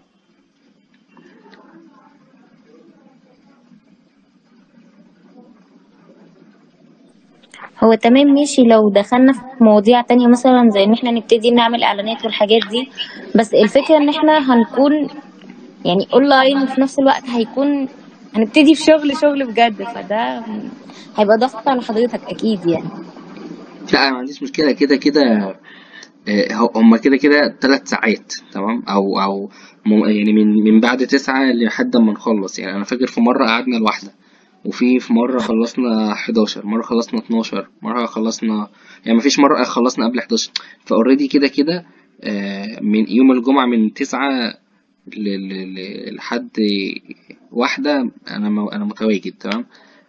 هو تمام ماشي لو دخلنا في مواضيع تانية مثلا زي ان احنا نبتدي نعمل اعلانات والحاجات دي بس الفكرة ان احنا هنكون يعني اونلاين وفي نفس الوقت هيكون هنبتدي في شغل شغل بجد فده هيبقى ضغط على حضرتك اكيد يعني لا أنا ما عنديش مشكلة كده كده آه، هو- هما كده كده تلات ساعات تمام او او م- يعني من من بعد تسعة لحد ما نخلص يعني انا فاكر في مرة قعدنا لوحدة وفي في مرة خلصنا 11 مرة خلصنا 12 مرة خلصنا يعني مفيش مرة خلصنا قبل 11 فاوريدي كده كده آه، من يوم الجمعة من تسعة ل- ل- ل- لحد واحدة أنا م- أنا متواجد تمام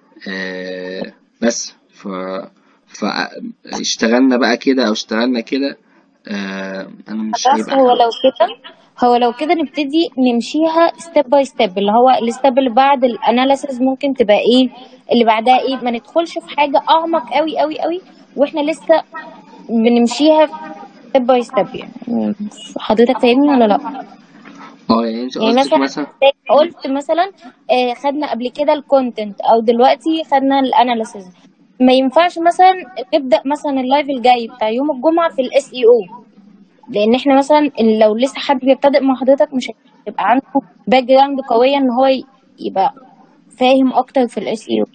آه، بس ف فاشتغلنا بقى كده أو اشتغلنا كده آه، أنا مش بس هيبقى هو لو كده هو لو كده نبتدي نمشيها ستيب باي ستيب اللي هو الستيب اللي بعد الاناليسز ممكن تبقى ايه اللي بعدها ايه ما ندخلش في حاجة اعمق قوي قوي قوي واحنا لسه بنمشيها ستيب باي ستيب يعني حضرتك فاهمني ولا لا اه يعني انت يعني قصدك مثلا مثلا زي ما قلت مثلا آه، خدنا قبل كده الكونتنت او دلوقتي خدنا الاناليسز ما ينفعش مثلا نبدا مثلا اللايف الجاي بتاع يوم الجمعه في الاس اي او لان احنا مثلا لو لسه حد بيبتدئ مع حضرتك مش هيبقى عنده باك جراوند قويه ان هو ي- يبقى فاهم اكتر في الاس اي او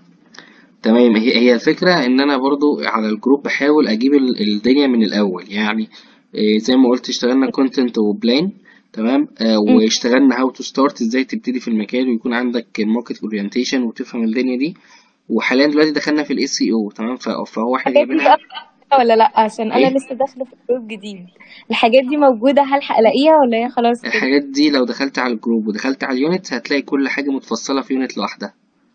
تمام هي هي الفكرة إن أنا برضو على الجروب بحاول أجيب ال- الدنيا من الأول يعني إيه، زي ما قلت اشتغلنا كونتنت وبلان تمام آه واشتغلنا هاو تو ستارت ازاي تبتدي في المكان ويكون عندك ماركت اورينتيشن وتفهم الدنيا دي وحاليا دلوقتي دخلنا في الاس سي او تمام ف- فهو احنا الحاجات دي جايبينها بقى ولا لا عشان انا ايه لسه داخله في جروب جديد الحاجات دي موجوده هلحق الاقيها ولا هي خلاص كده الحاجات دي لو دخلت على الجروب ودخلت على اليونت هتلاقي كل حاجة متفصلة في يونت لوحدها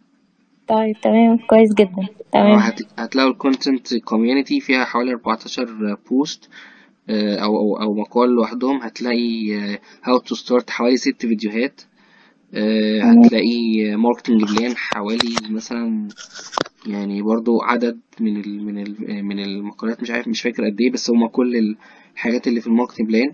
طيب تمام كويس جدا اه تمام هت- هتلاقوا الكونتنت كوميونتي فيها حوالي 14 بوست او او او مقال لوحدهم هتلاقي هاو تو ستارت حوالي ست فيديوهات آه، تمام هتلاقي ماركتنج بلان حوالي مثلا يعني برضو عدد من ال من ال من المقالات مش عارف مش فاكر قد ايه بس هما كل الحاجات اللي في الماركتنج بلان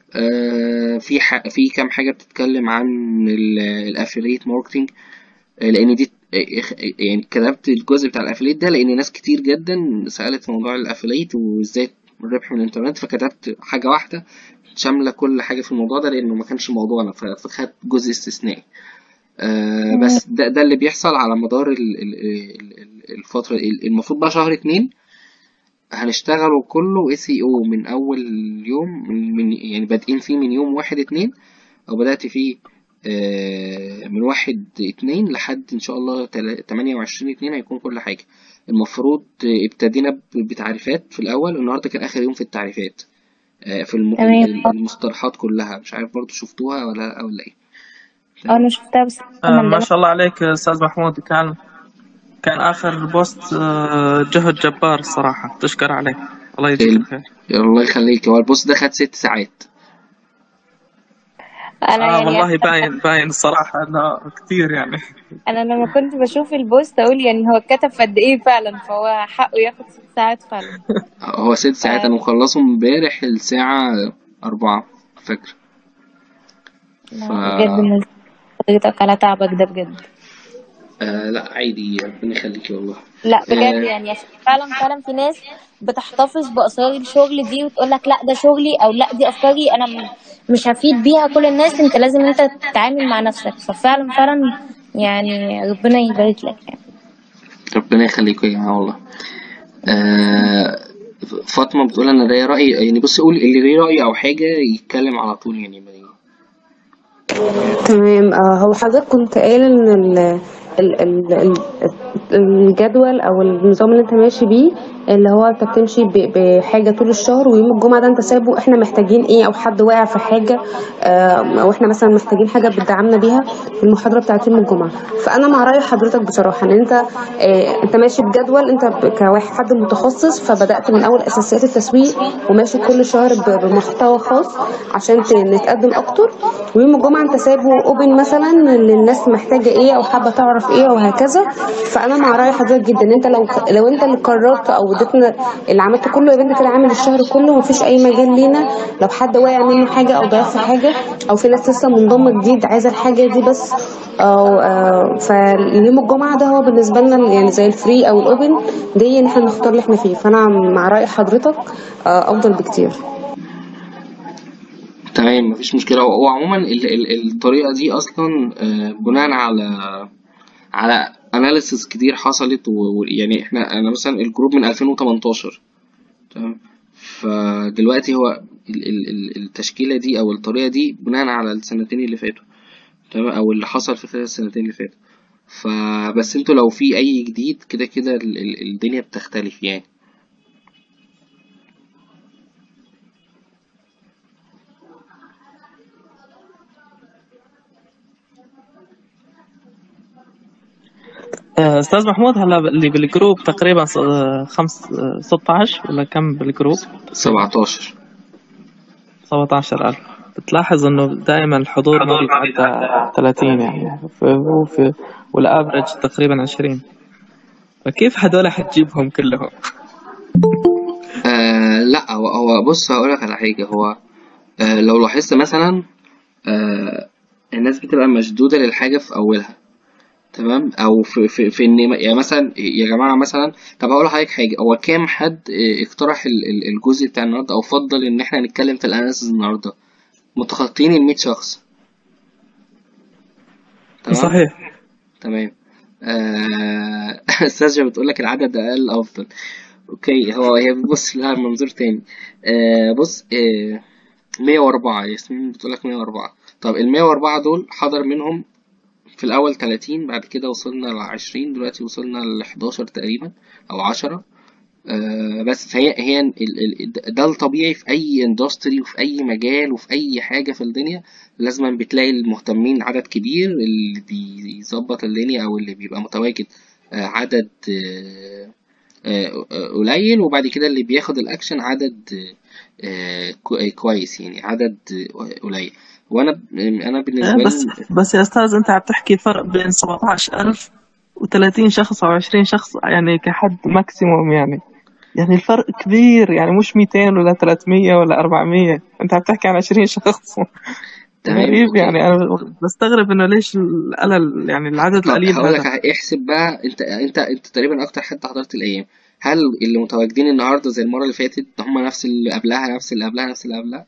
آه، في ح- في كام حاجة بتتكلم عن الافيليت ماركتنج لان دي يعني كتبت الجزء بتاع الافيليت ده لان ناس كتير جدا سألت في موضوع الافيليت وازاي الربح من الانترنت فكتبت حاجة واحدة شاملة كل حاجة في الموضوع ده لانه ما كانش موضوعنا ف- فخدت جزء استثنائي آه تمام بس ده, ده اللي بيحصل على مدار ال- ال- ال- ال- الفترة المفروض بقى شهر اتنين هنشتغله كله اس اي او من اول يوم من, من يعني بادئين فيه من يوم واحد اتنين او بدأت فيه آه، من واحد اتنين لحد ان شاء الله تلا- تمانية وعشرين اتنين هيكون كل حاجة المفروض آه، ابتدينا ب- بتعريفات في الاول النهاردة كان اخر يوم في التعريفات آه، في الم... تمام ال- المصطلحات كلها مش عارف برضو شفتوها ولا ولا ايه اه تمام انا شفتها بس آه لما ما اللي شاء الله عليك أستاذ محمود كان كان آخر بوست آه جهد جبار الصراحة تشكر عليه الله يجزيك ال- الخير الله يخليك هو البوست ده خد ست ساعات انا آه يعني والله باين باين الصراحة إنه كتير يعني انا لما كنت بشوف البوست اقول يعني هو اتكتب في قد ايه فعلا فهو حقه ياخد ست ساعات فعلا هو ست ساعات ف... انا مخلصه امبارح الساعة أربعة فاكر ف لا بجد من حضرتك على تعبك ده بجد آه لا عادي ربنا يخليكي والله لا بجد آه يعني عشان فعلا فعلا في ناس بتحتفظ بأسرار الشغل دي وتقول لك لا ده شغلي او لا دي افكاري انا م- مش هفيد بيها كل الناس انت لازم انت تتعامل مع نفسك ففعلا فعلا يعني ربنا يبارك لك يعني ربنا يخليكوا يا جماعة والله آه فاطمة بتقول أنا ليا رأي يعني بص قول اللي ليه رأي أو حاجة يتكلم على طول يعني ما تمام آه، هو حضرتك كنت قايل ان ال ال ال ال الجدول او النظام اللي انت ماشي بيه اللي هو انت بتمشي ب- بحاجه طول الشهر ويوم الجمعه ده انت سابه احنا محتاجين ايه او حد واقع في حاجه آه، او احنا مثلا محتاجين حاجه بتدعمنا بيها في المحاضره بتاعت يوم الجمعه فانا مع راي حضرتك بصراحه ان انت آه، انت ماشي بجدول انت ب- كواحد حد متخصص فبدات من اول اساسيات التسويق وماشي كل شهر ب- بمحتوى خاص عشان ت- نتقدم اكتر ويوم الجمعه انت سابه اوبن مثلا للناس محتاجه ايه او حابه تعرف ايه وهكذا فانا مع راي حضرتك جدا ان انت لو لو انت اللي قررت او اديتنا اللي عملته كله يبقى انت كده عامل الشهر كله ومفيش اي مجال لينا لو حد واقع منه حاجه او ضيع في حاجه او في ناس لسه منضمه جديد عايزه الحاجه دي بس او آه، فاليوم الجمعه ده هو بالنسبه لنا يعني زي الفري او الاوبن دي ان احنا نختار اللي احنا فيه فانا مع راي حضرتك آه، افضل بكتير تمام مفيش مشكلة هو هو عموما ال ال الطريقة دي أصلا آه، بناء على على أناليسيس كتير حصلت ويعني احنا أنا مثلا الجروب من 2018 تمام فدلوقتي هو ال ال ال التشكيلة دي أو الطريقة دي بناء على السنتين اللي فاتوا تمام أو اللي حصل في خلال السنتين اللي فاتوا فبس انتوا لو في أي جديد كده كده ال- ال- الدنيا بتختلف يعني آه، أستاذ محمود هلا اللي بالجروب تقريبا ص- آه، خمس آه، 16 ولا كم بالجروب؟ 17 17000 بتلاحظ إنه دائما الحضور ما بيتعدى 30 يعني ف- هو في والأفرج تقريبا 20 فكيف هدول حتجيبهم كلهم؟ آه لا هو هو بص هقولك على حاجة هو آه لو لاحظت مثلا آه الناس بتبقى مشدودة للحاجة في أولها تمام أو في في, في إن يعني مثلا يا جماعة مثلا طب هقول لحضرتك حاجة هو كام حد آه، اقترح ال- ال- الجزء بتاع النهاردة أو فضل إن إحنا نتكلم في الأناليسيس النهاردة متخطين ال 100 شخص تمام صحيح تمام آه، استاذ بتقول لك العدد اقل افضل اوكي هو هي بص لها منظور تاني آه بص آه 104 ياسمين بتقول لك 104 طب ال 104 دول حضر منهم في الاول 30 بعد كده وصلنا ل 20 دلوقتي وصلنا ل 11 تقريبا او 10 آه بس فهي هي ال- ال- ده الطبيعي في اي اندستري وفي اي مجال وفي اي حاجه في الدنيا لازم بتلاقي المهتمين عدد كبير اللي بيظبط الدنيا او اللي بيبقى متواجد آه عدد آه آه، آه، قليل وبعد كده اللي بياخد الاكشن عدد آه، كو- آه، كويس يعني عدد آه، قليل وانا انا بالنسبه آه، بس لي بس يا أستاذ أنت عم تحكي فرق بين 17000 و30 شخص أو 20 شخص يعني كحد ماكسيموم يعني يعني الفرق كبير يعني مش 200 ولا 300 ولا 400 أنت عم تحكي عن 20 شخص تمام غريب اوكي يعني أنا بستغرب إنه ليش القلل يعني العدد طب القليل هقول لك هذا على- احسب بقى انت انت انت تقريبا اكتر حد حضرت الايام هل اللي متواجدين النهارده زي المره اللي فاتت هم نفس اللي قبلها نفس اللي قبلها نفس اللي قبلها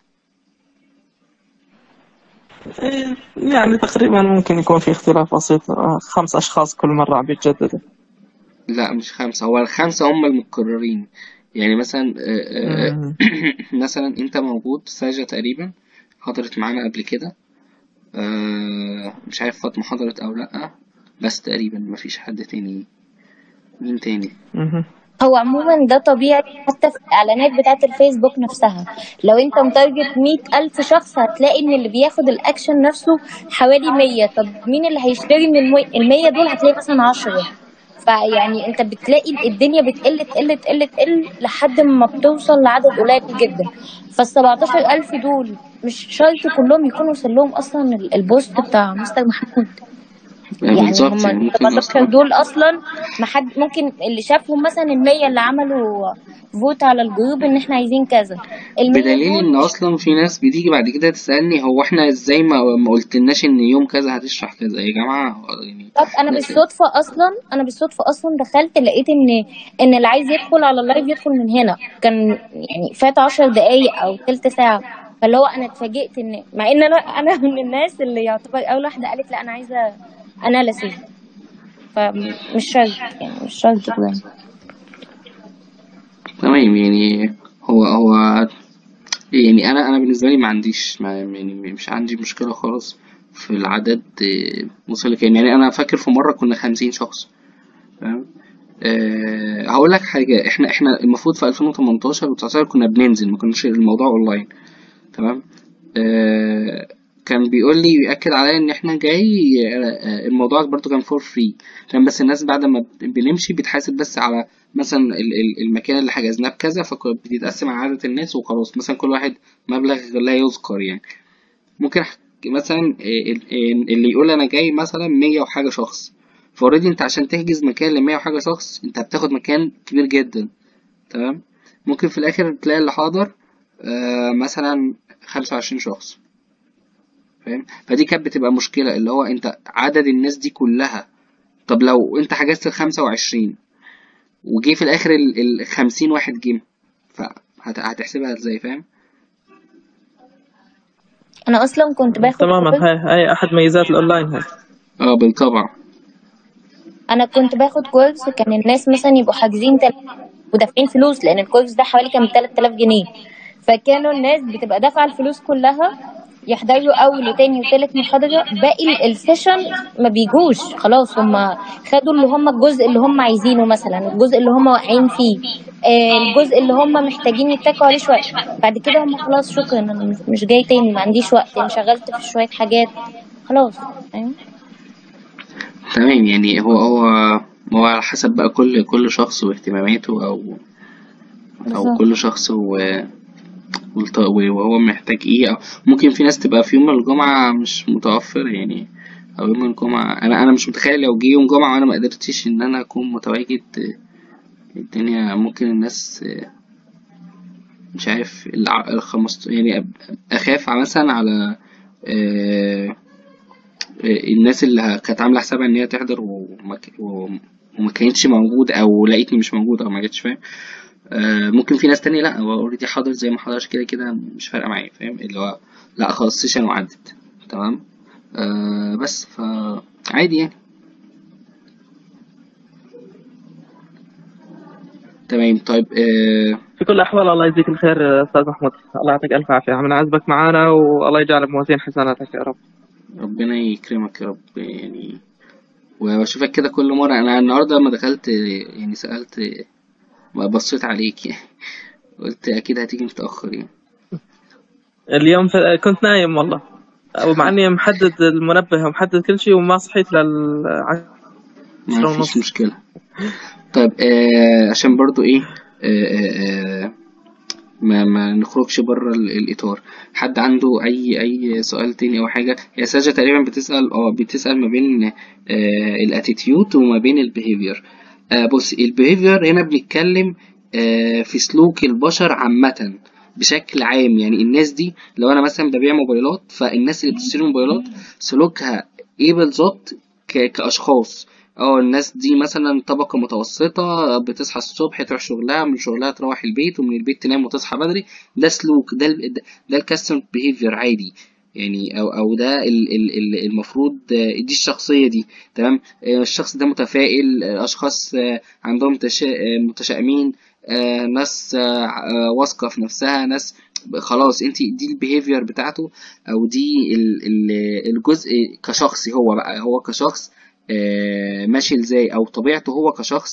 إيه، يعني تقريبا ممكن يكون في اختلاف بسيط آه، خمس أشخاص كل مرة عم بيتجددوا لا مش خمسة هو الخمسة هم المتكررين يعني مثلا آه، آه، مم. مثلا انت موجود ساجة تقريبا حضرت معانا قبل كده آه، مش عارف فاطمة حضرت او لأ بس تقريبا مفيش حد تاني مين تاني مهم. هو عموما ده طبيعي حتى في الإعلانات بتاعة الفيسبوك نفسها لو انت متارجت مية ألف شخص هتلاقي ان اللي بياخد الأكشن نفسه حوالي مية طب مين اللي هيشتري من المي- المية دول هتلاقي مثلا عشرة فيعني انت بتلاقي الدنيا بتقل تقل تقل تقل لحد ما بتوصل لعدد قليل جدا فالسبعتاشر ألف دول مش شرط كلهم يكونوا وصل لهم أصلا ال- البوست بتاع مستر محمود يعني بالظبط هم يعني ال ممكن 17 اصلا دول اصلا ما حد ممكن اللي شافهم مثلا المية اللي عملوا فوت على الجروب ان احنا عايزين كذا المية بدليل دول ان مش اصلا في ناس بتيجي بعد كده تسألني هو احنا ازاي ما ما قلتلناش ان يوم كذا هتشرح كذا يا جماعة هو يعني طب انا لا- بالصدفة اصلا انا بالصدفة اصلا دخلت لقيت ان ان اللي عايز يدخل على اللايف يدخل من هنا كان يعني فات عشر دقايق او تلت ساعة فاللي هو انا اتفاجئت ان مع ان انا انا من الناس اللي يعتبر اول واحدة قالت لا انا عايزة اناليسيز فمش شرط يعني مش شرط كده تمام يعني هو هو يعني انا انا بالنسبه لي ما عنديش ما يعني مش عندي مشكله خالص في العدد آه، وصل لكام يعني انا فاكر في مره كنا خمسين شخص فاهم أه هقول لك حاجه احنا احنا المفروض في 2018 و19 كنا بننزل ما كناش الموضوع اونلاين تمام أه كان بيقول لي بيأكد عليا ان احنا جاي آه، آه، الموضوع برضو كان فور فري كان بس الناس بعد ما بنمشي بتحاسب بس على مثلا ال- ال- المكان اللي حجزناه بكذا فبيتقسم على عدد الناس وخلاص مثلا كل واحد مبلغ لا يذكر يعني ممكن أح- مثلا آه، ال- ال- اللي يقول انا جاي مثلا مية وحاجة شخص فاوريدي انت عشان تحجز مكان لمية وحاجة شخص انت بتاخد مكان كبير جدا تمام ممكن في الاخر تلاقي اللي حاضر آه مثلا خمسة وعشرين شخص فاهم فدي كانت بتبقى مشكلة اللي هو انت عدد الناس دي كلها طب لو انت حجزت الخمسة وعشرين وجي في الاخر ال ال 50 واحد جيم فهتحسبها ازاي فاهم انا اصلا كنت باخد تماما كورس هاي هاي احد ميزات الاونلاين هاي اه بالطبع انا كنت باخد كورس كان الناس مثلا يبقوا حاجزين تل... ودافعين فلوس لان الكورس ده حوالي كان ب 3000 جنيه فكانوا الناس بتبقى دافعه الفلوس كلها يحضروا اول وتاني وتالت محاضره باقي ال- السيشن ما بيجوش خلاص هم خدوا اللي هم الجزء اللي هم عايزينه مثلا الجزء اللي هم واقعين فيه آه، الجزء اللي هم محتاجين يتكوا عليه شويه بعد كده هم خلاص شكرا انا مش- مش جاي تاني ما عنديش وقت انشغلت في شويه حاجات خلاص فاهم تمام يعني هو هو هو على حسب بقى كل كل شخص واهتماماته او او بالظبط كل شخص و والط- وهو محتاج ايه أو ممكن في ناس تبقى في يوم الجمعة مش متوفر يعني او يوم الجمعة انا انا مش متخيل لو جه يوم جمعة وانا ما قدرتش ان انا اكون متواجد الدنيا ممكن الناس مش عارف الع- الخمست يعني أب- اخاف مثلا على آه، الناس اللي كانت عامله حسابها ان هي تحضر وما ك- وما كانتش موجود او لقيتني مش موجود او ما جتش فاهم آه، ممكن في ناس تانية لا هو اوريدي حاضر زي ما حضرش كده كده مش فارقه معايا فاهم اللي هو لا خلاص سيشن وعدت تمام آه بس ف عادي يعني تمام طيب آه في كل الأحوال الله يجزيك الخير أستاذ محمود الله يعطيك ألف عافية عم نعزبك معانا والله يجعل بموازين حسناتك يا رب ربنا يكرمك يا رب يعني واشوفك كده كل مرة انا النهاردة لما دخلت يعني سألت بصيت عليك يعني قلت اكيد هتيجي متأخر يعني اليوم ف- كنت نايم والله ومع إني محدد المنبه ومحدد كل شيء وما صحيت للعشرة ما فيش ونص مشكلة طيب آه عشان برضو ايه آه آه آه ما ما نخرجش بره ال- الاطار حد عنده اي اي سؤال تاني او حاجه هي ساجة تقريبا بتسال اه بتسال ما بين آه الاتيتيود وما بين البيهيفير آه بص البيهيفير هنا بنتكلم آه في سلوك البشر عامه بشكل عام يعني الناس دي لو انا مثلا ببيع موبايلات فالناس اللي بتشتري موبايلات سلوكها ايه بالظبط ك- كاشخاص اه الناس دي مثلا طبقة متوسطة بتصحى الصبح تروح شغلها من شغلها تروح البيت ومن البيت تنام وتصحى بدري ده سلوك ده ال ده, ده الكاستمر بيهيفير عادي يعني او او ده ال ال ال المفروض آه، دي الشخصية دي تمام آه، الشخص ده متفائل آه، اشخاص آه، عندهم تشا- آه، متشائمين آه، ناس آه، آه، واثقة في نفسها ناس خلاص انت دي البيهيفير بتاعته او دي ال- ال- الجزء كشخصي هو بقى هو كشخص آه، ماشي ازاي او طبيعته هو كشخص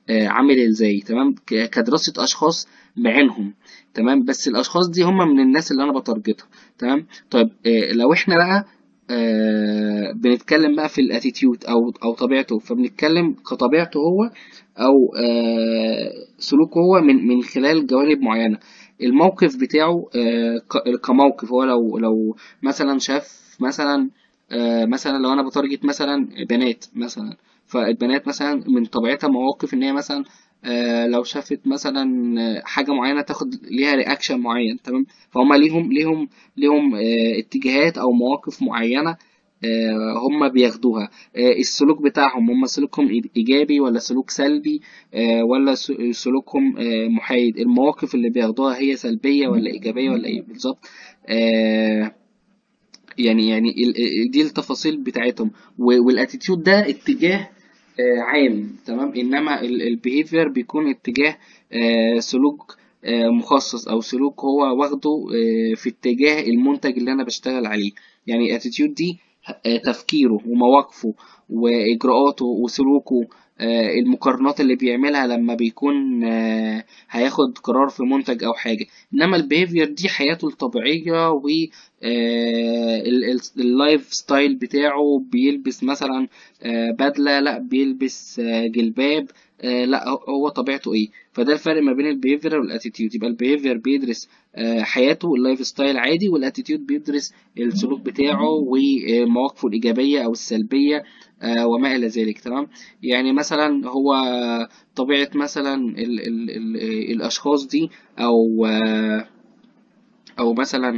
آه، عامل ازاي تمام ك- كدراسة اشخاص بعينهم تمام بس الاشخاص دي هم من الناس اللي انا بتارجتها تمام طيب آه، لو احنا بقى آه بنتكلم بقى في الاتيتيود او او طبيعته فبنتكلم كطبيعته هو او آه سلوكه هو من من خلال جوانب معينه الموقف بتاعه آه ك- كموقف هو لو لو مثلا شاف مثلا آه مثلا لو انا بتارجت مثلا بنات مثلا فالبنات مثلا من طبيعتها مواقف ان هي مثلا آه لو شافت مثلا آه، حاجه معينه تاخد ليها رياكشن معين تمام فهم ليهم ليهم ليهم آه اتجاهات او مواقف معينه آه، هم بياخدوها آه، السلوك بتاعهم هم سلوكهم إي- إيجابي ولا سلوك سلبي آه، ولا س- سلوكهم آه، محايد المواقف اللي بياخدوها هي سلبية ولا إيجابية ولا إيه بالظبط آه، يعني يعني ال- ال- دي التفاصيل بتاعتهم و- والاتيتيود ده اتجاه آه، عام تمام انما البيهيفير بيكون اتجاه آه، سلوك آه، مخصص او سلوك هو واخده آه، في اتجاه المنتج اللي انا بشتغل عليه يعني الاتيتيود دي آه، تفكيره ومواقفه واجراءاته وسلوكه آه، المقارنات اللي بيعملها لما بيكون آه، هياخد قرار في منتج او حاجه انما البيهيفير دي حياته الطبيعيه و آه، ال- ال- اللايف ستايل بتاعه بيلبس مثلا آه، بدلة لا بيلبس آه، جلباب آه، لا هو هو طبيعته ايه فده الفرق ما بين البيهيفير والاتيتيود يبقى البيهيفير بيدرس آه، حياته اللايف ستايل عادي والاتيتيود بيدرس السلوك بتاعه ومواقفه الإيجابية أو السلبية آه، وما إلى ذلك تمام يعني مثلا هو طبيعة مثلا ال ال ال الأشخاص دي أو آه، او مثلا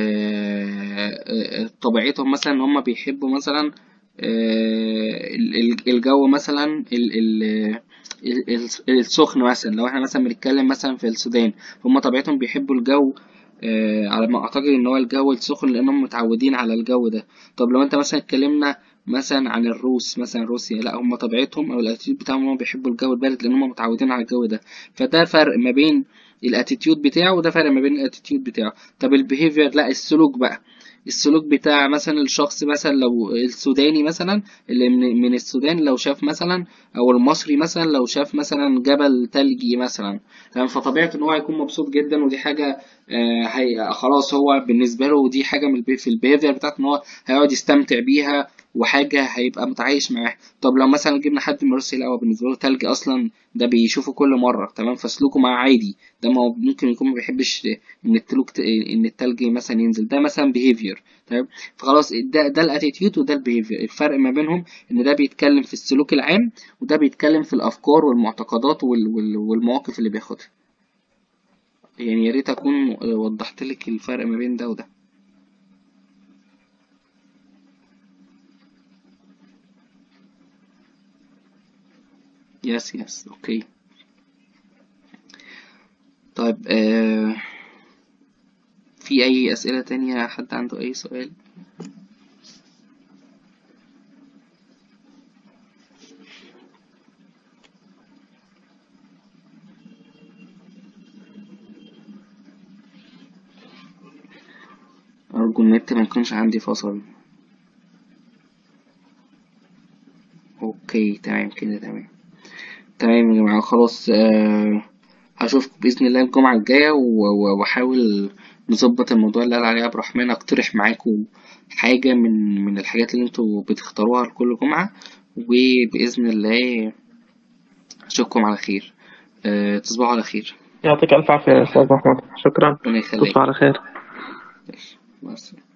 آه، آه، طبيعتهم مثلا ان هم بيحبوا مثلا آه، ال- ال- الجو مثلا ال- ال- ال- ال- السخن مثلا لو احنا مثلا بنتكلم مثلا في السودان هم طبيعتهم بيحبوا الجو آه، على ما اعتقد ان هو الجو السخن لانهم متعودين على الجو ده طب لو انت مثلا اتكلمنا مثلا عن الروس مثلا روسيا لا هم طبيعتهم او الاتيتيود بتاعهم هم بيحبوا الجو البارد لان هم متعودين على الجو ده فده فرق ما بين الاتيتيود بتاعه وده فرق ما بين الاتيتيود بتاعه طب البيهيفير لا السلوك بقى السلوك بتاع مثلا الشخص مثلا لو السوداني مثلا اللي من من السودان لو شاف مثلا او المصري مثلا لو شاف مثلا جبل تلجي مثلا تمام فطبيعته ان هو هيكون مبسوط جدا ودي حاجه آه هي خلاص هو بالنسبه له دي حاجه من البي- في البيهيفير بتاعته ان هو هيقعد يستمتع بيها وحاجه هيبقى متعايش معاها طب لو مثلا جبنا حد من روسيا لا هو بالنسبه له تلج اصلا ده بيشوفه كل مره تمام فسلوكه معاه عادي ده ما هو ممكن يكون ما بيحبش ان التلوك ان التلج مثلا ينزل ده مثلا بيهيفير تمام فخلاص ده ده الاتيتيود وده البيهيفير الفرق ما بينهم ان ده بيتكلم في السلوك العام وده بيتكلم في الافكار والمعتقدات وال- وال- والمواقف اللي بياخدها يعني يا ريت اكون وضحت لك الفرق ما بين ده وده يس يس اوكي طيب آه في اي اسئلة تانية حد عنده اي سؤال ارجو النت ما يكونش عندي فصل اوكي تمام كده تمام تمام يا جماعة خلاص آه هشوفكم بإذن الله الجمعة الجاية و- و- وأحاول نظبط الموضوع اللي قال عليه عبد الرحمن أقترح معاكم حاجة من من الحاجات اللي انتوا بتختاروها لكل جمعة وبإذن الله أشوفكم على خير آه تصبحوا على خير يعطيك ألف عافية يا أستاذ محمود شكرا ربنا يخليك تصبح على خير مع السلامة